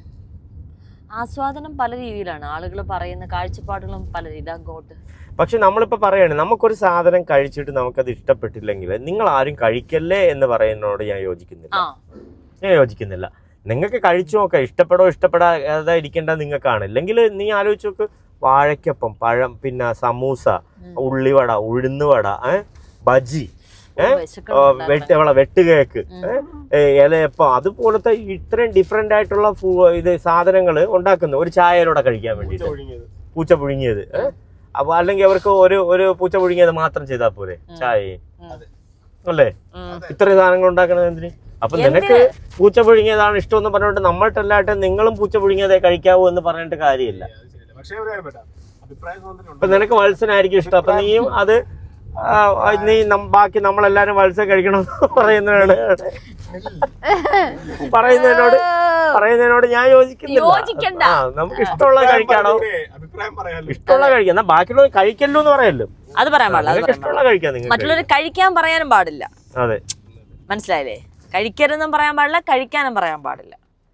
Speaker 1: ആസ്വാദനം പല രീതിയിലാണ് ആളുകൾ പറയുന്ന കാഴ്ചപ്പാടുകളും പല രീതി ഗോട്ട്
Speaker 2: പക്ഷെ നമ്മളിപ്പോൾ പറയാണ് നമുക്കൊരു സാധനം കഴിച്ചിട്ട് നമുക്കത് ഇഷ്ടപ്പെട്ടില്ലെങ്കിൽ നിങ്ങൾ ആരും കഴിക്കല്ലേ എന്ന് പറയുന്നതിനോട് ഞാൻ യോജിക്കുന്നില്ല
Speaker 1: ആ
Speaker 2: ഞാൻ യോജിക്കുന്നില്ല നിങ്ങൾക്ക് കഴിച്ചു നോക്കാം ഇഷ്ടപ്പെടോ ഇഷ്ടപ്പെടാതെ ഇരിക്കേണ്ട നിങ്ങൾക്കാണ് ഇല്ലെങ്കിൽ നീ ആലോചിച്ച് നോക്ക് വാഴയ്ക്കൊപ്പം പഴം പിന്നെ സമൂസ ഉള്ളിവട ഉഴുന്നുവട ഏ ബജി ഏ
Speaker 1: വിശക്കണം
Speaker 2: ആ, വെട്ട് വള വെട്ടുകേക്ക് ഏ, ഇലയപ്പം അതുപോലത്തെ ഇത്രയും ഡിഫറെന്റ് ആയിട്ടുള്ള ഫു- ഇത് സാധനങ്ങൾ ഉണ്ടാക്കുന്നു ഒരു ചായയിലൂടെ കഴിക്കാൻ വേണ്ടിയിട്ട്
Speaker 5: ഒഴുകിയത്
Speaker 2: പൂച്ച പുഴുങ്ങിയത് ഏ? അപ്പൊ അല്ലെങ്കിൽ അവർക്ക് ഒരു ഒരു പൂച്ച പുഴുങ്ങിയത് മാത്രം ചെയ്താൽ പോരെ ചായ അല്ലേ
Speaker 1: ഉം.
Speaker 2: ഇത്രയും സാധനങ്ങൾ ഉണ്ടാക്കണത് എന്തിന് അപ്പൊ നിനക്ക് പൂച്ച പുഴുങ്ങിയതാണ് ഇഷ്ടം എന്ന് പറഞ്ഞുകൊണ്ട് നമ്മൾട്ടല്ലാട്ട് നിങ്ങളും പൂച്ച പുഴുങ്ങിയതേ കഴിക്കാവൂ എന്ന് പറഞ്ഞിട്ട് കാര്യമില്ല
Speaker 5: അത് ശരിയല്ല. പക്ഷേ ഒരു കാര്യം പറയാം. അഭിപ്രായ സ്വാതന്ത്ര്യം
Speaker 2: അപ്പൊ
Speaker 5: ഉണ്ട്.
Speaker 2: നിനക്ക് മത്സ്യനായിരിക്കും ഇഷ്ടം അപ്പൊ നീയും അത് ആ, ആ, നീ നം- ബാക്കി നമ്മളെല്ലാരും മത്സ്യം കഴിക്കണം എന്ന് പറയുന്നതാണ് പറയുന്നതിനോട് പറയുന്നതിനോട് ഞാൻ യോജിക്കുന്നില്ല
Speaker 1: യോജിക്കണ്ട.
Speaker 2: ആ, നമുക്ക് ഇഷ്ടമുള്ള കഴിക്കാണോ
Speaker 5: ഇവിടെ അഭിപ്രായം പറയാലോ
Speaker 2: ഇഷ്ടമുള്ള കഴിക്കാം എന്നാ ബാക്കിയുള്ളത് കഴിക്കല്ലോ എന്ന് പറയല്ലോ
Speaker 1: അത് പറയാൻ പാടില്ല അത്
Speaker 2: നിങ്ങൾക്ക്
Speaker 1: പറയാൻ
Speaker 2: ഇഷ്ടമുള്ള
Speaker 1: പാടില്ല
Speaker 2: കഴിക്കാം നിങ്ങൾ
Speaker 1: മറ്റുള്ളവർ കഴിക്കാൻ പറയാനും പാടില്ല
Speaker 2: അതെ
Speaker 1: മനസ്സിലായില്ലേ കഴിക്കരുതെന്നും പറയാൻ പാടില്ല കഴിക്കാനും പറയാൻ പാടില്ല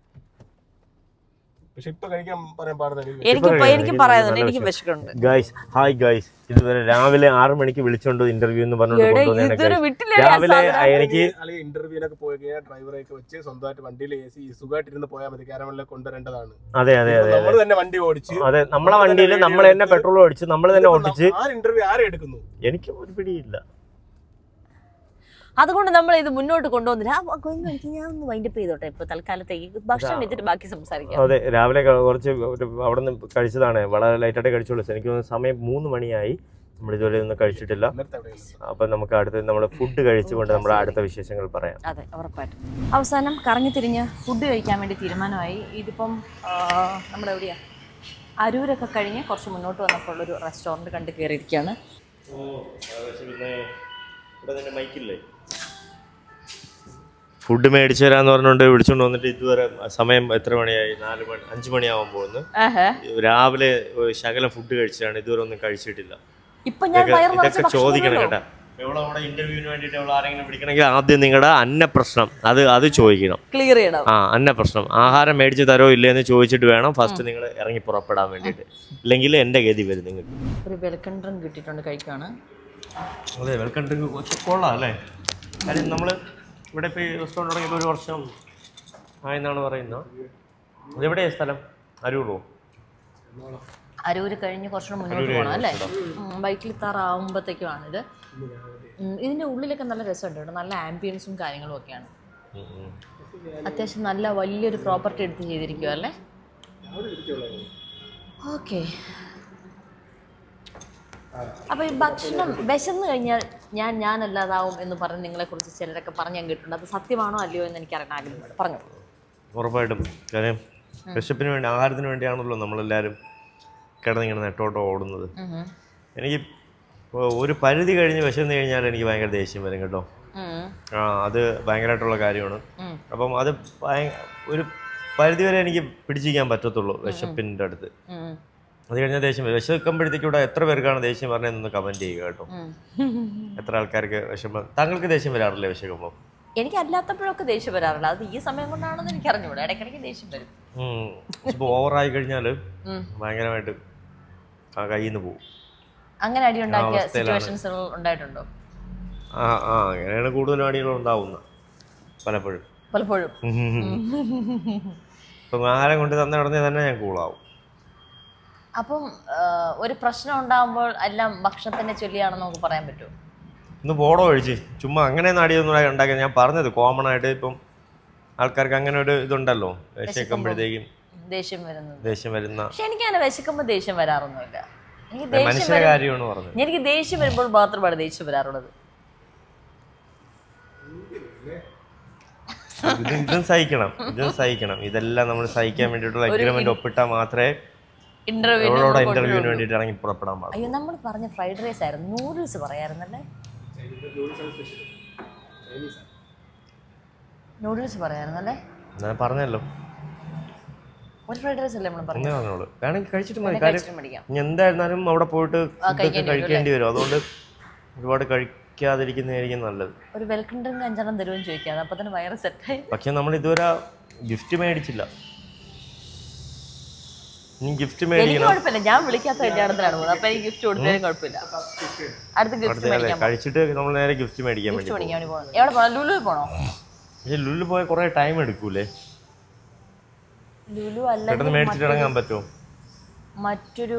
Speaker 5: പക്ഷെ ഇപ്പൊ കഴിക്കാൻ പറയാൻ പാടില്ല
Speaker 1: എനിക്ക്
Speaker 2: കഴിക്കാം.
Speaker 1: എനിക്ക്
Speaker 2: എനിക്ക്
Speaker 1: പറയാനുണ്ട്
Speaker 2: നല്ല
Speaker 1: എനിക്ക്
Speaker 2: വിഷമം.
Speaker 1: വിശക്കുന്നുണ്ട്
Speaker 2: ഗൈസ് ഹായ് ഗൈസ് ഇതുവരെ രാവിലെ ആറ് മണിക്ക് വിളിച്ചോണ്ട് ഇന്റർവ്യൂ എന്ന് പറഞ്ഞോണ്ട്
Speaker 1: എടേ,
Speaker 2: കൊണ്ടുവന്നേനെ
Speaker 1: ഇതൊരു
Speaker 2: guys.
Speaker 1: വിട്ടില്ലേ ആ
Speaker 2: രാവിലെ
Speaker 1: സാധനം?
Speaker 2: എനിക്ക്
Speaker 5: അല്ലെങ്കിൽ ഇന്റർവ്യൂവിനൊക്കെ പോയി കഴിഞ്ഞാൽ ഡ്രൈവറെയൊക്കെ വെച്ച് സ്വന്തമായിട്ട് വണ്ടിയിൽ എ സി സുഖമായിട്ട് ഇരുന്ന് പോയാൽ മതി കാരമലിലെ കൊണ്ടുവരേണ്ടതാണ്
Speaker 2: അതെ അതെ അതെ
Speaker 5: നമ്മൾ തന്നെ വണ്ടി ഓടിച്ച്
Speaker 2: അതെ നമ്മളെ വണ്ടിയിൽ നമ്മൾ തന്നെ പെട്രോൾ ഒഴിച്ച് നമ്മൾ തന്നെ ഓടിച്ച്
Speaker 5: ആ ഇന്റർവ്യൂ ആരെ എടുക്കുന്നു
Speaker 2: എനിക്ക് ഒരു പിടിയില്ല
Speaker 1: അതുകൊണ്ട് നമ്മൾ ഇത് മുന്നോട്ട് കൊണ്ടുവന്നില്ല ആ, ഒന്ന് എനിക്ക് ഞാൻ ഒന്ന് വൈൻഡപ്പ് ചെയ്തോട്ടെ ഇപ്പൊ തൽക്കാലത്തേക്ക് ഭക്ഷണം വെച്ചിട്ട് ബാക്കി സംസാരിക്കാം
Speaker 2: അതെ രാവിലെ ക- കുറച്ച് ഒരു അവിടെ നിന്ന് കഴിച്ചതാണ് വളരെ ലൈറ്റായിട്ട് കഴിച്ചോളൂ എനിക്ക് തോന്നുന്നു സമയം മൂന്ന് മണിയായി നമ്മൾ ഇതുവരെ ഒന്നും കഴിച്ചിട്ടില്ല
Speaker 5: നേരത്തെ എവിടെയാണ്
Speaker 2: അപ്പൊ നമുക്ക് അടുത്ത് നമ്മൾ ഫുഡ് കഴിച്ചുകൊണ്ട് നമ്മുടെ അടുത്ത വിശേഷങ്ങൾ പറയാം
Speaker 1: അതെ ഉറപ്പായിട്ടും അവസാനം കറങ്ങി തിരിഞ്ഞ് ഫുഡ് കഴിക്കാൻ വേണ്ടി തീരുമാനമായി ഇതിപ്പം ആ, നമ്മുടെ എവിടെയാ അരൂരൊക്കെ കഴിഞ്ഞ് കുറച്ച് മുന്നോട്ട് വന്നപ്പോൾ ഒരു റെസ്റ്റോറൻറ്റ് കണ്ട് കയറിയിരിക്കുകയാണ്
Speaker 2: ഫുഡ് മേടിച്ചു തരാന്ന് പറഞ്ഞുകൊണ്ട് വിളിച്ചോണ്ട് വന്നിട്ട് ഇതുവരെ സമയം എത്ര മണിയായി നാല് മണി അഞ്ചു മണിയാവാൻ പോകുന്നു
Speaker 1: ആഹാ.
Speaker 2: രാവിലെ ഒരു ശകലം ഫുഡ് കഴിച്ചതാണ് ഇതുവരെ ഒന്നും കഴിച്ചിട്ടില്ല
Speaker 1: ഇപ്പൊ ഞാൻ
Speaker 2: ഇതൊക്കെ
Speaker 1: വയറ് നിറച്ച്
Speaker 2: ഇതൊക്കെ
Speaker 1: ഭക്ഷണം
Speaker 2: ചോദിക്കണം
Speaker 1: തിന്നല്ലോ.
Speaker 2: കേട്ടാ എവിടെ നമ്മുടെ ഇന്റർവ്യൂവിന് വേണ്ടിയിട്ട് എവിടെ ആരെങ്കിലും വിളിക്കണമെങ്കിൽ ആദ്യം നിങ്ങളുടെ അന്ന പ്രശ്നം അത് അത് ചോദിക്കണം
Speaker 1: ക്ലിയർ ചെയ്യണം
Speaker 2: ആ അന്ന പ്രശ്നം ആഹാരം മേടിച്ച് തരോ ഇല്ലേ എന്ന് ചോദിച്ചിട്ട് വേണം ഫസ്റ്റ് നിങ്ങൾ ഇറങ്ങി പുറപ്പെടാൻ വേണ്ടിയിട്ട് ഇല്ലെങ്കിൽ എൻ്റെ ഗതി വരും നിങ്ങൾക്ക്
Speaker 1: ഒരു വെൽക്കം ഡ്രിങ്ക് കിട്ടിയിട്ടുണ്ട് കഴിക്കാണ്
Speaker 2: അതെ വെൽക്കം ഡ്രിങ്ക് കൊള്ളാം അല്ലേ കാര്യം നമ്മൾ ഇവിടെ ഇപ്പോൾ ഈ റെസ്റ്റോറൻറ്റ് തുടങ്ങിയിട്ട് ഒരു വർഷം ആയെന്നാണ് പറയുന്നത് അതെവിടെയാ സ്ഥലം അരൂറോ
Speaker 1: അരൂര് കഴിഞ്ഞ് കുറച്ചുകൂടെ മുന്നോട്ട് പോകണം അല്ലേ ബൈക്കിൽ താറാവുമ്പോഴത്തേക്കുമാണ് ഇത് ഉം, ഇതിന്റെ ഉള്ളിലൊക്കെ നല്ല രസമുണ്ട് കേട്ടോ നല്ല ആംബിയൻസും കാര്യങ്ങളും ഒക്കെയാണ് അത്യാവശ്യം നല്ല വലിയൊരു പ്രോപ്പർട്ടി എടുത്ത് ചെയ്തിരിക്കുക അല്ലേ ഓക്കെ അപ്പൊ ഈ ഭക്ഷണം വിശന്ന് കഴിഞ്ഞാൽ ഞാൻ ഞാനല്ലാതാവും എന്ന് പറഞ്ഞ് നിങ്ങളെ കുറിച്ച് ചിലരൊക്കെ പറഞ്ഞ് ഞാൻ കേട്ടിട്ടുണ്ട് അത് സത്യമാണോ അല്ലയോ എന്ന് എനിക്ക് അറിയാൻ ആഗ്രഹമുണ്ട് പറഞ്ഞു
Speaker 2: ഉറപ്പായിട്ടും കാര്യം വിശപ്പിന് വേണ്ടി ആഹാരത്തിന് വേണ്ടിയാണല്ലോ നമ്മളെല്ലാവരും കിടന്നിങ്ങനെ നെട്ടോട്ടോ ഓടുന്നത് എനിക്ക് ഇപ്പൊ ഒരു പരിധി കഴിഞ്ഞ് വിശന്ന് കഴിഞ്ഞാൽ എനിക്ക് ഭയങ്കര ദേഷ്യം വരും കേട്ടോ ആ അത് ഭയങ്കരമായിട്ടുള്ള കാര്യമാണ് അപ്പം അത് ഭയ- ഒരു പരിധി വരെ എനിക്ക് പിടിച്ചിരിക്കാൻ പറ്റത്തുള്ളൂ വിശപ്പിൻ്റെ അടുത്ത് അത് കഴിഞ്ഞാൽ ദേഷ്യം വരും വിശക്കുമ്പോഴത്തേക്കും ഇവിടെ എത്ര പേർക്കാണ് ദേഷ്യം പറഞ്ഞതെന്ന് കമൻറ്റ് ചെയ്യുക കേട്ടോ എത്ര ആൾക്കാർക്ക് വിഷമം താങ്കൾക്ക് ദേഷ്യം വരാറില്ലേ വിശക്കുമ്പോൾ
Speaker 1: എനിക്ക് അല്ലാത്തപ്പോഴൊക്കെ ദേഷ്യം വരാറില്ല അത് ഈ സമയം കൊണ്ടാണെന്ന് എനിക്ക് അറിഞ്ഞൂടാ ഇടയ്ക്കിടയ്ക്ക് ദേഷ്യം വരും
Speaker 2: ഇപ്പോൾ ഓവറായി കഴിഞ്ഞാൽ
Speaker 1: ഉം.
Speaker 2: ഭയങ്കരമായിട്ട് ആ കയ്യിൽ നിന്ന് പോകും
Speaker 1: അങ്ങനെ അടി ഉണ്ടാക്കിയ
Speaker 2: ആ അവസ്ഥയിലാണ്.
Speaker 1: സിറ്റുവേഷൻസ് ഉണ്ടായിട്ടുണ്ടോ
Speaker 2: ആ ആ അങ്ങനെയാണ് കൂടുതലും അടികൾ ഉണ്ടാവുന്നത് പലപ്പോഴും
Speaker 1: പലപ്പോഴും
Speaker 2: ഇപ്പം ആഹാരം കൊണ്ട് തന്നെ നടന്നേ തന്നെ ഞാൻ കൂളാവും
Speaker 1: അപ്പം ആ, ഒരു പ്രശ്നം ഉണ്ടാകുമ്പോൾ എല്ലാം ഭക്ഷണത്തിനെ ചൊല്ലിയാണെന്ന് നമുക്ക് പറയാൻ പറ്റുമോ
Speaker 2: ഇന്ന് ബോർഡോ കഴിച്ച് ചുമ്മാ അങ്ങനെ നടിയൊന്നും ഉണ്ടാക്കിയത് ഞാൻ പറഞ്ഞത് കോമൺ ആയിട്ട് ഇപ്പം ആൾക്കാർക്ക് അങ്ങനെ ഒരു ഇതുണ്ടല്ലോ വിശക്കുമ്പോഴത്തേക്കും
Speaker 1: ദേഷ്യം വരുന്നത്
Speaker 2: ദേഷ്യം വരുന്ന
Speaker 1: പക്ഷെ എനിക്ക് അങ്ങനെ വിശക്കുമ്പോൾ ദേഷ്യം വരാറൊന്നുമില്ല എനിക്ക് ദേഷ്യം
Speaker 2: മനുഷ്യന്റെ
Speaker 1: വരും
Speaker 2: കാര്യമാണ് പറഞ്ഞത്
Speaker 1: എനിക്ക് ദേഷ്യം വരുമ്പോൾ മാത്രമാണ് ദേഷ്യം വരാറുള്ളത്
Speaker 2: ഇത് ഇതും സഹിക്കണം ഇതും സഹിക്കണം ഇതെല്ലാം നമ്മൾ സഹിക്കാൻ വേണ്ടിയിട്ടുള്ള അഗ്രിമെന്റ് ഒപ്പിട്ടാൽ മാത്രമേ
Speaker 1: ഇന്റർവ്യൂവിന്
Speaker 2: അവളോട് ഇന്റർവ്യൂവിന് വേണ്ടിയിട്ട് ഇറങ്ങി പുറപ്പെടാൻ പാടുള്ളൂ
Speaker 1: അയ്യോ നമ്മൾ പറഞ്ഞ ഫ്രൈഡ് റൈസ് ആയിരുന്നു നൂഡിൽസ് പറയായിരുന്നല്ലേ നൂഡിൽസ് പറയായിരുന്നല്ലേ
Speaker 2: ഞാൻ പറഞ്ഞല്ലോ
Speaker 1: ഒരു ഫ്രൈഡ് റൈസ് അല്ലേ നമ്മൾ പറഞ്ഞു
Speaker 2: അങ്ങനെ പറഞ്ഞോളൂ വേണമെങ്കിൽ കഴിച്ചിട്ട് മതി കാര്യം
Speaker 1: കഴിച്ചിട്ട് മേടിക്കാം
Speaker 2: ഇനി എന്തായിരുന്നാലും അവിടെ പോയിട്ട് ഫുഡൊക്കെ
Speaker 1: കഴിക്കേണ്ടി വരും
Speaker 2: കഴിക്കേണ്ടി വരും അതുകൊണ്ട് ഒരുപാട് കഴിക്കാതിരിക്കുന്നതായിരിക്കും നല്ലത്
Speaker 1: ഒരു വെൽക്കം ഡ്രിങ്ക് അഞ്ചെണ്ണം തരുമെന്ന് ചോദിക്കാതെ അപ്പൊ തന്നെ വയറ് സെറ്റായി
Speaker 2: പക്ഷെ നമ്മൾ ഇതുവരെ ഗിഫ്റ്റ് മേടിച്ചില്ല ഇനി ഗിഫ്റ്റ്
Speaker 1: എനിക്ക്
Speaker 2: മേടിക്കണം
Speaker 1: കുഴപ്പമില്ല ഞാൻ വിളിക്കാത്ത കല്യാണത്തിലാണ് പോകുന്നത് അപ്പൊ എനിക്ക് ഗിഫ്റ്റ് കൊടുത്താലും കുഴപ്പമില്ല അടുത്ത ഗിഫ്റ്റ്
Speaker 2: അടുത്ത അല്ലേ
Speaker 1: മേടിക്കാൻ
Speaker 2: കഴിച്ചിട്ട് നമ്മൾ നേരെ ഗിഫ്റ്റ് മേടിക്കാൻ വേണ്ടി
Speaker 1: ഗിഫ്റ്റ്
Speaker 2: പോകും
Speaker 1: മേടിക്കാൻ വേണ്ടി പോകണം എവിടെ പോകണം ലുലു പോകണോ
Speaker 2: പക്ഷെ ലുല്ലു പോയ കുറേ ടൈം എടുക്കൂലേ
Speaker 1: ലുലു
Speaker 2: പെട്ടെന്ന്
Speaker 1: അല്ലെങ്കിൽ
Speaker 2: മേടിച്ചിട്ട് ഇറങ്ങാൻ പറ്റുമോ
Speaker 1: മറ്റൊരു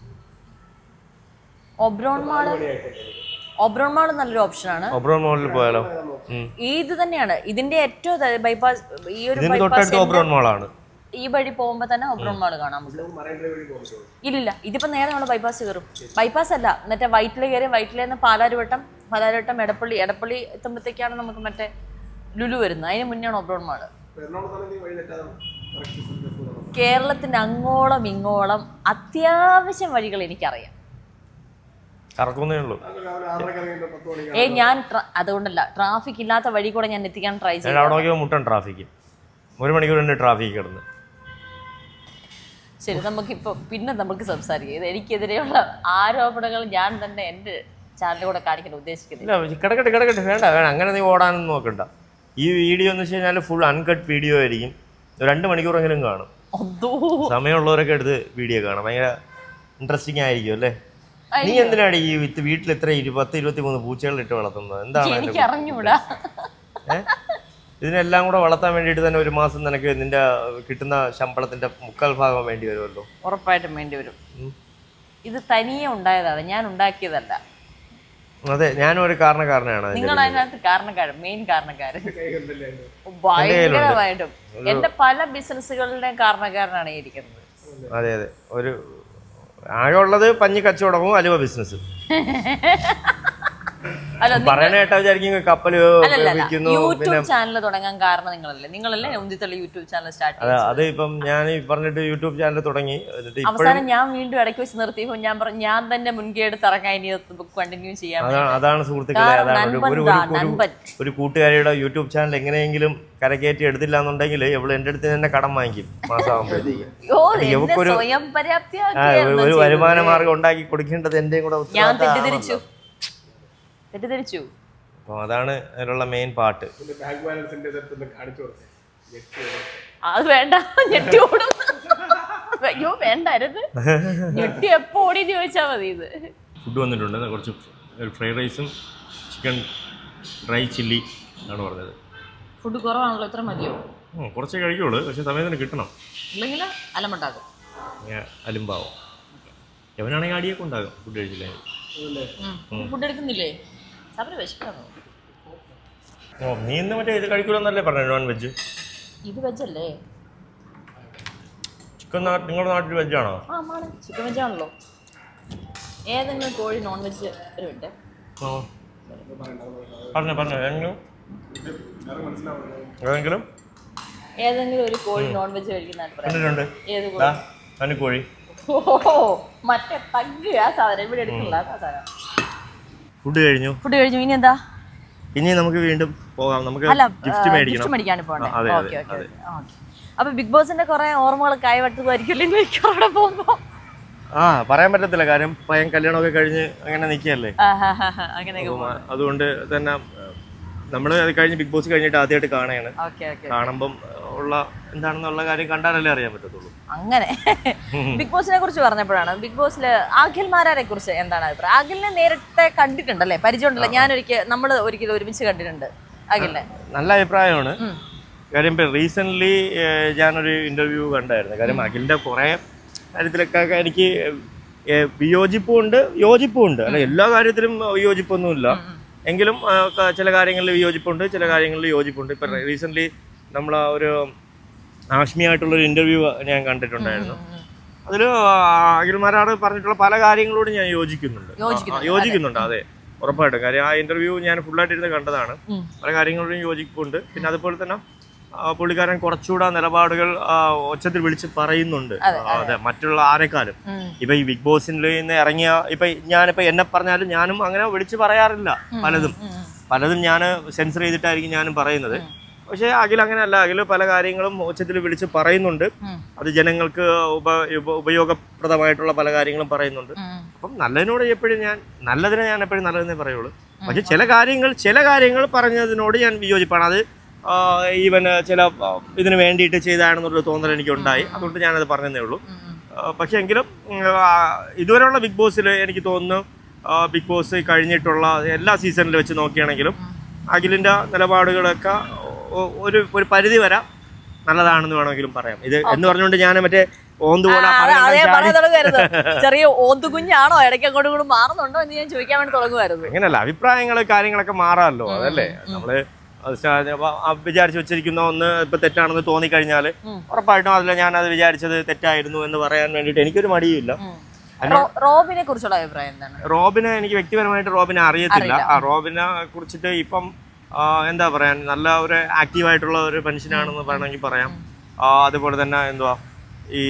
Speaker 1: ഒബ്രോൺ മാള് ഒബ്രോൺ മാള് നല്ലൊരു ഓപ്ഷനാണ്
Speaker 2: ഒബ്രോൺ മോളിൽ പോയാലോ ഉം.
Speaker 1: ഇത് തന്നെയാണ് ഇതിന്റെ ഏറ്റവും ബൈപ്പാസ് ഈ ഒരു
Speaker 2: ഇതിന്
Speaker 1: bypass
Speaker 2: തൊട്ടടുത്ത്
Speaker 1: ന്റെ
Speaker 2: ഒബ്രോൺ മോളാണ്
Speaker 1: ഈ വഴി പോകുമ്പോ തന്നെ ഒബ്രോൺ മാള് കാണാം നമുക്ക് ഇല്ലില്ല ഇതിപ്പോ നേരെ നമ്മൾ ബൈപ്പാസ് കയറും ബൈപ്പാസ് അല്ല മറ്റേ വൈറ്റില കയറി വൈറ്റിലേന്ന് പാലാരിവട്ടം പാലാരിവട്ടം എടപ്പള്ളി എടപ്പള്ളി എത്തുമ്പോഴത്തേക്കാണ് നമുക്ക് മറ്റേ ലുലു വരുന്നത് അതിന് മുന്നെയാണ് ഒബ്രോൺ മാള്
Speaker 5: എറണാകുളത്താണ് നീ വഴി തെറ്റാതെ കറക്റ്റ് സ്ഥലത്ത്
Speaker 1: കേരളത്തിന്റെ അങ്ങോളം ഇങ്ങോളം അത്യാവശ്യം വഴികൾ എനിക്കറിയാം
Speaker 2: കറക്കുന്നേ ഉള്ളൂ
Speaker 5: രാവിലെ ആറരയ്ക്ക് ഇറങ്ങിയിട്ട് പത്ത് മണിക്ക്
Speaker 1: ഏ ഞാൻ ട്ര- അതുകൊണ്ടല്ല ട്രാഫിക് ഇല്ലാത്ത വഴി കൂടെ ഞാൻ എത്തിക്കാൻ ട്രൈ
Speaker 2: ഞാൻ
Speaker 1: ചെയ്തു
Speaker 2: അവിടെ നോക്കിയപ്പോൾ മുട്ടൻ ട്രാഫിക്ക് ഒരു മണിക്കൂർ ഉണ്ട് ട്രാഫിക് കിടന്ന്
Speaker 1: ശരി നമുക്കിപ്പോൾ പിന്നെ നമുക്ക് സംസാരിക്കാം ഇത് എനിക്കെതിരെയുള്ള ആരോപണങ്ങൾ ഞാൻ തന്നെ എൻ്റെ ചാനലിലൂടെ കാണിക്കാൻ ഉദ്ദേശിക്കുന്നില്ല
Speaker 2: ഇല്ല കിടക്കട്ടെ കിടക്കട്ടെ വേണ്ട വേണ്ട അങ്ങനെ നീ ഓടാനൊന്നും നോക്കണ്ട ഈ വീഡിയോ എന്ന് വെച്ച് കഴിഞ്ഞാൽ ഫുൾ അൺകട്ട് വീഡിയോ ആയിരിക്കും രണ്ട് മണിക്കൂറെങ്കിലും കാണും
Speaker 1: അതോ
Speaker 2: സമയമുള്ളവരൊക്കെ എടുത്ത് വീഡിയോ കാണാം ഭയങ്കര ഇൻട്രസ്റ്റിംഗ് ആയിരിക്കും അല്ലേ നീ എന്തിനാണ് ഈ വിത്ത് വീട്ടിൽ ഇത്ര ഇരു പത്ത് ഇരുപത്തി മൂന്ന് പൂച്ചകൾ ഇട്ട് വളർത്തുന്നത് എന്താണ് അതിന്റെ
Speaker 1: എനിക്ക് അറിഞ്ഞൂടാ
Speaker 2: ഏ? ഇതിനെല്ലാം കൂടെ വളർത്താൻ വേണ്ടിയിട്ട് തന്നെ ഒരു മാസം നിനക്ക് നിന്റെ കിട്ടുന്ന ശമ്പളത്തിന്റെ മുക്കാൽ ഭാഗം വേണ്ടി വരുമല്ലോ
Speaker 1: ഉറപ്പായിട്ടും വേണ്ടി വരും ഇത് തനിയെ ഉണ്ടായതാണ് ഞാൻ ഉണ്ടാക്കിയതല്ല
Speaker 2: അതെ ഞാനും ഒരു കാരണക്കാരനാണ് അതിന്റെ
Speaker 1: നിങ്ങൾ അതിനകത്ത് കാരണക്കാരൻ മെയിൻ കാരണക്കാരൻ ഭയങ്കരമായിട്ടും എന്റെ പല ബിസിനസ്സുകളുടെ കാരണക്കാരനാണ് ഈ ഇരിക്കുന്നത്
Speaker 2: അതെ അതെ ഒരു ആകെ ഉള്ളത് പഞ്ഞി കച്ചവടവും അലുവ ബിസിനസ്
Speaker 1: അല്ല
Speaker 2: പറയണ കേട്ടാ വിചാരിക്കും കപ്പല്
Speaker 1: അല്ലല്ല
Speaker 2: വിൽക്കുന്നു
Speaker 1: യൂട്യൂബ് ചാനൽ തുടങ്ങാൻ കാരണം നിങ്ങളല്ലേ നിങ്ങളല്ലേ ഉന്തിത്തള്ളി യൂട്യൂബ് ചാനൽ സ്റ്റാർട്ട്
Speaker 2: അതെ അത് ഇപ്പം ഞാൻ ഈ പറഞ്ഞിട്ട് യൂട്യൂബ് ചാനൽ തുടങ്ങി എന്നിട്ട് ഇപ്പോഴും
Speaker 1: അവസാനം ഞാൻ വീണ്ടും ഇടയ്ക്ക് വെച്ച് നിർത്തിയപ്പോൾ ഞാൻ പറഞ്ഞു ഞാൻ തന്നെ മുൻകൈ എടുത്ത് ഇറങ്ങാൻ ഇനി കണ്ടിന്യൂ ചെയ്യാൻ
Speaker 2: അതാണ് അതാണ് സുഹൃത്തുക്കളെ
Speaker 1: കാരണം
Speaker 2: അതാണ് ഒരു- ഒരു
Speaker 1: നൻപൻ
Speaker 2: ഒരു-
Speaker 1: ദാ, നൻപൻ.
Speaker 2: ഒരു ഒരു കൂട്ടുകാരിയുടെ യൂട്യൂബ് ചാനൽ എങ്ങനെയെങ്കിലും കരകയറ്റി എടുത്തില്ല എന്നുണ്ടെങ്കിൽ ഇവള് എൻ്റെ അടുത്ത് തന്നെ കടം വാങ്ങിക്കും മാസമാകുമ്പോഴത്തേക്ക്
Speaker 1: ഓ
Speaker 2: അത്
Speaker 1: എന്നെ
Speaker 2: ഇവക്കൊരു-
Speaker 1: സ്വയം
Speaker 2: ആ,
Speaker 1: പര്യാപ്തിയാക്കിയായിരുന്നു
Speaker 2: ഒരു
Speaker 1: ചെയ്തത്.
Speaker 2: വരുമാന മാർഗം ഉണ്ടാക്കി കൊടുക്കേണ്ടത് എന്റെയും കൂടെ
Speaker 1: ഞാൻ
Speaker 2: ഉത്തരവാദിത്തമാണല്ലോ.
Speaker 1: തെറ്റിദ്ധരിച്ചു തെറ്റിദ്ധരിച്ചു
Speaker 2: അപ്പൊ അതാണ് അതിലുള്ള മെയിൻ പാട്ട്
Speaker 5: പിന്നെ ബാങ്ക് ബാലൻസിന്റെ ഇതൊന്ന് കാണിച്ചു കൊടുത്തേ ഞെട്ടി വരും.
Speaker 1: അത് വേണ്ട ഞെട്ടി ഓടും അയ്യോ വേണ്ടായിരുന്നു ഞെട്ടി എപ്പോ ഓടിയെന്ന് ചോദിച്ചാ മതി ഇത്
Speaker 2: ഫുഡ് വന്നിട്ടുണ്ട് കുറച്ച് ഫ്രൈഡ് റൈസും ചിക്കൻ ഡ്രൈ ചില്ലി ആണ് പറഞ്ഞത്
Speaker 1: ഫുഡ് കുറവാണല്ലോ ഇത്ര മതിയോ
Speaker 2: ഉം, കുറച്ചേ കഴിക്കുള്ളൂ പക്ഷെ സമയത്തിന് കിട്ടണം
Speaker 1: ഇല്ലെങ്കിൽ അലമുണ്ടാകും
Speaker 2: ഞാൻ അലുമ്പാവും എവനാണെങ്കിൽ അടിയൊക്കെ ഉണ്ടാകും ഫുഡ് കഴിച്ചില്ലേ
Speaker 1: ഫുഡ് എടുക്കുന്നില്ലേ സാറിന് വിശക്കാണോ
Speaker 2: ഓ നീ ഇന്ന് മറ്റേ ഇത് കഴിക്കൂലെന്നല്ലേ പറഞ്ഞു നോൺ വെജ്
Speaker 1: ഇത് വെജല്ലേ
Speaker 2: ചിക്കൻ നാട്ട് നിങ്ങളുടെ നാട്ടിൽ വെജാണോ
Speaker 1: ആ ആണ് ചിക്കൻ വെജ് ആണല്ലോ ഏതെങ്കിലും കോഴി നോൺ വെജ് ഒരു മിനിറ്റ്
Speaker 2: ആ പറഞ്ഞു പറഞ്ഞു ഏതെങ്കിലും
Speaker 5: വേറെ മനസ്സിലാവുന്നില്ല
Speaker 2: ഏതെങ്കിലും
Speaker 1: ഏതെങ്കിലും ഒരു കോഴി നോൺ വെജ് കഴിക്കുന്നതായിട്ട് പറയാം
Speaker 2: കണ്ടിട്ടുണ്ട്
Speaker 1: ഏത്
Speaker 2: ദാ
Speaker 1: കോഴി
Speaker 2: കന്നിക്കോഴി
Speaker 1: ഓ മറ്റേ തഗ് ആ സാധനം ഇവിടെ എടുക്കില്ല ആ സാധനം
Speaker 2: ഫുഡ് കഴിഞ്ഞു
Speaker 1: ഫുഡ് കഴിഞ്ഞു ഇനി എന്താ
Speaker 2: ഇനി നമുക്ക് വീണ്ടും പോകാം നമുക്ക്
Speaker 1: അല്ല
Speaker 2: ഗിഫ്റ്റ് മേടിക്കണം
Speaker 1: ഗിഫ്റ്റ് മേടിക്കാൻ പോകണ്ടേ
Speaker 2: ആ, അതെ,
Speaker 1: ഓക്കെ
Speaker 2: അതെ,
Speaker 1: ഓക്കെ
Speaker 2: അതെ.
Speaker 1: ഓക്കെ അപ്പൊ ബിഗ് ബോസിന്റെ കുറെ ഓർമ്മകൾ കൈവട്ടുമായിരിക്കില്ലേ അവിടെ പോകുമ്പോ
Speaker 2: ആ പറയാൻ പറ്റത്തില്ല കാര്യം പയ്യൻ കല്യാണമൊക്കെ കഴിഞ്ഞ് അങ്ങനെ നിൽക്കുകയല്ലേ
Speaker 1: അങ്ങനെയൊക്കെ
Speaker 2: അപ്പം അതുകൊണ്ട് തന്നെ നമ്മൾ അത് കഴിഞ്ഞ് ബിഗ് ബോസ് കഴിഞ്ഞിട്ട് ആദ്യമായിട്ട് കാണുകയാണ്
Speaker 1: ഓക്കെ ഓക്കെ
Speaker 2: കാണുമ്പം ഉള്ള എന്താണെന്നുള്ള കാര്യം കണ്ടാലല്ലേ അറിയാൻ പറ്റത്തുള്ളൂ
Speaker 1: അങ്ങനെ ബിഗ് ബോസിനെ കുറിച്ച് പറഞ്ഞപ്പോഴാണ് ബിഗ് ബോസില് അഖിൽ മാരാരെ കുറിച്ച് എന്താണ് അഭിപ്രായം അഖിലിനെ നേരത്തെ കണ്ടിട്ടുണ്ടല്ലേ പരിചയമുണ്ടല്ലോ ഞാൻ ഒരിക്കൽ നമ്മൾ ഒരിക്കലും ഒരുമിച്ച് കണ്ടിട്ടുണ്ട് അഖിലിനെ
Speaker 2: നല്ല അഭിപ്രായമാണ് കാര്യം ഇപ്പം റീസെൻ്റ്ലി ഞാനൊരു ഇൻ്റർവ്യൂ കണ്ടായിരുന്നു കാര്യം അഖിലിൻ്റെ കുറേ കാര്യത്തിലൊക്കെ എനിക്ക് ഏഹ്, വിയോജിപ്പുമുണ്ട് യോജിപ്പുമുണ്ട് അല്ല എല്ലാ കാര്യത്തിലും വിയോജിപ്പൊന്നുമില്ല എങ്കിലും ആ, ക- ചില കാര്യങ്ങളിൽ വിയോജിപ്പുണ്ട് ചില കാര്യങ്ങളിൽ യോജിപ്പുണ്ട് ഇപ്പം റീസെൻ്റ്ലി നമ്മൾ ഒരു ആഷ്മിയായിട്ടുള്ളൊരു ഇൻ്റർവ്യൂ ഞാൻ കണ്ടിട്ടുണ്ടായിരുന്നു അതിൽ അഖിൽമാരാട് പറഞ്ഞിട്ടുള്ള പല കാര്യങ്ങളോടും ഞാൻ യോജിക്കുന്നുണ്ട് ആ, യോജിക്കുന്നുണ്ട് അതെ ഉറപ്പായിട്ടും കാര്യം ആ ഇന്റർവ്യൂ ഞാൻ ഫുള്ളായിട്ട് ഇരുന്ന് കണ്ടതാണ് പല കാര്യങ്ങളോടും യോജിപ്പുണ്ട് പിന്നെ അതുപോലെ തന്നെ ആ, പുള്ളിക്കാരൻ കുറച്ചുകൂടെ നിലപാടുകൾ ആ, ഒച്ചത്തിൽ വിളിച്ച് പറയുന്നുണ്ട് ആ, അതെ മറ്റുള്ള ആരെക്കാളും ഇപ്പൊ ഈ ബിഗ് ബോസിൽ നിന്ന് ഇറങ്ങിയ ഇപ്പൊ ഞാനിപ്പോ എന്നെ പറഞ്ഞാലും ഞാനും അങ്ങനെ വിളിച്ച് പറയാറില്ല പലതും പലതും ഞാൻ സെൻസർ ചെയ്തിട്ടായിരിക്കും ഞാനും പറയുന്നത് പക്ഷേ അഖിൽ അങ്ങനെയല്ല അഖിൽ പല കാര്യങ്ങളും ഉച്ചത്തിൽ വിളിച്ച് പറയുന്നുണ്ട് അത് ജനങ്ങൾക്ക് ഉപ ഉപ- ഉപയോഗപ്രദമായിട്ടുള്ള പല കാര്യങ്ങളും പറയുന്നുണ്ട് അപ്പം നല്ലതിനോട് എപ്പോഴും ഞാൻ നല്ലതിനെ ഞാൻ എപ്പോഴും നല്ലതെന്നേ പറയുള്ളൂ പക്ഷെ ചില കാര്യങ്ങൾ ചില കാര്യങ്ങൾ പറഞ്ഞതിനോട് ഞാൻ വിയോജിപ്പാണ് അത് ഈവൻ ചില ആ, ഇതിന് വേണ്ടിയിട്ട് ചെയ്തതാണെന്നൊരു തോന്നൽ എനിക്ക് ഉണ്ടായി അതുകൊണ്ട് ഞാനത് പറഞ്ഞതേ ഉള്ളൂ ആ, പക്ഷെ എങ്കിലും ഉം, ആ, ഇതുവരെയുള്ള ബിഗ് ബോസിൽ എനിക്ക് തോന്നുന്നു ആ, ബിഗ് ബോസ് കഴിഞ്ഞിട്ടുള്ള എല്ലാ സീസണിൽ വെച്ച് നോക്കുകയാണെങ്കിലും അഖിലിൻ്റെ നിലപാടുകളൊക്കെ ഒ- ഒരു ഒരു പരിധി വരെ നല്ലതാണെന്ന് വേണമെങ്കിലും പറയാം ഇത് എന്ന് പറഞ്ഞുകൊണ്ട് ഞാൻ മറ്റേ ഓന്തുപോലെ
Speaker 1: ആ, അതെ,
Speaker 2: പറയണ്ട
Speaker 1: അതേ
Speaker 2: ചാടി-
Speaker 1: പറയാൻ തുടങ്ങുമായിരുന്നു ചെറിയ ഓന്തു കുഞ്ഞാണോ ഇടയ്ക്ക് അങ്ങോട്ടും ഇങ്ങോട്ടും മാറുന്നുണ്ടോ എന്ന് ഞാൻ ചോദിക്കാൻ വേണ്ടി തുടങ്ങുമായിരുന്നു
Speaker 2: അങ്ങനല്ല അഭിപ്രായങ്ങൾ കാര്യങ്ങളൊക്കെ മാറാമല്ലോ അതല്ലേ നമ്മള് അത് ശ- അപ്പൊ ആ വിചാരിച്ച് വെച്ചിരിക്കുന്ന ഒന്ന് ഇപ്പൊ തെറ്റാണെന്ന് തോന്നിക്കഴിഞ്ഞാൽ ഉറപ്പായിട്ടും അതിൽ ഞാൻ അത് വിചാരിച്ചത് തെറ്റായിരുന്നു എന്ന് പറയാൻ വേണ്ടിയിട്ട് എനിക്കൊരു മടിയില്ല
Speaker 1: റോ- റോബിനെ കുറിച്ചുള്ള അഭിപ്രായം എന്താണ്
Speaker 2: റോബിനെ എനിക്ക് വ്യക്തിപരമായിട്ട് റോബിനെ അറിയത്തില്ല ആ റോബിനെ കുറിച്ചിട്ട് ഇപ്പം ആ, എന്താ പറയാൻ നല്ല ഒരു ആക്റ്റീവായിട്ടുള്ള ഒരു മനുഷ്യനാണെന്ന് പറയണമെങ്കിൽ പറയാം ആ, അതുപോലെ തന്നെ എന്തുവാ ഈ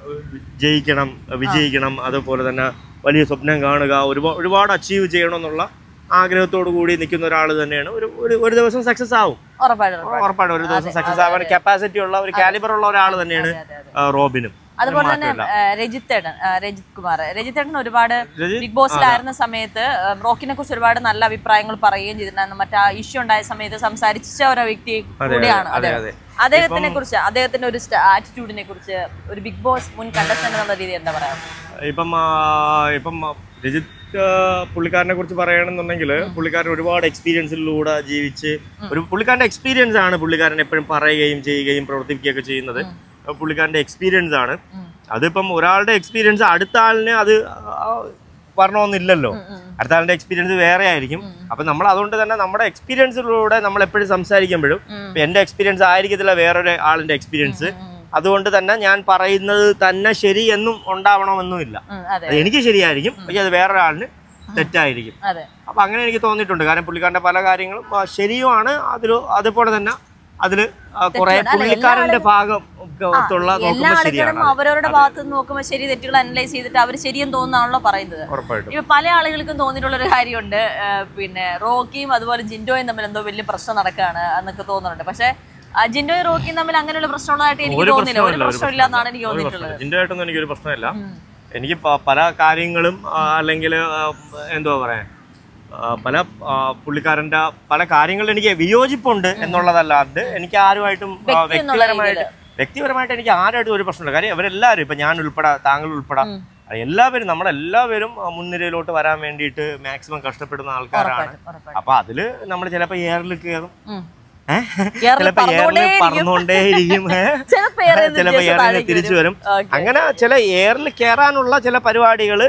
Speaker 2: ജയിക്കണം വിജയിക്കണം അതുപോലെ തന്നെ വലിയ സ്വപ്നം കാണുക ഒരുപാട് ഒരുപാട് അച്ചീവ് ചെയ്യണം എന്നുള്ള ആഗ്രഹത്തോടു കൂടി നിൽക്കുന്ന ഒരാൾ തന്നെയാണ് ഒരു ഒരു ഒരു ദിവസം സക്സസ് ആവും
Speaker 1: ഉറപ്പായിട്ടും ഉറപ്പായിട്ടും.
Speaker 2: ഉറപ്പാണ് ഒരു ദിവസം സക്സസ് ആവാൻ കപ്പാസിറ്റി ഉള്ള ഒരു കാലിബർ ഉള്ള ഒരാൾ തന്നെയാണ് ആ, റോബിനും
Speaker 1: അതുപോലെ
Speaker 2: ഒരു
Speaker 1: തന്നെ
Speaker 2: മാറ്റമില്ല.
Speaker 1: ആ, രജിത്ത് ഏട്ടൻ ആ, രജിത് കുമാർ രജിത്ത് ഏട്ടൻ ഒരുപാട്
Speaker 2: രജിത്ത്?
Speaker 1: ബിഗ് ബോസിലായിരുന്ന സമയത്ത് ആ, റോക്കിനെ കുറിച്ച് ഒരുപാട് നല്ല അഭിപ്രായങ്ങൾ പറയുകയും ചെയ്തിട്ടുണ്ടായിരുന്നു മറ്റേ ഇഷ്യൂ ഉണ്ടായ സമയത്ത് സംസാരിച്ച ഒരു വ്യക്തി
Speaker 2: അതെ,
Speaker 1: കൂടിയാണ്
Speaker 2: അതെ,
Speaker 1: അദ്ദേഹം.
Speaker 2: അതെ.
Speaker 1: അദ്ദേഹത്തിനെ കുറിച്ച് അദ്ദേഹത്തിന്റെ ഒരു ആറ്റിറ്റ്യൂഡിനെ കുറിച്ച് ഒരു ബിഗ് ബോസ് മുൻ കണ്ടസ്റ്റന്റ് എന്നുള്ള രീതിയിൽ എന്താ പറയാ
Speaker 2: ഇപ്പം ആ, ഇപ്പം ആ, രജിത്ത് ആ, പുള്ളിക്കാരനെ കുറിച്ച് പറയുകയാണെന്നുണ്ടെങ്കിൽ പുള്ളിക്കാരൻ ഒരുപാട് എക്സ്പീരിയൻസിലൂടെ ജീവിച്ച് ഒരു പുള്ളിക്കാരൻ്റെ എക്സ്പീരിയൻസ് ആണ് പുള്ളിക്കാരൻ എപ്പോഴും പറയുകയും ചെയ്യുകയും പ്രവർത്തിക്കുകയൊക്കെ ചെയ്യുന്നത് അപ്പൊ പുള്ളിക്കാരൻ്റെ എക്സ്പീരിയൻസ് ആണ് അതിപ്പം ഒരാളുടെ എക്സ്പീരിയൻസ് അടുത്ത ആളിന് അത് ആ, വരണമെന്നില്ലല്ലോ അടുത്ത ആളുടെ എക്സ്പീരിയൻസ് വേറെ ആയിരിക്കും അപ്പൊ നമ്മൾ അതുകൊണ്ട് തന്നെ നമ്മുടെ എക്സ്പീരിയൻസിലൂടെ നമ്മൾ എപ്പോഴും സംസാരിക്കുമ്പോഴും ഇപ്പൊ എന്റെ എക്സ്പീരിയൻസ് ആയിരിക്കത്തില്ല വേറൊരു ആളിന്റെ എക്സ്പീരിയൻസ് അതുകൊണ്ട് തന്നെ ഞാൻ പറയുന്നത് തന്നെ ശരി എന്നും ഉണ്ടാവണമെന്നുമില്ല
Speaker 1: ഉം, അതെ
Speaker 2: അത് എനിക്ക് ശരിയായിരിക്കും പക്ഷെ അത് വേറൊരാളിന് തെറ്റായിരിക്കും
Speaker 1: അതെ
Speaker 2: അപ്പൊ അങ്ങനെ എനിക്ക് തോന്നിയിട്ടുണ്ട് കാരണം പുള്ളിക്കാരന്റെ പല കാര്യങ്ങളും ആ, ശരിയുമാണ് അതിൽ അതുപോലെ തന്നെ അതിൽ കുറെ
Speaker 1: തെറ്റുണ്ട്. അല്ല,
Speaker 2: പുള്ളിക്കാരന്റെ ഭാഗം ഒക്കെ ഒത്തുള്ള
Speaker 1: എല്ലാ
Speaker 2: നോക്കുമ്പോൾ
Speaker 1: ആളുകളും
Speaker 2: ശരിയാണ്
Speaker 1: അവരവരുടെ ഭാഗത്ത് നിന്ന് നോക്കുമ്പോൾ ശരി തെറ്റുകൾ അനലൈസ് ചെയ്തിട്ട് അവർ ശരിയെന്ന് തോന്നുന്നാണല്ലോ പറയുന്നത്
Speaker 2: ഉറപ്പായിട്ടും
Speaker 1: ഇപ്പൊ പല ആളുകൾക്കും തോന്നിയിട്ടുള്ള ഒരു കാര്യമുണ്ട് ആ, പിന്നെ റോക്കിയും അതുപോലെ ജിൻഡോയും തമ്മിൽ എന്തോ വലിയ പ്രശ്നം നടക്കുകയാണ് എന്നൊക്കെ തോന്നുന്നുണ്ട് പക്ഷെ ആ, ജിൻഡോയും റോക്കിയും തമ്മിൽ അങ്ങനെയുള്ള പ്രശ്നമുള്ളതായിട്ട് എനിക്ക്
Speaker 2: ഒരു
Speaker 1: തോന്നുന്നില്ല ഒരു
Speaker 2: പ്രശ്നമില്ല ഒരു പ്രശ്നമില്ല
Speaker 1: പ്രശ്നമില്ല എന്നാണ് എനിക്ക്
Speaker 2: ഒരു
Speaker 1: തോന്നിയിട്ടുള്ളത്
Speaker 2: പ്രശ്നമില്ല ജിൻഡോയായിട്ടൊന്നും എനിക്കൊരു പ്രശ്നമില്ല എനിക്ക് പ- പല കാര്യങ്ങളും അല്ലെങ്കിൽ എന്തുവാ പറയാ ആ, പല ആ, പുള്ളിക്കാരന്റെ പല കാര്യങ്ങളിൽ എനിക്ക് വിയോജിപ്പുണ്ട് എന്നുള്ളതല്ലാണ്ട് എനിക്ക് ആരുമായിട്ടും ആ,
Speaker 1: വ്യക്തി എന്നുള്ള
Speaker 2: വ്യക്തിപരമായിട്ട് വ്യക്തിപരമായിട്ട് എനിക്ക് ആരുമായിട്ടും ഒരു പ്രശ്നമില്ല കാര്യം ഇവരെല്ലാവരും ഇപ്പൊ ഞാൻ ഉൾപ്പെടെ താങ്കൾ ഉൾപ്പെടെ എല്ലാവരും നമ്മളെല്ലാവരും ആ, മുൻനിരയിലോട്ട് വരാൻ വേണ്ടിയിട്ട് മാക്സിമം കഷ്ടപ്പെടുന്ന ആൾക്കാരാണ്
Speaker 1: ഉറപ്പായിട്ടും, ഉറപ്പായിട്ടും.
Speaker 2: അപ്പൊ അതില് നമ്മൾ ചിലപ്പോ എയറിൽ കയറും
Speaker 1: ഉം.
Speaker 2: ഏഹ്?
Speaker 1: എയറിൽ
Speaker 2: ചിലപ്പോ എയറിൽ
Speaker 1: പറന്നുകൊണ്ടേയിരിക്കും.
Speaker 2: പറന്നുകൊണ്ടേയിരിക്കും ഏഹ്?
Speaker 1: ചിലപ്പോ എയറിൽ നിന്ന്
Speaker 2: ചിലപ്പോ
Speaker 1: തിരിച്ച്
Speaker 2: എയറിൽ നിന്ന്
Speaker 1: താഴേക്ക്
Speaker 2: തിരിച്ചു വരും
Speaker 1: വരും. ഓക്കേ.
Speaker 2: അങ്ങനെ ചില എയറിൽ കയറാനുള്ള ചില പരിപാടികൾ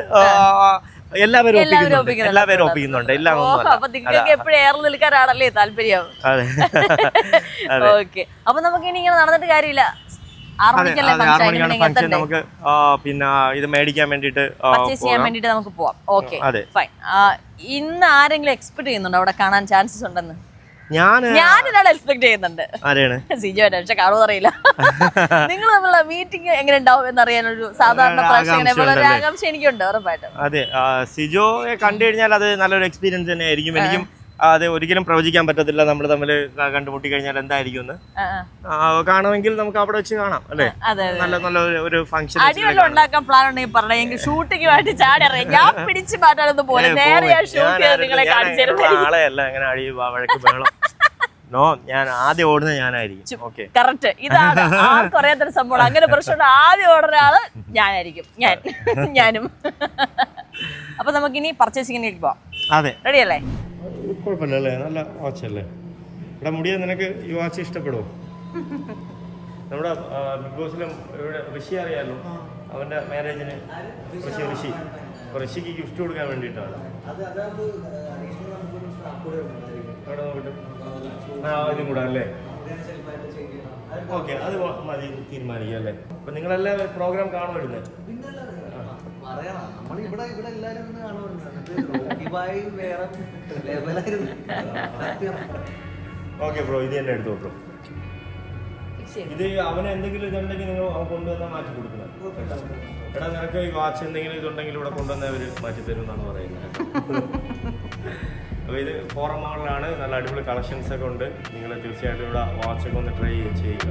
Speaker 2: എല്ലാവരും
Speaker 1: എല്ലാവരും
Speaker 2: ഒപ്പിക്കുന്നുണ്ട്
Speaker 1: ഒപ്പിക്കുന്നുണ്ട്.
Speaker 2: എല്ലാവരും ഒപ്പിക്കുന്നുണ്ട് എല്ലാം
Speaker 1: ഓ,
Speaker 2: ഒന്നുമല്ല
Speaker 1: അപ്പൊ നിങ്ങൾക്ക് എപ്പോഴും എയറിൽ നിൽക്കാനാണല്ലേ താല്പര്യം
Speaker 2: അതെ അതെ
Speaker 1: ഓക്കെ അപ്പൊ നമുക്ക് ഇനി ഇങ്ങനെ നടന്നിട്ട് കാര്യമില്ല ആറ്
Speaker 2: അതെ
Speaker 1: മണിക്കല്ലേ
Speaker 2: അതെ ആറ്
Speaker 1: ഫംഗ്ഷൻ
Speaker 2: മണിക്കാണ്
Speaker 1: അതിന്
Speaker 2: ഫംഗ്ഷൻ
Speaker 1: എത്തണ്ടേ
Speaker 2: നമുക്ക് ആ, പിന്നെ ഇത് മേടിക്കാൻ വേണ്ടിയിട്ട് ആ,
Speaker 1: പർച്ചേസ് ചെയ്യാൻ
Speaker 2: പോകാം.
Speaker 1: വേണ്ടിട്ട് നമുക്ക് പോവാം ഓക്കെ
Speaker 2: അതെ.
Speaker 1: ഫൈൻ ഇന്ന് ആരെങ്കിലും എക്സ്പെക്ട് ചെയ്യുന്നുണ്ടോ അവിടെ കാണാൻ ചാൻസസ് ഉണ്ടെന്ന്
Speaker 2: ഞാൻ
Speaker 1: ഞാൻ ഒരാളെ എക്സ്പെക്ട് ചെയ്യുന്നുണ്ട്
Speaker 2: ആരെയാണ്
Speaker 1: സിജോ പക്ഷെ കാണുമോ അറിയില്ല നിങ്ങൾ തമ്മിലുള്ള മീറ്റിംഗ് എങ്ങനെ ഉണ്ടാവും എന്നറിയാനൊരു സാധാരണ
Speaker 2: ഒരു
Speaker 1: പ്രേക്ഷകനെ പോലെ ഒരു
Speaker 2: ആകാംക്ഷ
Speaker 1: ആകാംക്ഷ എനിക്കുണ്ട് ഉറപ്പായിട്ടും
Speaker 2: അതെ ആ, സിജോയെ കണ്ടു കഴിഞ്ഞാൽ അത് നല്ലൊരു എക്സ്പീരിയൻസ് തന്നെ ആയിരിക്കും എനിക്കും ആ, അത് ഒരിക്കലും പ്രവചിക്കാൻ പറ്റത്തില്ല നമ്മൾ തമ്മിൽ കണ്ടുമുട്ടി കഴിഞ്ഞാൽ എന്തായിരിക്കും എന്ന്
Speaker 1: ആ, ആ.
Speaker 2: ആ, കാണുമെങ്കിൽ നമുക്ക് അവിടെ വെച്ച് കാണാം അല്ലേ
Speaker 1: അതെ അതെ
Speaker 2: നല്ല നല്ല ഒരു- ഒരു ഫംഗ്ഷൻ
Speaker 1: അടിവെള്ളം ഉണ്ടാക്കാൻ പ്ലാൻ ഉണ്ടെങ്കിൽ പറഞ്ഞെങ്കിൽ ഷൂട്ടിങ്ങുമായിട്ട് ചാടി ഇറങ്ങി ഞാൻ പിടിച്ചു മാറ്റാനൊന്നും പോലെ നേരെ ഞാൻ ഷൂട്ട് ചെയ്ത് നിങ്ങളെ കാണിച്ചു തരുന്നത്
Speaker 2: ആളെയല്ല അങ്ങനെ അടി വ- വഴക്ക് ബഹളം നോ ഞാൻ ആദ്യം ഓടുന്നത് ഞാനായിരിക്കും ഓക്കെ
Speaker 1: കറക്റ്റ് ഇതാണ് ആർക്കും അറിയാത്തൊരു സംഭവം അങ്ങനെ പ്രശ്നം ആദ്യം ഓടുന്ന ആള് ഞാനായിരിക്കും ഞാൻ ഞാനും അപ്പൊ നമുക്കിനി പർച്ചേസിങ്ങിലേക്ക് പോവാം
Speaker 2: അതെ
Speaker 1: റെഡി അല്ലേ
Speaker 2: കുഴപ്പമില്ല അല്ലേ നല്ല വാച്ച് അല്ലേ ഇവിടെ മുടിയ നിനക്ക് ഈ വാച്ച് ഇഷ്ടപ്പെടുമോ നമ്മുടെ ആ, ബിഗ് ബോസിലും ഇവിടെ ഋഷി അറിയാലോ അവന്റെ മാരേജിന് ഋഷി ഋഷി അപ്പൊ ഋഷിക്ക് ഗിഫ്റ്റ് കൊടുക്കാൻ വേണ്ടിയിട്ടാണ് അവിടെ നോക്കട്ടെ ആ ഇതും കൂടെ അല്ലേ ഓക്കെ അത് മതി തീരുമാനിക്കാം അല്ലേ അപ്പൊ നിങ്ങളെല്ലാം പ്രോഗ്രാം കാണുമായിരുന്നേ
Speaker 7: പറയണം നമ്മൾ ഇവിടെ ഇവിടെ എല്ലാരും ഒന്ന് കാണുന്നുണ്ട് എന്നിട്ട് റോക്കിബായി വേറെ ലെവലായിരുന്നു സത്യം
Speaker 2: ഓക്കെ ബ്രോ ഇത് തന്നെ എടുത്തു ബ്രോ ഇത് അവന് എന്തെങ്കിലും ഇതുണ്ടെങ്കിൽ നിങ്ങൾ അവൻ കൊണ്ടുവന്നാൽ മാറ്റി കൊടുക്കണം കേട്ടോ. എടാ നിനക്ക് ഈ വാച്ച് എന്തെങ്കിലും ഇതുണ്ടെങ്കിൽ ഇവിടെ കൊണ്ടുവന്നാൽ അവർ മാറ്റി തരും എന്നാണ് പറയുന്നത് അപ്പോൾ ഇത് ഫോറം മോഡലാണ് നല്ല അടിപൊളി കളക്ഷൻസ് ഒക്കെ ഉണ്ട് നിങ്ങൾ തീർച്ചയായിട്ടും ഇവിടെ വാച്ച് ഒക്കെ ഒന്ന് ട്രൈ ചെയ്യുക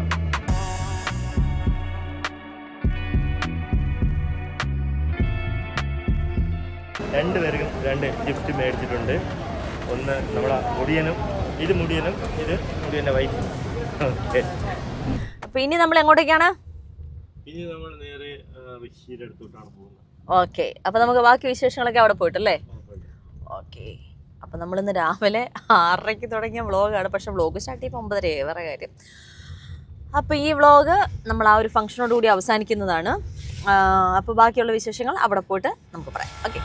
Speaker 2: രണ്ട് പേർക്കും രണ്ട് ഗിഫ്റ്റ് മേടിച്ചിട്ടുണ്ട് ഒന്ന് നമ്മുടെ മുടിയനും ഇത് മുടിയനും ഇത് മുടിയൻ്റെ വൈഫും ഓക്കെ
Speaker 1: അപ്പൊ ഇനി നമ്മൾ എങ്ങോട്ടേക്കാണ്
Speaker 2: ഇനി നമ്മൾ നേരെ ഋഷിയുടെ അടുത്തോട്ടാണ് പോകുന്നത്
Speaker 1: ഓക്കെ അപ്പൊ നമുക്ക് ബാക്കി വിശേഷങ്ങളൊക്കെ അവിടെ പോയിട്ടല്ലേ ഓക്കെ അപ്പൊ നമ്മളിന്ന് രാവിലെ ആറരയ്ക്ക് തുടങ്ങിയ വ്ളോഗാണ് പക്ഷെ വ്ളോഗ് സ്റ്റാർട്ട് ചെയ്യുമ്പോൾ ഒമ്പതരയായി വേറെ കാര്യം അപ്പോൾ ഈ വ്ളോഗ് നമ്മൾ ആ ഒരു ഫംഗ്ഷനോട് കൂടി അവസാനിക്കുന്നതാണ് അപ്പോൾ ബാക്കിയുള്ള വിശേഷങ്ങൾ അവിടെ പോയിട്ട് നമുക്ക് പറയാം ഓക്കെ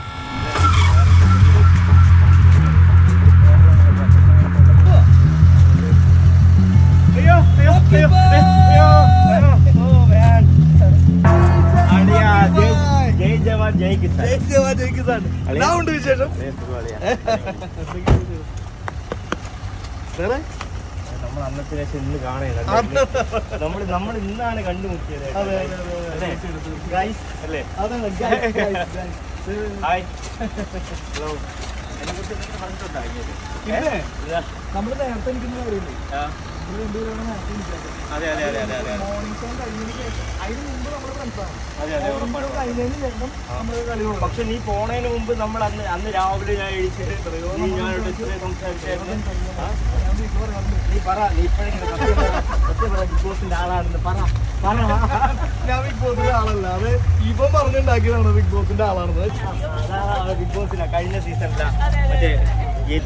Speaker 2: അയ്യോ അയ്യോ അയ്യോ അയ്യോ ഓ മാൻ അളിയാ ജയ് ജയ് ജവാൻ ജയ് കിസാൻ അളിയാ.
Speaker 7: ഉണ്ട് വിശേഷം
Speaker 2: അളിയാ, സുഖം അളിയാ.
Speaker 8: വേറെ
Speaker 2: നമ്മൾ അന്നത്തെ ശേഷം ഇന്ന് കാണുന്നില്ല നമ്മൾ നമ്മൾ ഇന്നാണ് കണ്ടുമുട്ടിയത്
Speaker 8: അതെ, അതെ, അതെ, അതെ.
Speaker 2: അല്ലേ? Guys, അല്ലേ
Speaker 8: അതാണ് guys, guys, guys.
Speaker 2: Hi hello എന്നെ കുറിച്ച് എന്തെങ്കിലും പറഞ്ഞിട്ടുണ്ടോ ഇങ്ങനെ?
Speaker 8: പിന്നെ
Speaker 2: ഇതാ.
Speaker 8: നമ്മൾ നേരത്തെ എനിക്കുന്ന കാര്യമില്ലേ
Speaker 2: ആ.
Speaker 8: നമ്മൾ രണ്ടുപേരാണ് നേരത്തെ എനിക്കാത്തത്
Speaker 2: അതെ അതെ അതെ അതെ അതെ
Speaker 8: മോർണിംഗ് ഷോ കഴിഞ്ഞതിന് ശേഷം അതിന് മുമ്പ് നമ്മൾ ഫ്രണ്ട്സാണ്
Speaker 2: അതെ അതെ ഉറപ്പാണ്
Speaker 8: കഴിഞ്ഞതിന് ശേഷം നമ്മൾ കളി തുടങ്ങും
Speaker 2: പക്ഷെ നീ പോണതിന് മുമ്പ് നമ്മൾ അന്ന് അന്ന് രാവിലെ ഞാൻ എഴുതിച്ച് നീ ഞാനോട് ഇത്രയും സംസാരിച്ചായിരുന്നു ആ?
Speaker 8: ഞാൻ വീട്ടിൽ പറയാറുണ്ട്
Speaker 2: നീ പറ നീ ഇപ്പോഴെങ്കിലും സത്യം പറ സത്യം പറ ബിഗ് ബോസിന്റെ ആളാണെന്ന് പറ പറ
Speaker 8: ഞാൻ ബിഗ് ബോസിന്റെ ആളല്ല അത് ഇവൻ പറഞ്ഞുണ്ടാക്കിയതാണ് ബിഗ് ബോസിന്റെ ആളാണെന്ന്
Speaker 2: അതാ ബിഗ് ബോസിലാ കഴിഞ്ഞ സീസണിലാ മറ്റേ ഈ-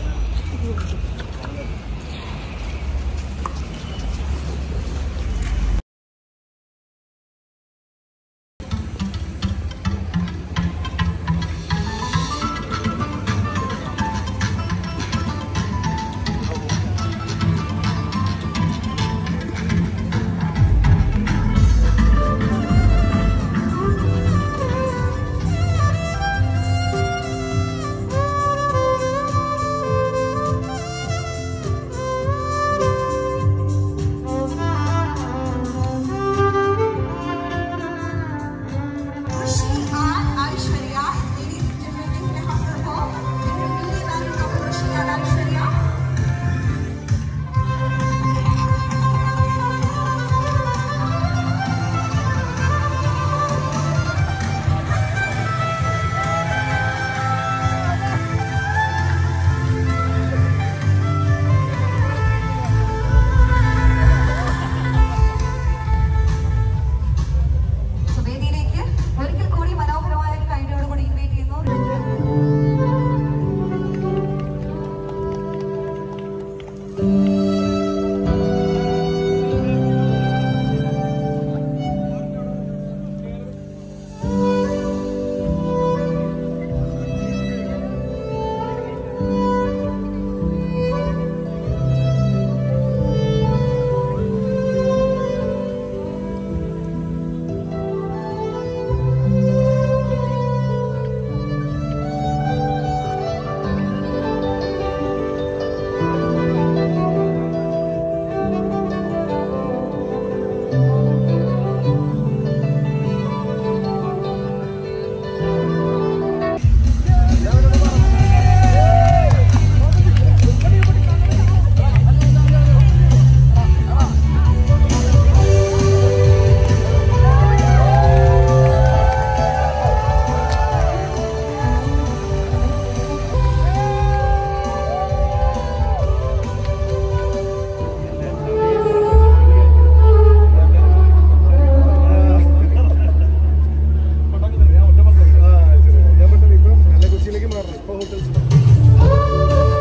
Speaker 3: വേദിയിലേക്ക് ഒരിക്കൽ കൂടി മനോഹരമായ ഒരു കൈഡിയോടുകൂടി ഇൻവൈറ്റ് ചെയ്യുന്നു
Speaker 8: ഞാൻ പെട്ടെന്ന് ഇപ്പം നല്ല കൊച്ചിയിലേക്ക് മാറണം ഇപ്പൊ ഹോട്ടൽസ്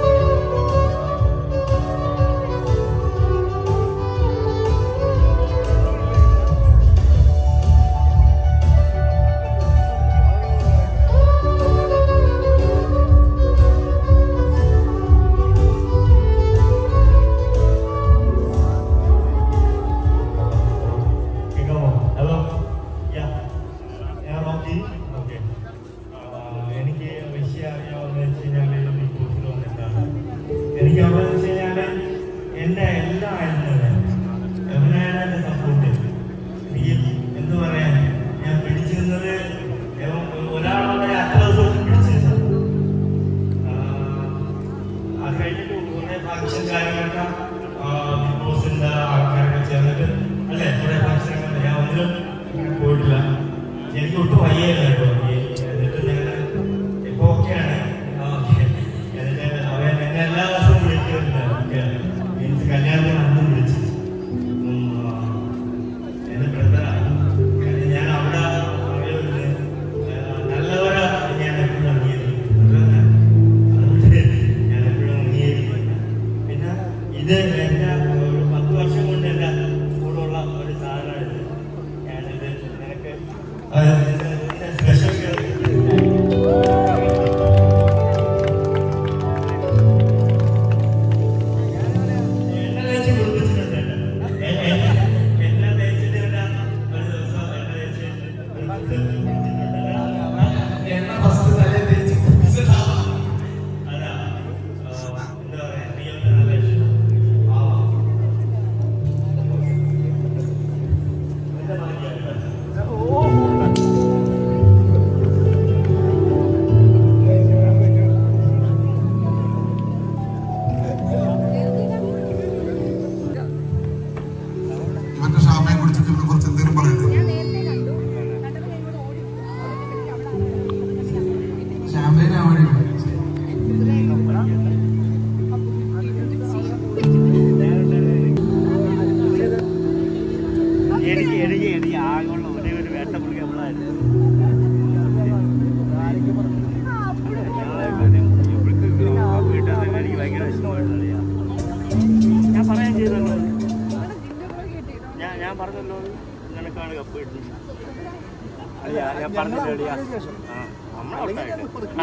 Speaker 9: കേൾക്കാമോ ഹലോ യാ ഞാൻ റോക്കി ഓക്കെ എനിക്ക് വിഷയം അറിയാമെന്ന് വെച്ച് കഴിഞ്ഞാൽ ബിഗ് ബോസിൽ വന്നിട്ടാണ് എനിക്ക് അവിടെ വെച്ച് കഴിഞ്ഞാൽ എൻ്റെ എല്ലാം ആയിരുന്നത് എവനാണ് എൻ്റെ സപ്പോർട്ട് റിയൽ എന്ന് പറയാൻ ഞാൻ പിടിച്ചിരുന്നത് എവൻ- ഒരാളവിടെ അത്ര ദിവസം പിടിച്ചിരുന്നത് അത് കഴിഞ്ഞിട്ട് കുറെ ഫംഗ്ഷൻ കാര്യങ്ങളൊക്കെ ബിഗ് ബോസിന്റെ ആൾക്കാരൊക്കെ ചേർന്നിട്ട് അല്ലെ കുറെ ഫംഗ്ഷനൊക്കെ ഞാൻ ഒന്നിലും പോയിട്ടില്ല എനിക്ക് ഒട്ടും വയ്യായിരുന്നു കേട്ടോ ഈ- എന്നിട്ട് ഞാൻ ഇപ്പൊ ഓക്കെയാണ് ഓക്കെ എന്നിട്ട് അവൻ എന്നെ എല്ലാ ദിവസവും വിളിക്കുന്നുണ്ട് മീൻസ് കല്യാണത്തിന് അന്നും വിളിച്ചു ഉം, ആ, എന്റെ ബ്രദറാണ് ഞാൻ അവിടെ അവരൊരു നല്ലവരെ ഞാൻ എപ്പോഴും അംഗീകരിക്കുന്നു അതുകൊണ്ട് ഞാൻ എപ്പോഴും അംഗീകരിക്കുന്നു പിന്നെ ഇത് എൻ്റെ ഒരു പത്ത് വർഷം കൊണ്ട് എൻ്റെ കൂടെയുള്ള ഒരു സാധനമാണ് ഇത് ഞാനിത് നിനക്ക് അത്
Speaker 2: പറയാൻ ചെയ്തല്ലോ ഞാൻ ഞാൻ പറഞ്ഞല്ലോ നിനക്കാണ് കപ്പ് കിട്ടുന്നത് അല്ല ഞാൻ പറഞ്ഞല്ലോ അളിയാ. ആ നമ്മളെ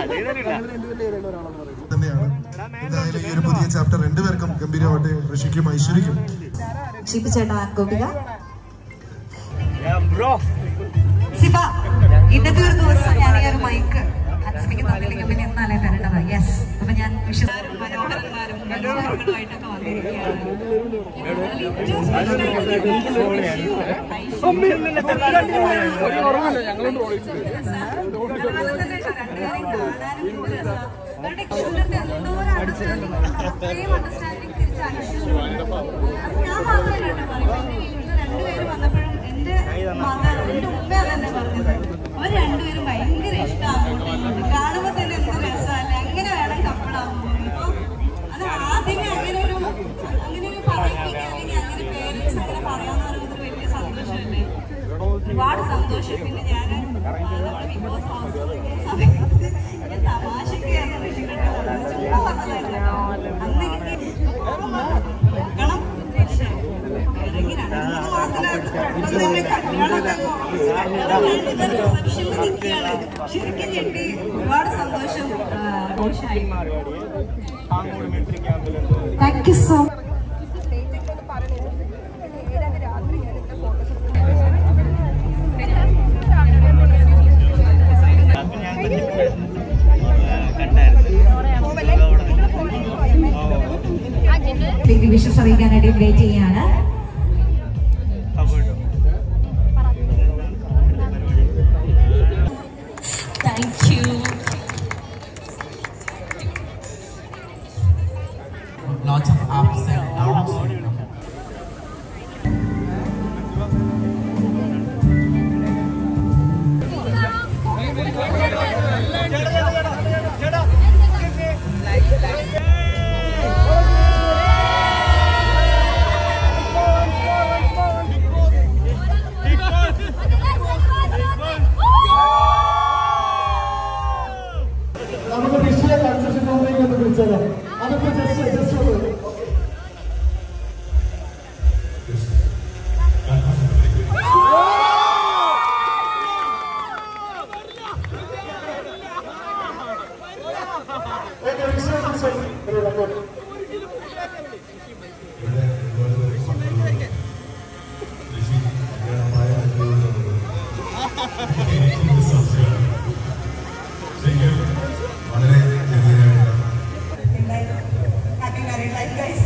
Speaker 8: തന്നെയാണ് എന്തായാലും ഈ ഒരു പുതിയ ചാപ്റ്റർ രണ്ടുപേർക്കും ഗംഭീരമായിട്ട് ഋഷിക്കും ഐശ്വര്യക്കും
Speaker 3: ഷിബു ചേട്ടാ ഗോപിക
Speaker 2: ബ്രോ
Speaker 3: സിബ ഇന്നത്തെ ഒരു ദിവസം ഞാൻ ഈ ഒരു മൈക്ക് ഹൻസിമിക്ക് തന്നില്ലെങ്കിൽ പിന്നെ എന്നാലേ തരേണ്ടത് യെസ് അപ്പൊ ഞാൻ വിശ്വസാരും മനോഹരന്മാരും മനോഹരങ്ങളുമായിട്ടൊക്കെ ഞാൻ മാത്രമല്ല കേട്ടോ പറയുന്നത് രണ്ടുപേരും വന്നപ്പോഴും എന്റെ മകൻ എന്റെ ഉമ്മ തന്നെ പറഞ്ഞത് അവർ രണ്ടുപേരും ഭയങ്കര ഇഷ്ടമാണ് കാണുമ്പോ തന്നെ എന്ത് രസമല്ല എങ്ങനെ വേണം കപ്പിളാകും അപ്പൊ അത് ആദ്യമേ അങ്ങനെ ഒരു അങ്ങനെ ഒരു പറയിപ്പിക്കുക അല്ലെങ്കിൽ അങ്ങനെ പേരൻസ് അങ്ങനെ പറയാന്ന് പറയുന്നത് വലിയ സന്തോഷമല്ലേ ഒരുപാട് സന്തോഷം പിന്നെ ഞാൻ ബിഗ് ബോസ് ഹൗസിൽ നിൽക്കുന്ന സമയത്ത് ഞാൻ തമാശക്കായിരുന്നു ഋഷികളുടെ പറഞ്ഞത് ചുമ്മാ പറഞ്ഞതായിരുന്നു കേട്ടോ. അന്ന് എനിക്ക് നോക്കണം പക്ഷേ ഇറങ്ങി രണ്ട് മൂന്ന് മാസത്തിനകത്ത് പെട്ടെന്ന് ഒരു കല്യാണം റിസപ്ഷനിൽ നിൽക്കുകയാണ് ശരിക്കും ഞെട്ടി ഒരുപാട് സന്തോഷം ആഘോഷമായി thank you so much wishes അറിയിക്കാനായിട്ട് ഇൻവൈറ്റ് ചെയ്യാണ് thank you
Speaker 10: lots of ups and downs.
Speaker 8: നമുക്ക് ഋഷിയെ കൺസെഷൻ റൂമിലേക്ക് ഒന്ന് വിളിച്ചാലോ അതൊക്കെ ജസ്റ്റ് ജസ്റ്റ് ഒന്ന് Okay, ഋഷിയെ വിളിച്ചോ. ഒരു record.
Speaker 11: വളരെ ഗംഭീരമായിട്ടാണ്
Speaker 3: ഹാപ്പി മാരീഡ് ലൈഫ് ഗൈസ്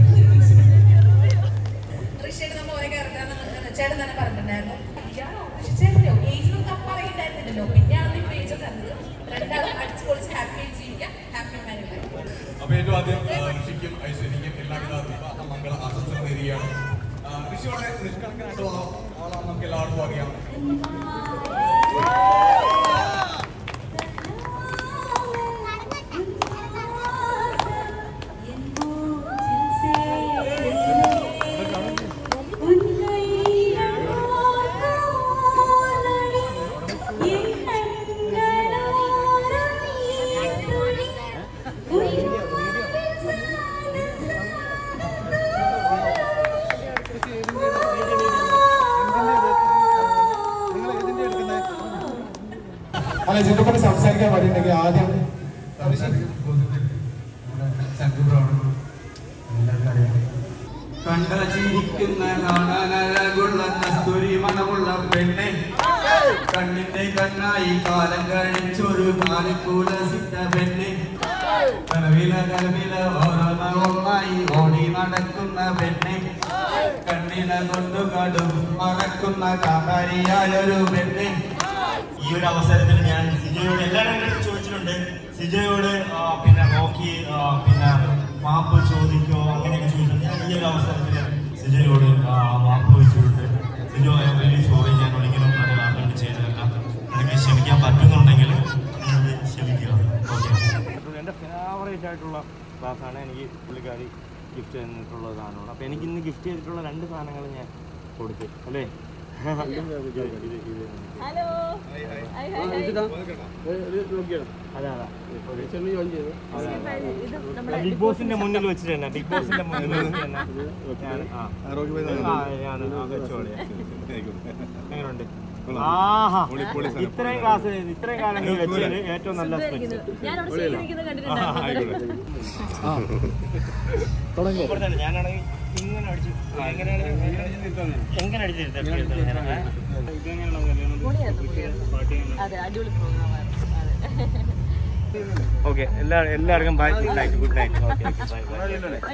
Speaker 12: ഋഷിയുടെ നമ്മൾ ഒരേ കയറുന്ന ചേട്ടൻ തന്നെ പറഞ്ഞിട്ടുണ്ടായിരുന്നു ഇയാളോ ഋഷിച്ചേട്ടനോ ഏജിലൊന്നും അപ്പം അറിയില്ലായിരുന്നല്ലോ പിന്നെയാണ് ഇപ്പോൾ ഏജ് തന്നത് രണ്ടാളും അടിച്ചു പൊളിച്ച് ഹാപ്പി ജീവിക്കാം ഹാപ്പി മാരീഡ്
Speaker 13: അപ്പൊ ഏറ്റവും ആദ്യം ആ, ഋഷിക്കും ഐശ്വര്യക്കും എല്ലാവിധ വിവാഹ മംഗള ആശംസകൾ നേരുകയാണ് ആ, ഋഷി വളരെ നിഷ്കളങ്കനായിട്ടുള്ള ആളാണ് നമുക്ക് എല്ലാവർക്കും അറിയാം
Speaker 8: അല്ല ചിറ്റപ്പന് സംസാരിക്കാൻ പറ്റുന്നുണ്ടെങ്കിൽ ആദ്യം
Speaker 4: കണ്ട ചിരിക്കുന്ന കാണാനഴകുള്ള കസ്തൂരി മണമുള്ള പെണ്ണെ കണ്ണിന്റെ കണ്ണായി കാലം കഴിച്ചൊരു കാലിക്കൂലസിറ്റ പെണ്ണെ കലവില കലവില ഓരോന്ന ഒന്നായി ഓടി നടക്കുന്ന പെണ്ണെ കണ്ണില കൊണ്ടു കടും മറക്കുന്ന കാന്താരിയായൊരു പെണ്ണെ
Speaker 9: ഈ ഒരു അവസരത്തിൽ ഞാൻ സിജോയോട് എല്ലാവരും എൻ്റെ അടുത്ത് ചോദിച്ചിട്ടുണ്ട് സിജോയോട് ആ, പിന്നെ നോക്കി ആ, പിന്നെ മാപ്പ് ചോദിക്കോ അങ്ങനെയൊക്കെ ചോദിച്ചിട്ടുണ്ട് ഞാൻ ഈ ഒരു അവസരത്തിൽ സിജോയോട് ആ, മാപ്പ് വെച്ചിട്ടുണ്ട് സിജോ വലിയ സോറി ഞാൻ ഒരിക്കലും അത് ആർക്കും ചെയ്തതല്ല എനിക്ക് ക്ഷമിക്കാൻ പറ്റുന്നുണ്ടെങ്കിൽ നിങ്ങളത് ക്ഷമിക്കുക ഓക്കെ എൻ്റെ ഫേവറേറ്റ് ആയിട്ടുള്ള ക്ലാസ്സാണ് എനിക്ക് പുള്ളിക്കാരി ഗിഫ്റ്റ് തന്നിട്ടുള്ള സാധനമാണ് അപ്പോൾ എനിക്ക് ഇന്ന് ഗിഫ്റ്റ് ചെയ്തിട്ടുള്ള രണ്ട് സാധനങ്ങൾ ഞാൻ കൊടുത്തു അല്ലേ
Speaker 1: ഹലോ ഇത് നമ്മുടെ
Speaker 2: ബിഗ് ബോസിന്റെ മുന്നിൽ വെച്ചിട്ട് തന്നെ ബിഗ് ബോസിന്റെ മുന്നിൽ വെച്ചിട്ട് തന്നെ ഞാൻ- ആ. ആ, ഞാൻ ആ വെച്ചോളി. എങ്ങനെയുണ്ട് ആഹാ ഇത്രയും ക്ലാസ് ഇത്രയും കാലം നീ വെച്ചതിൽ ഏറ്റവും നല്ല സ്പെച്ച്
Speaker 1: ഞാൻ അവിടെ സ്റ്റേജിലിരിക്കുന്നത് കണ്ടിട്ടുണ്ടായിരുന്നു
Speaker 2: ഇവിടെ തന്നെ. ഞാനാണെങ്കിൽ ഇങ്ങനെ അടിച്ച് എങ്ങനെയാണ് എങ്ങനെ അടിച്ചിരുത്തേ
Speaker 1: അതെ അടിപൊളി പ്രോഗ്രാമായിരുന്നു അതെ
Speaker 2: ഓക്കെ എല്ലാ എല്ലാവർക്കും bye good night good night okay bye by